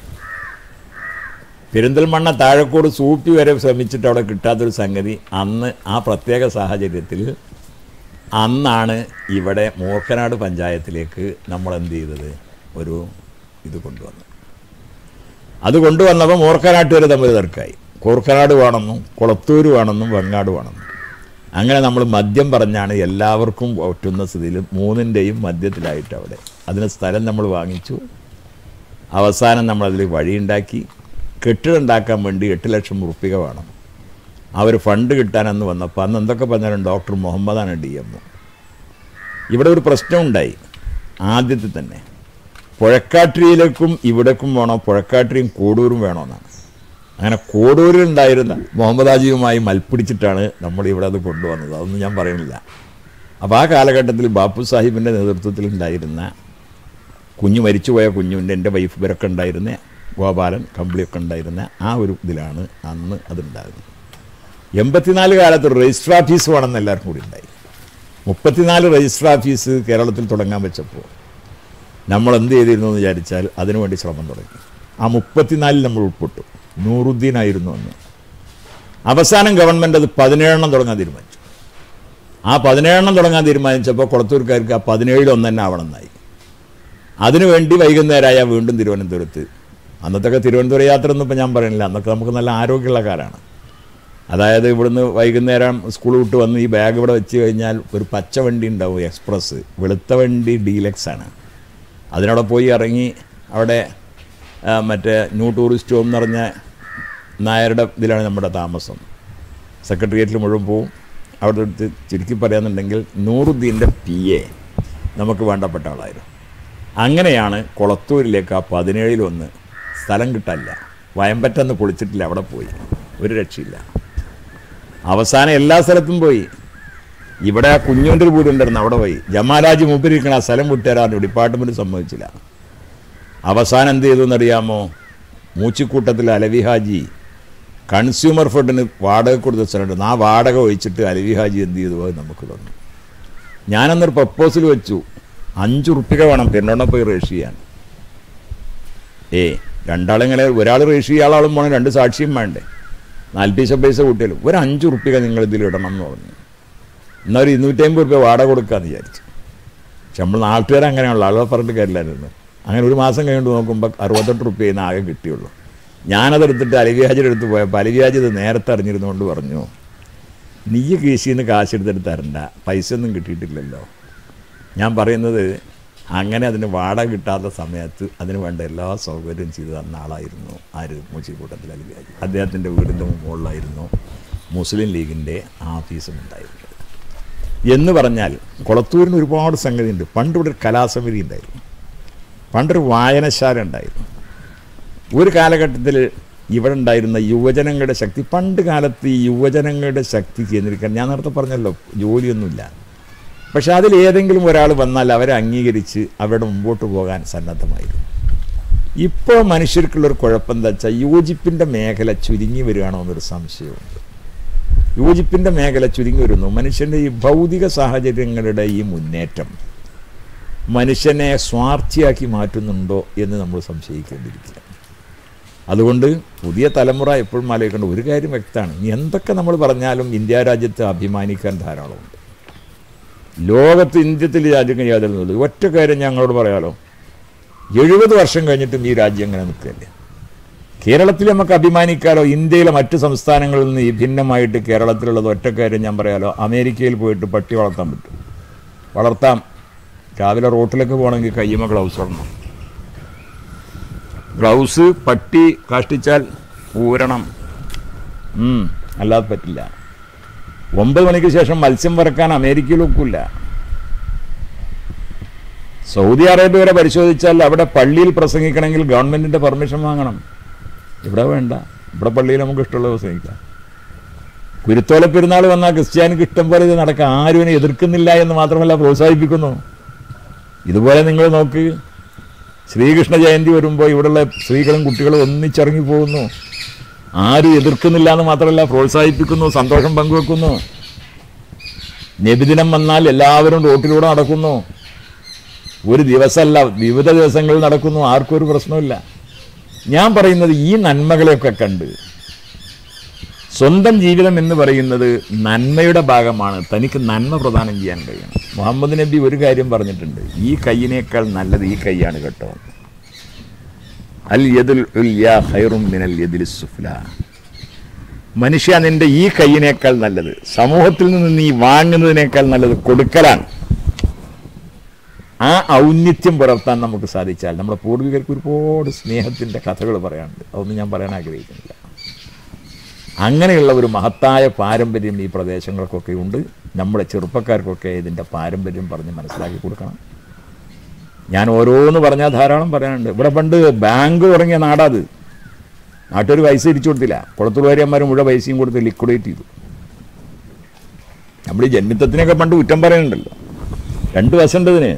പെരിന്തൽമണ്ണ താഴക്കോട് സൂപ്പി വരെ ശ്രമിച്ചിട്ട് അവിടെ കിട്ടാത്തൊരു സംഗതി അന്ന് ആ പ്രത്യേക സാഹചര്യത്തിൽ അന്നാണ് ഇവിടെ മൂർക്കനാട് പഞ്ചായത്തിലേക്ക് നമ്മൾ എന്ത് ചെയ്തത് ഒരു ഇത് കൊണ്ടുവന്നത് അത് കൊണ്ടുവന്നപ്പോൾ മൂർക്കനാട്ടുകാർ തമ്മിൽ തർക്കമായി കൂർക്കനാട് വേണമെന്നും കുളത്തൂർ വേണമെന്നും വെങ്ങാട് വേണമെന്നും അങ്ങനെ നമ്മൾ മദ്യം പറഞ്ഞാണ് എല്ലാവർക്കും ഒറ്റുന്ന സ്ഥിതിയിൽ മൂന്നിൻ്റെയും മധ്യത്തിലായിട്ട് അവിടെ അതിന് സ്ഥലം നമ്മൾ വാങ്ങിച്ചു അവസാനം നമ്മളതിൽ വഴിയുണ്ടാക്കി കെട്ടിടം ഉണ്ടാക്കാൻ വേണ്ടി എട്ട് ലക്ഷം ഉറുപ്പിക വേണം അവർ ഫണ്ട് കിട്ടാനെന്ന് വന്നപ്പോൾ അന്ന് എന്തൊക്കെ പറഞ്ഞാലും ഡോക്ടർ മുഹമ്മദാണ് ഡി എം ഇവിടെ ഒരു പ്രശ്നമുണ്ടായി ആദ്യത്തിൽ തന്നെ പുഴക്കാട്ടിരിയിലേക്കും ഇവിടേക്കും വേണോ പുഴക്കാട്ടിരിയും കോടൂരും വേണമെന്നാണ് അങ്ങനെ കോടൂരിൽ ഉണ്ടായിരുന്ന മുഹമ്മദ് ഹാജിയുമായി മൽപ്പിടിച്ചിട്ടാണ് നമ്മൾ ഇവിടെ അത് കൊണ്ടുവന്നത് അതൊന്നും ഞാൻ പറയുന്നില്ല അപ്പോൾ ആ കാലഘട്ടത്തിൽ ബാപ്പു സാഹിബിൻ്റെ നേതൃത്വത്തിൽ ഉണ്ടായിരുന്ന കുഞ്ഞു മരിച്ചുപോയ കുഞ്ഞുവിൻ്റെ എൻ്റെ വൈഫ് ഇവരൊക്കെ ഉണ്ടായിരുന്ന ഗോപാലൻ കമ്പിളിയൊക്കെ ഉണ്ടായിരുന്ന ആ ഒരു ഇതിലാണ് അന്ന് അതുണ്ടാകുന്നത് എൺപത്തിനാല് കാലത്ത് ഒരു രജിസ്റ്റർ ഓഫീസ് വേണമെന്ന് എല്ലാവർക്കും കൂടി ഉണ്ടായി മുപ്പത്തിനാല് രജിസ്റ്റർ ഓഫീസ് കേരളത്തിൽ തുടങ്ങാൻ വെച്ചപ്പോൾ നമ്മൾ എന്ത് ചെയ്തിരുന്നു എന്ന് വിചാരിച്ചാൽ അതിനുവേണ്ടി ശ്രമം തുടങ്ങി ആ മുപ്പത്തിനാലിൽ നമ്മൾ ഉൾപ്പെട്ടു നൂറുദ്ദീൻ ആയിരുന്നു അന്ന് അവസാനം ഗവൺമെൻറ് അത് പതിനേഴെണ്ണം തുടങ്ങാൻ തീരുമാനിച്ചു ആ പതിനേഴെണ്ണം തുടങ്ങാൻ തീരുമാനിച്ചപ്പോൾ കുളത്തൂർക്കാർക്ക് ആ പതിനേഴിൽ ഒന്ന് തന്നെ ആവണമെന്നായി അതിനുവേണ്ടി വൈകുന്നേരമായ വീണ്ടും തിരുവനന്തപുരത്ത് അന്നത്തൊക്കെ തിരുവനന്തപുരം യാത്ര ഒന്നും ഇപ്പം ഞാൻ പറയുന്നില്ല അന്നൊക്കെ നമുക്ക് നല്ല ആരോഗ്യമുള്ള കാലമാണ് അതായത് ഇവിടുന്ന് വൈകുന്നേരം സ്കൂൾ വിട്ട് വന്ന് ഈ ബാഗ് ഇവിടെ വെച്ച് കഴിഞ്ഞാൽ ഒരു പച്ച വണ്ടി ഉണ്ടാവും എക്സ്പ്രസ് വെളുത്ത വണ്ടി ഡീലക്സ് ആണ് അതിനവിടെ പോയി ഇറങ്ങി അവിടെ ആ, മറ്റേ ന്യൂ ടൂറിസ്റ്റ് ഹോം എന്ന് പറഞ്ഞ നായരുടെ ഇതിലാണ് നമ്മുടെ താമസം സെക്രട്ടേറിയറ്റിൽ മുഴുവൻ പോവും അവിടെ അടുത്ത് ചുരുക്കി പറയാന്നുണ്ടെങ്കിൽ നൂറുദ്ദീൻ്റെ പി എ നമുക്ക് വേണ്ടപ്പെട്ട ആളായിരുന്നു അങ്ങനെയാണ് കൊളത്തൂരിലേക്ക് ആ പതിനേഴിലൊന്ന് സ്ഥലം കിട്ടാനില്ല വയമ്പറ്റന്ന് പൊളിച്ചിട്ടില്ല അവിടെ പോയി ഒരു രക്ഷയില്ല അവസാനം എല്ലാ സ്ഥലത്തും പോയി ഇവിടെ ആ കുഞ്ഞോൻ്റെ ഒരു വീടുണ്ടായിരുന്നു അവിടെ പോയി ജമാലാജി മൂപ്പരിക്കണ ആ സ്ഥലം വിട്ടുതരാൻ ഡിപ്പാർട്ട്മെൻറ്റ് സമ്മതിച്ചില്ല അവസാനം എന്ത് ചെയ്തു എന്നറിയാമോ മൂച്ചിക്കൂട്ടത്തിൽ അലവി ഹാജി കൺസ്യൂമർ ഫെഡിന് വാടക കൊടുത്ത സ്ഥലമുണ്ട് ആ വാടക ഒഴിച്ചിട്ട് അലവി ഹാജി എന്ത് ചെയ്തു അത് നമുക്ക് തന്നു ഞാനന്നൊരു പ്രപ്പോസൽ വെച്ചു അഞ്ച് ഉറുപ്പിക വേണം പെണ്ണോണ പോയി രജിസ്റ്റർ ചെയ്യാൻ ഏ രണ്ടാളിങ്ങനെ ഒരാൾ രജിസ്റ്റർ ചെയ്യാൻ ആളും വേണം രണ്ട് സാക്ഷിയും വേണ്ടേ നാൽപ്പീശ പൈസ കൂട്ടിയാലും ഒരു അഞ്ച് ഉറുപ്പിക നിങ്ങൾ ഇതിൽ ഇടണം എന്ന് പറഞ്ഞു എന്നാൽ ഒരു ഇരുന്നൂറ്റമ്പത് റുപ്യ വാടക കൊടുക്കാമെന്ന് വിചാരിച്ചു പക്ഷെ നമ്മൾ നാട്ടുകാർ അങ്ങനെയുള്ള ആളുകൾ പറഞ്ഞിട്ട് കാര്യമില്ലായിരുന്നു അങ്ങനെ ഒരു മാസം കഴിഞ്ഞിട്ട് നോക്കുമ്പോൾ അറുപത്തെട്ട് റുപ്യ ഇന്ന് ആകെ കിട്ടിയുള്ളൂ ഞാനതെടുത്തിട്ട് അലിവ്യാജിയുടെ അടുത്ത് പോയപ്പോൾ അലിവ്യാജ് ഇത് നേരത്തെ അറിഞ്ഞിരുന്നുകൊണ്ട് പറഞ്ഞു നീ കീശിയിൽ നിന്ന് കാശെടുത്തിട്ട് തരണ്ട പൈസ ഒന്നും കിട്ടിയിട്ടില്ലല്ലോ ഞാൻ പറയുന്നത് അങ്ങനെ അതിന് വാടക കിട്ടാത്ത സമയത്ത് അതിന് വേണ്ട എല്ലാ സൗകര്യവും ചെയ്തു തന്ന ആളായിരുന്നു ആര് മൂച്ചിക്കൂട്ടത്തിൽ അലിവ്യാജ് അദ്ദേഹത്തിൻ്റെ വീടിൻ്റെ മുകളിലായിരുന്നു മുസ്ലിം ലീഗിൻ്റെ ആഫീസും ഉണ്ടായിരുന്നത് എന്ന് പറഞ്ഞാൽ കൊളത്തൂരിന് ഒരുപാട് സംഗതിയുണ്ട് പണ്ട് ഇവിടെ ഒരു കലാസമിതി ഉണ്ടായിരുന്നു പണ്ടൊരു വായനശാല ഉണ്ടായിരുന്നു ഒരു കാലഘട്ടത്തിൽ ഇവിടെ ഉണ്ടായിരുന്ന യുവജനങ്ങളുടെ ശക്തി പണ്ട് കാലത്ത് ഈ യുവജനങ്ങളുടെ ശക്തി കേന്ദ്രീകരിക്കാൻ ഞാൻ നേരത്തെ പറഞ്ഞല്ലോ ജോലിയൊന്നുമില്ല പക്ഷെ അതിൽ ഏതെങ്കിലും ഒരാൾ വന്നാൽ അവരെ അംഗീകരിച്ച് അവരുടെ മുമ്പോട്ട് പോകാൻ സന്നദ്ധമായിരുന്നു ഇപ്പോൾ മനുഷ്യർക്കുള്ളൊരു കുഴപ്പം എന്താ വെച്ചാൽ യോജിപ്പിൻ്റെ മേഖല ചുരുങ്ങി വരികയാണോ എന്നൊരു സംശയമുണ്ട് യോജിപ്പിൻ്റെ മേഖല ചുരുങ്ങി വരുന്നു മനുഷ്യൻ്റെ ഈ ഭൗതിക സാഹചര്യങ്ങളുടെ ഈ മുന്നേറ്റം മനുഷ്യനെ സ്വാർത്ഥിയാക്കി മാറ്റുന്നുണ്ടോ എന്ന് നമ്മൾ സംശയിക്കേണ്ടിയിരിക്കുക അതുകൊണ്ട് പുതിയ തലമുറ എപ്പോഴും ആലോചിക്കേണ്ട ഒരു കാര്യം വ്യക്തമാണ് ഇനി എന്തൊക്കെ നമ്മൾ പറഞ്ഞാലും ഇന്ത്യ രാജ്യത്ത് അഭിമാനിക്കാൻ ധാരാളമുണ്ട് ലോകത്ത് ഇന്ത്യത്തിൽ രാജ്യം യാതൊരു ഒറ്റ കാര്യം ഞങ്ങളോട് പറയാലോ എഴുപത് വർഷം കഴിഞ്ഞിട്ടും ഈ രാജ്യം അങ്ങനെ നിൽക്കല്ലേ കേരളത്തിൽ നമുക്ക് അഭിമാനിക്കാലോ ഇന്ത്യയിലെ മറ്റ് സംസ്ഥാനങ്ങളിൽ നിന്ന് ഈ ഭിന്നമായിട്ട് കേരളത്തിലുള്ളത് ഒറ്റക്കാര്യം ഞാൻ പറയാലോ അമേരിക്കയിൽ പോയിട്ട് പട്ടി വളർത്താൻ പറ്റും വളർത്താം രാവിലെ റോട്ടിലേക്ക് പോകണമെങ്കിൽ കയ്യുമ ഗ്ലൗസ് ഇടണം ഗ്ലൗസ് പട്ടി കാഷ്ടിച്ചാൽ ഊരണം ഉം, അല്ലാതെ പറ്റില്ല ഒമ്പത് മണിക്ക് ശേഷം മത്സ്യം വറക്കാൻ അമേരിക്കയിൽ ഒക്കില്ല സൗദി അറേബ്യ വരെ പരിശോധിച്ചാൽ അവിടെ പള്ളിയിൽ പ്രസംഗിക്കണമെങ്കിൽ ഗവൺമെന്റിന്റെ പെർമിഷൻ വാങ്ങണം ഇവിടെ വേണ്ട ഇവിടെ പള്ളിയിൽ നമുക്ക് ഇഷ്ടമുള്ള പ്രസംഗിക്കാം കുരുത്തോല പെരുന്നാൾ വന്നാൽ ക്രിസ്ത്യാനിക്ക് ഇഷ്ടം പോലെ ഇത് നടക്കാം ആരും ഇതിനെ എതിർക്കുന്നില്ല എന്ന് മാത്രമല്ല പ്രോത്സാഹിപ്പിക്കുന്നു ഇതുപോലെ നിങ്ങൾ നോക്ക് ശ്രീകൃഷ്ണ ജയന്തി വരുമ്പോൾ ഇവിടെയുള്ള സ്ത്രീകളും കുട്ടികളും ഒന്നിച്ചിറങ്ങി പോകുന്നു ആരും എതിർക്കുന്നില്ല എന്ന് മാത്രമല്ല പ്രോത്സാഹിപ്പിക്കുന്നു സന്തോഷം പങ്കുവെക്കുന്നു നബിദിനം വന്നാൽ എല്ലാവരും റോട്ടിലൂടെ നടക്കുന്നു ഒരു ദിവസമല്ല വിവിധ ദിവസങ്ങളിൽ നടക്കുന്നു ആർക്കും ഒരു പ്രശ്നമില്ല ഞാൻ പറയുന്നത് ഈ നന്മകളെയൊക്കെ കണ്ട് സ്വന്തം ജീവിതം എന്ന് പറയുന്നത് നന്മയുടെ ഭാഗമാണ് തനിക്ക് നന്മ പ്രദാനം ചെയ്യാൻ കഴിയണം മുഹമ്മദ് നബി ഒരു കാര്യം പറഞ്ഞിട്ടുണ്ട് ഈ കൈയിനേക്കാൾ നല്ലത് ഈ കൈയാണ് കേട്ടോ അൽ യദുൽ ഉൽയാ ഖൈറും മിനൽ യദിൽ സുഫ്ല മനുഷ്യ നിന്റെ ഈ കൈയിനേക്കാൾ നല്ലത് സമൂഹത്തിൽ നിന്ന് നീ വാങ്ങുന്നതിനേക്കാൾ നല്ലത് കൊടുക്കലാണ് ആ ഔന്നിത്യം പുലർത്താൻ നമുക്ക് സാധിച്ചാൽ നമ്മുടെ പൂർവികർക്ക് ഒരുപാട് സ്നേഹത്തിൻ്റെ കഥകൾ പറയാനുണ്ട് അതൊന്നും ഞാൻ പറയാൻ ആഗ്രഹിക്കുന്നില്ല അങ്ങനെയുള്ള ഒരു മഹത്തായ പാരമ്പര്യം ഈ പ്രദേശങ്ങൾക്കൊക്കെ ഉണ്ട് നമ്മുടെ ചെറുപ്പക്കാർക്കൊക്കെ ഇതിൻ്റെ പാരമ്പര്യം പറഞ്ഞ് മനസ്സിലാക്കി കൊടുക്കണം ഞാൻ ഓരോന്ന് പറഞ്ഞാൽ ധാരാളം പറയാനുണ്ട് ഇവിടെ പണ്ട് ബാങ്ക് തുടങ്ങിയ നാടാത് നാട്ടൊരു പൈസ ഇരിച്ചു കൊടുത്തില്ല കുളത്തുള്ളവരന്മാർ മുഴുവൻ പൈസയും കൊടുത്ത് ലിക്വിഡേറ്റ് ചെയ്തു നമ്മൾ ഈ ജന്മിത്തത്തിനൊക്കെ പണ്ട് കുറ്റം പറയുന്നുണ്ടല്ലോ രണ്ട് വശമുണ്ടതിന്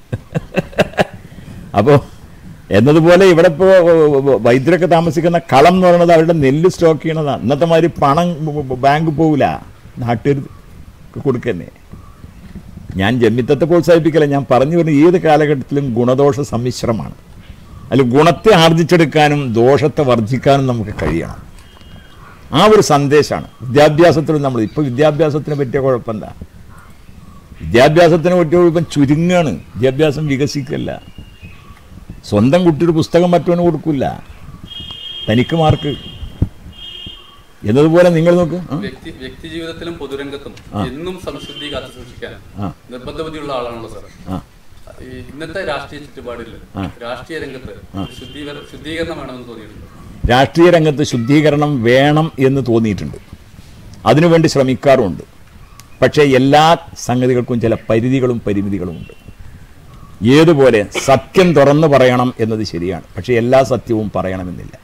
അപ്പോൾ എന്നതുപോലെ ഇവിടെ ഇപ്പോൾ വൈദ്യരൊക്കെ താമസിക്കുന്ന കളം എന്ന് പറയുന്നത് അവരുടെ നെല്ല് സ്റ്റോക്ക് ചെയ്യണതാണ് ഇന്നത്തെ മാതിരി പണം ബാങ്ക് പോവില്ല നാട്ടുകാർ കൊടുക്കന്നെ ഞാൻ ജന്മിത്തത്തെ പ്രോത്സാഹിപ്പിക്കല ഞാൻ പറഞ്ഞു വരുന്ന ഏത് കാലഘട്ടത്തിലും ഗുണദോഷ സമ്മിശ്രമാണ് അതിൽ ഗുണത്തെ ആർജിച്ചെടുക്കാനും ദോഷത്തെ വർദ്ധിക്കാനും നമുക്ക് കഴിയണം ആ ഒരു സന്ദേശമാണ് വിദ്യാഭ്യാസത്തിൽ നമ്മൾ ഇപ്പോൾ വിദ്യാഭ്യാസത്തിന് പറ്റിയ കുഴപ്പം എന്താ വിദ്യാഭ്യാസത്തിന് പറ്റിയ കുഴപ്പം ചുരുങ്ങാണ് വിദ്യാഭ്യാസം വികസിക്കല്ല സ്വന്തം കുട്ടിയുടെ പുസ്തകം മറ്റവന് കൊടുക്കില്ല തനിക്ക് മാർക്ക് എന്നതുപോലെ നിങ്ങൾ നോക്ക് ആ? വ്യക്തി വ്യക്തി ജീവിതത്തിലും പൊതുരംഗത്തും എന്നും സംശുദ്ധി കാത്തു സൂക്ഷിക്കാൻ ആ. നിർബന്ധബുദ്ധിയുള്ള ആളാണല്ലോ സാർ ആ ഈ ഇന്നത്തെ രാഷ്ട്രീയ ചുറ്റുപാടിൽ ആ. രാഷ്ട്രീയ രംഗത്ത് ശുദ്ധീകര ശുദ്ധീകരണം വേണമെന്ന് തോന്നിയിട്ടുണ്ട് രാഷ്ട്രീയ രംഗത്ത് ശുദ്ധീകരണം വേണം എന്ന് തോന്നിയിട്ടുണ്ട് അതിനുവേണ്ടി ശ്രമിക്കാറുമുണ്ട് പക്ഷേ എല്ലാ സംഗതികൾക്കും ചില പരിധികളും പരിമിതികളുമുണ്ട് ഏതുപോലെ സത്യം തുറന്നു പറയണം എന്നത് ശരിയാണ് പക്ഷേ എല്ലാ സത്യവും പറയണമെന്നില്ല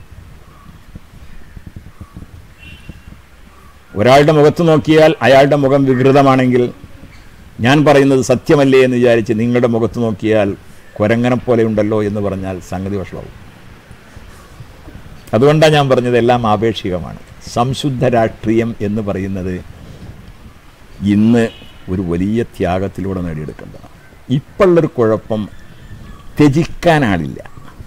ഒരാളുടെ മുഖത്ത് നോക്കിയാൽ അയാളുടെ മുഖം വികൃതമാണെങ്കിൽ ഞാൻ പറയുന്നത് സത്യമല്ലേ എന്ന് വിചാരിച്ച് നിങ്ങളുടെ മുഖത്ത് നോക്കിയാൽ കുരങ്ങനെ പോലെ ഉണ്ടല്ലോ എന്ന് പറഞ്ഞാൽ സംഗതി വഷളാവും അതുകൊണ്ടാണ് ഞാൻ പറഞ്ഞത് എല്ലാം ആപേക്ഷികമാണ് സംശുദ്ധ രാഷ്ട്രീയം എന്ന് പറയുന്നത് ഇന്ന് ഒരു വലിയ ത്യാഗത്തിലൂടെ നേടിയെടുക്കേണ്ടതാണ് ഇപ്പോഴുള്ളൊരു കുഴപ്പം ത്യജിക്കാനാളില്ല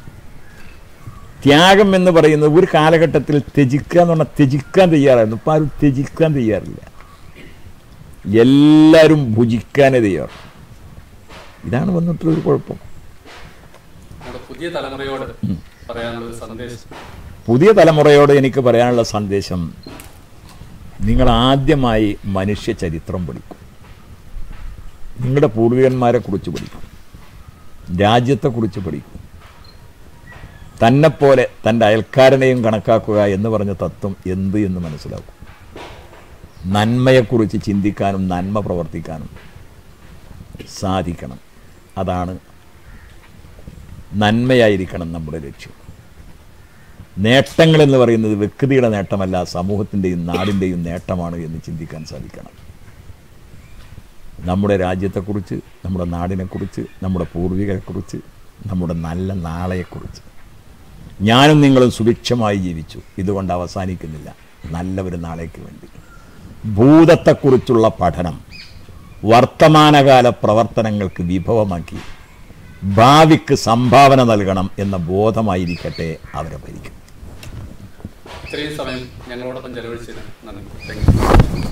ത്യാഗം എന്ന് പറയുന്നത് ഒരു കാലഘട്ടത്തിൽ ത്യജിക്കുക എന്ന് പറഞ്ഞാൽ ത്യജിക്കാൻ തയ്യാറായിരുന്നു ഇപ്പം ആരും ത്യജിക്കാൻ തയ്യാറില്ല എല്ലാവരും ഭുജിക്കാനേ തയ്യാറ് ഇതാണ് വന്നിട്ടുള്ളൊരു കുഴപ്പം നമ്മുടെ പുതിയ തലമുറയോട് പറയാനുള്ള ഒരു സന്ദേശം പുതിയ തലമുറയോട് എനിക്ക് പറയാനുള്ള സന്ദേശം നിങ്ങൾ ആദ്യമായി മനുഷ്യ ചരിത്രം പഠിക്കും നിങ്ങളുടെ പൂർവികന്മാരെ കുറിച്ച് പഠിക്കും രാജ്യത്തെക്കുറിച്ച് പഠിക്കും തന്നെപ്പോലെ തൻ്റെ അയൽക്കാരനെയും കണക്കാക്കുക എന്ന് പറഞ്ഞ തത്വം എന്ത് എന്ന് മനസ്സിലാക്കും നന്മയെക്കുറിച്ച് ചിന്തിക്കാനും നന്മ പ്രവർത്തിക്കാനും സാധിക്കണം അതാണ് നന്മയായിരിക്കണം നമ്മുടെ ലക്ഷ്യം നേട്ടങ്ങൾ എന്ന് പറയുന്നത് വ്യക്തിയുടെ നേട്ടമല്ല സമൂഹത്തിൻ്റെയും നാടിൻ്റെയും നേട്ടമാണ് എന്ന് ചിന്തിക്കാൻ സാധിക്കണം നമ്മുടെ രാജ്യത്തെക്കുറിച്ച് നമ്മുടെ നാടിനെക്കുറിച്ച് നമ്മുടെ പൂർവികരെക്കുറിച്ച് നമ്മുടെ നല്ല നാളെയെക്കുറിച്ച് ഞാനും നിങ്ങളും സുഭിക്ഷമായി ജീവിച്ചു ഇതുകൊണ്ട് അവസാനിക്കുന്നില്ല നല്ല ഒരു നാളേക്ക് വേണ്ടി ഭൂതത്തെക്കുറിച്ചുള്ള പഠനം വർത്തമാനകാല പ്രവർത്തനങ്ങൾക്ക് വിഭവമാക്കി ഭാവിക്ക് സംഭാവന നൽകണം എന്ന ബോധമായിരിക്കട്ടെ അവരെ ഭരിക്കും ഇത്രയും സമയം ഞങ്ങളോടൊപ്പം ചെലവഴിച്ചതിന് നന്ദി താങ്ക് യു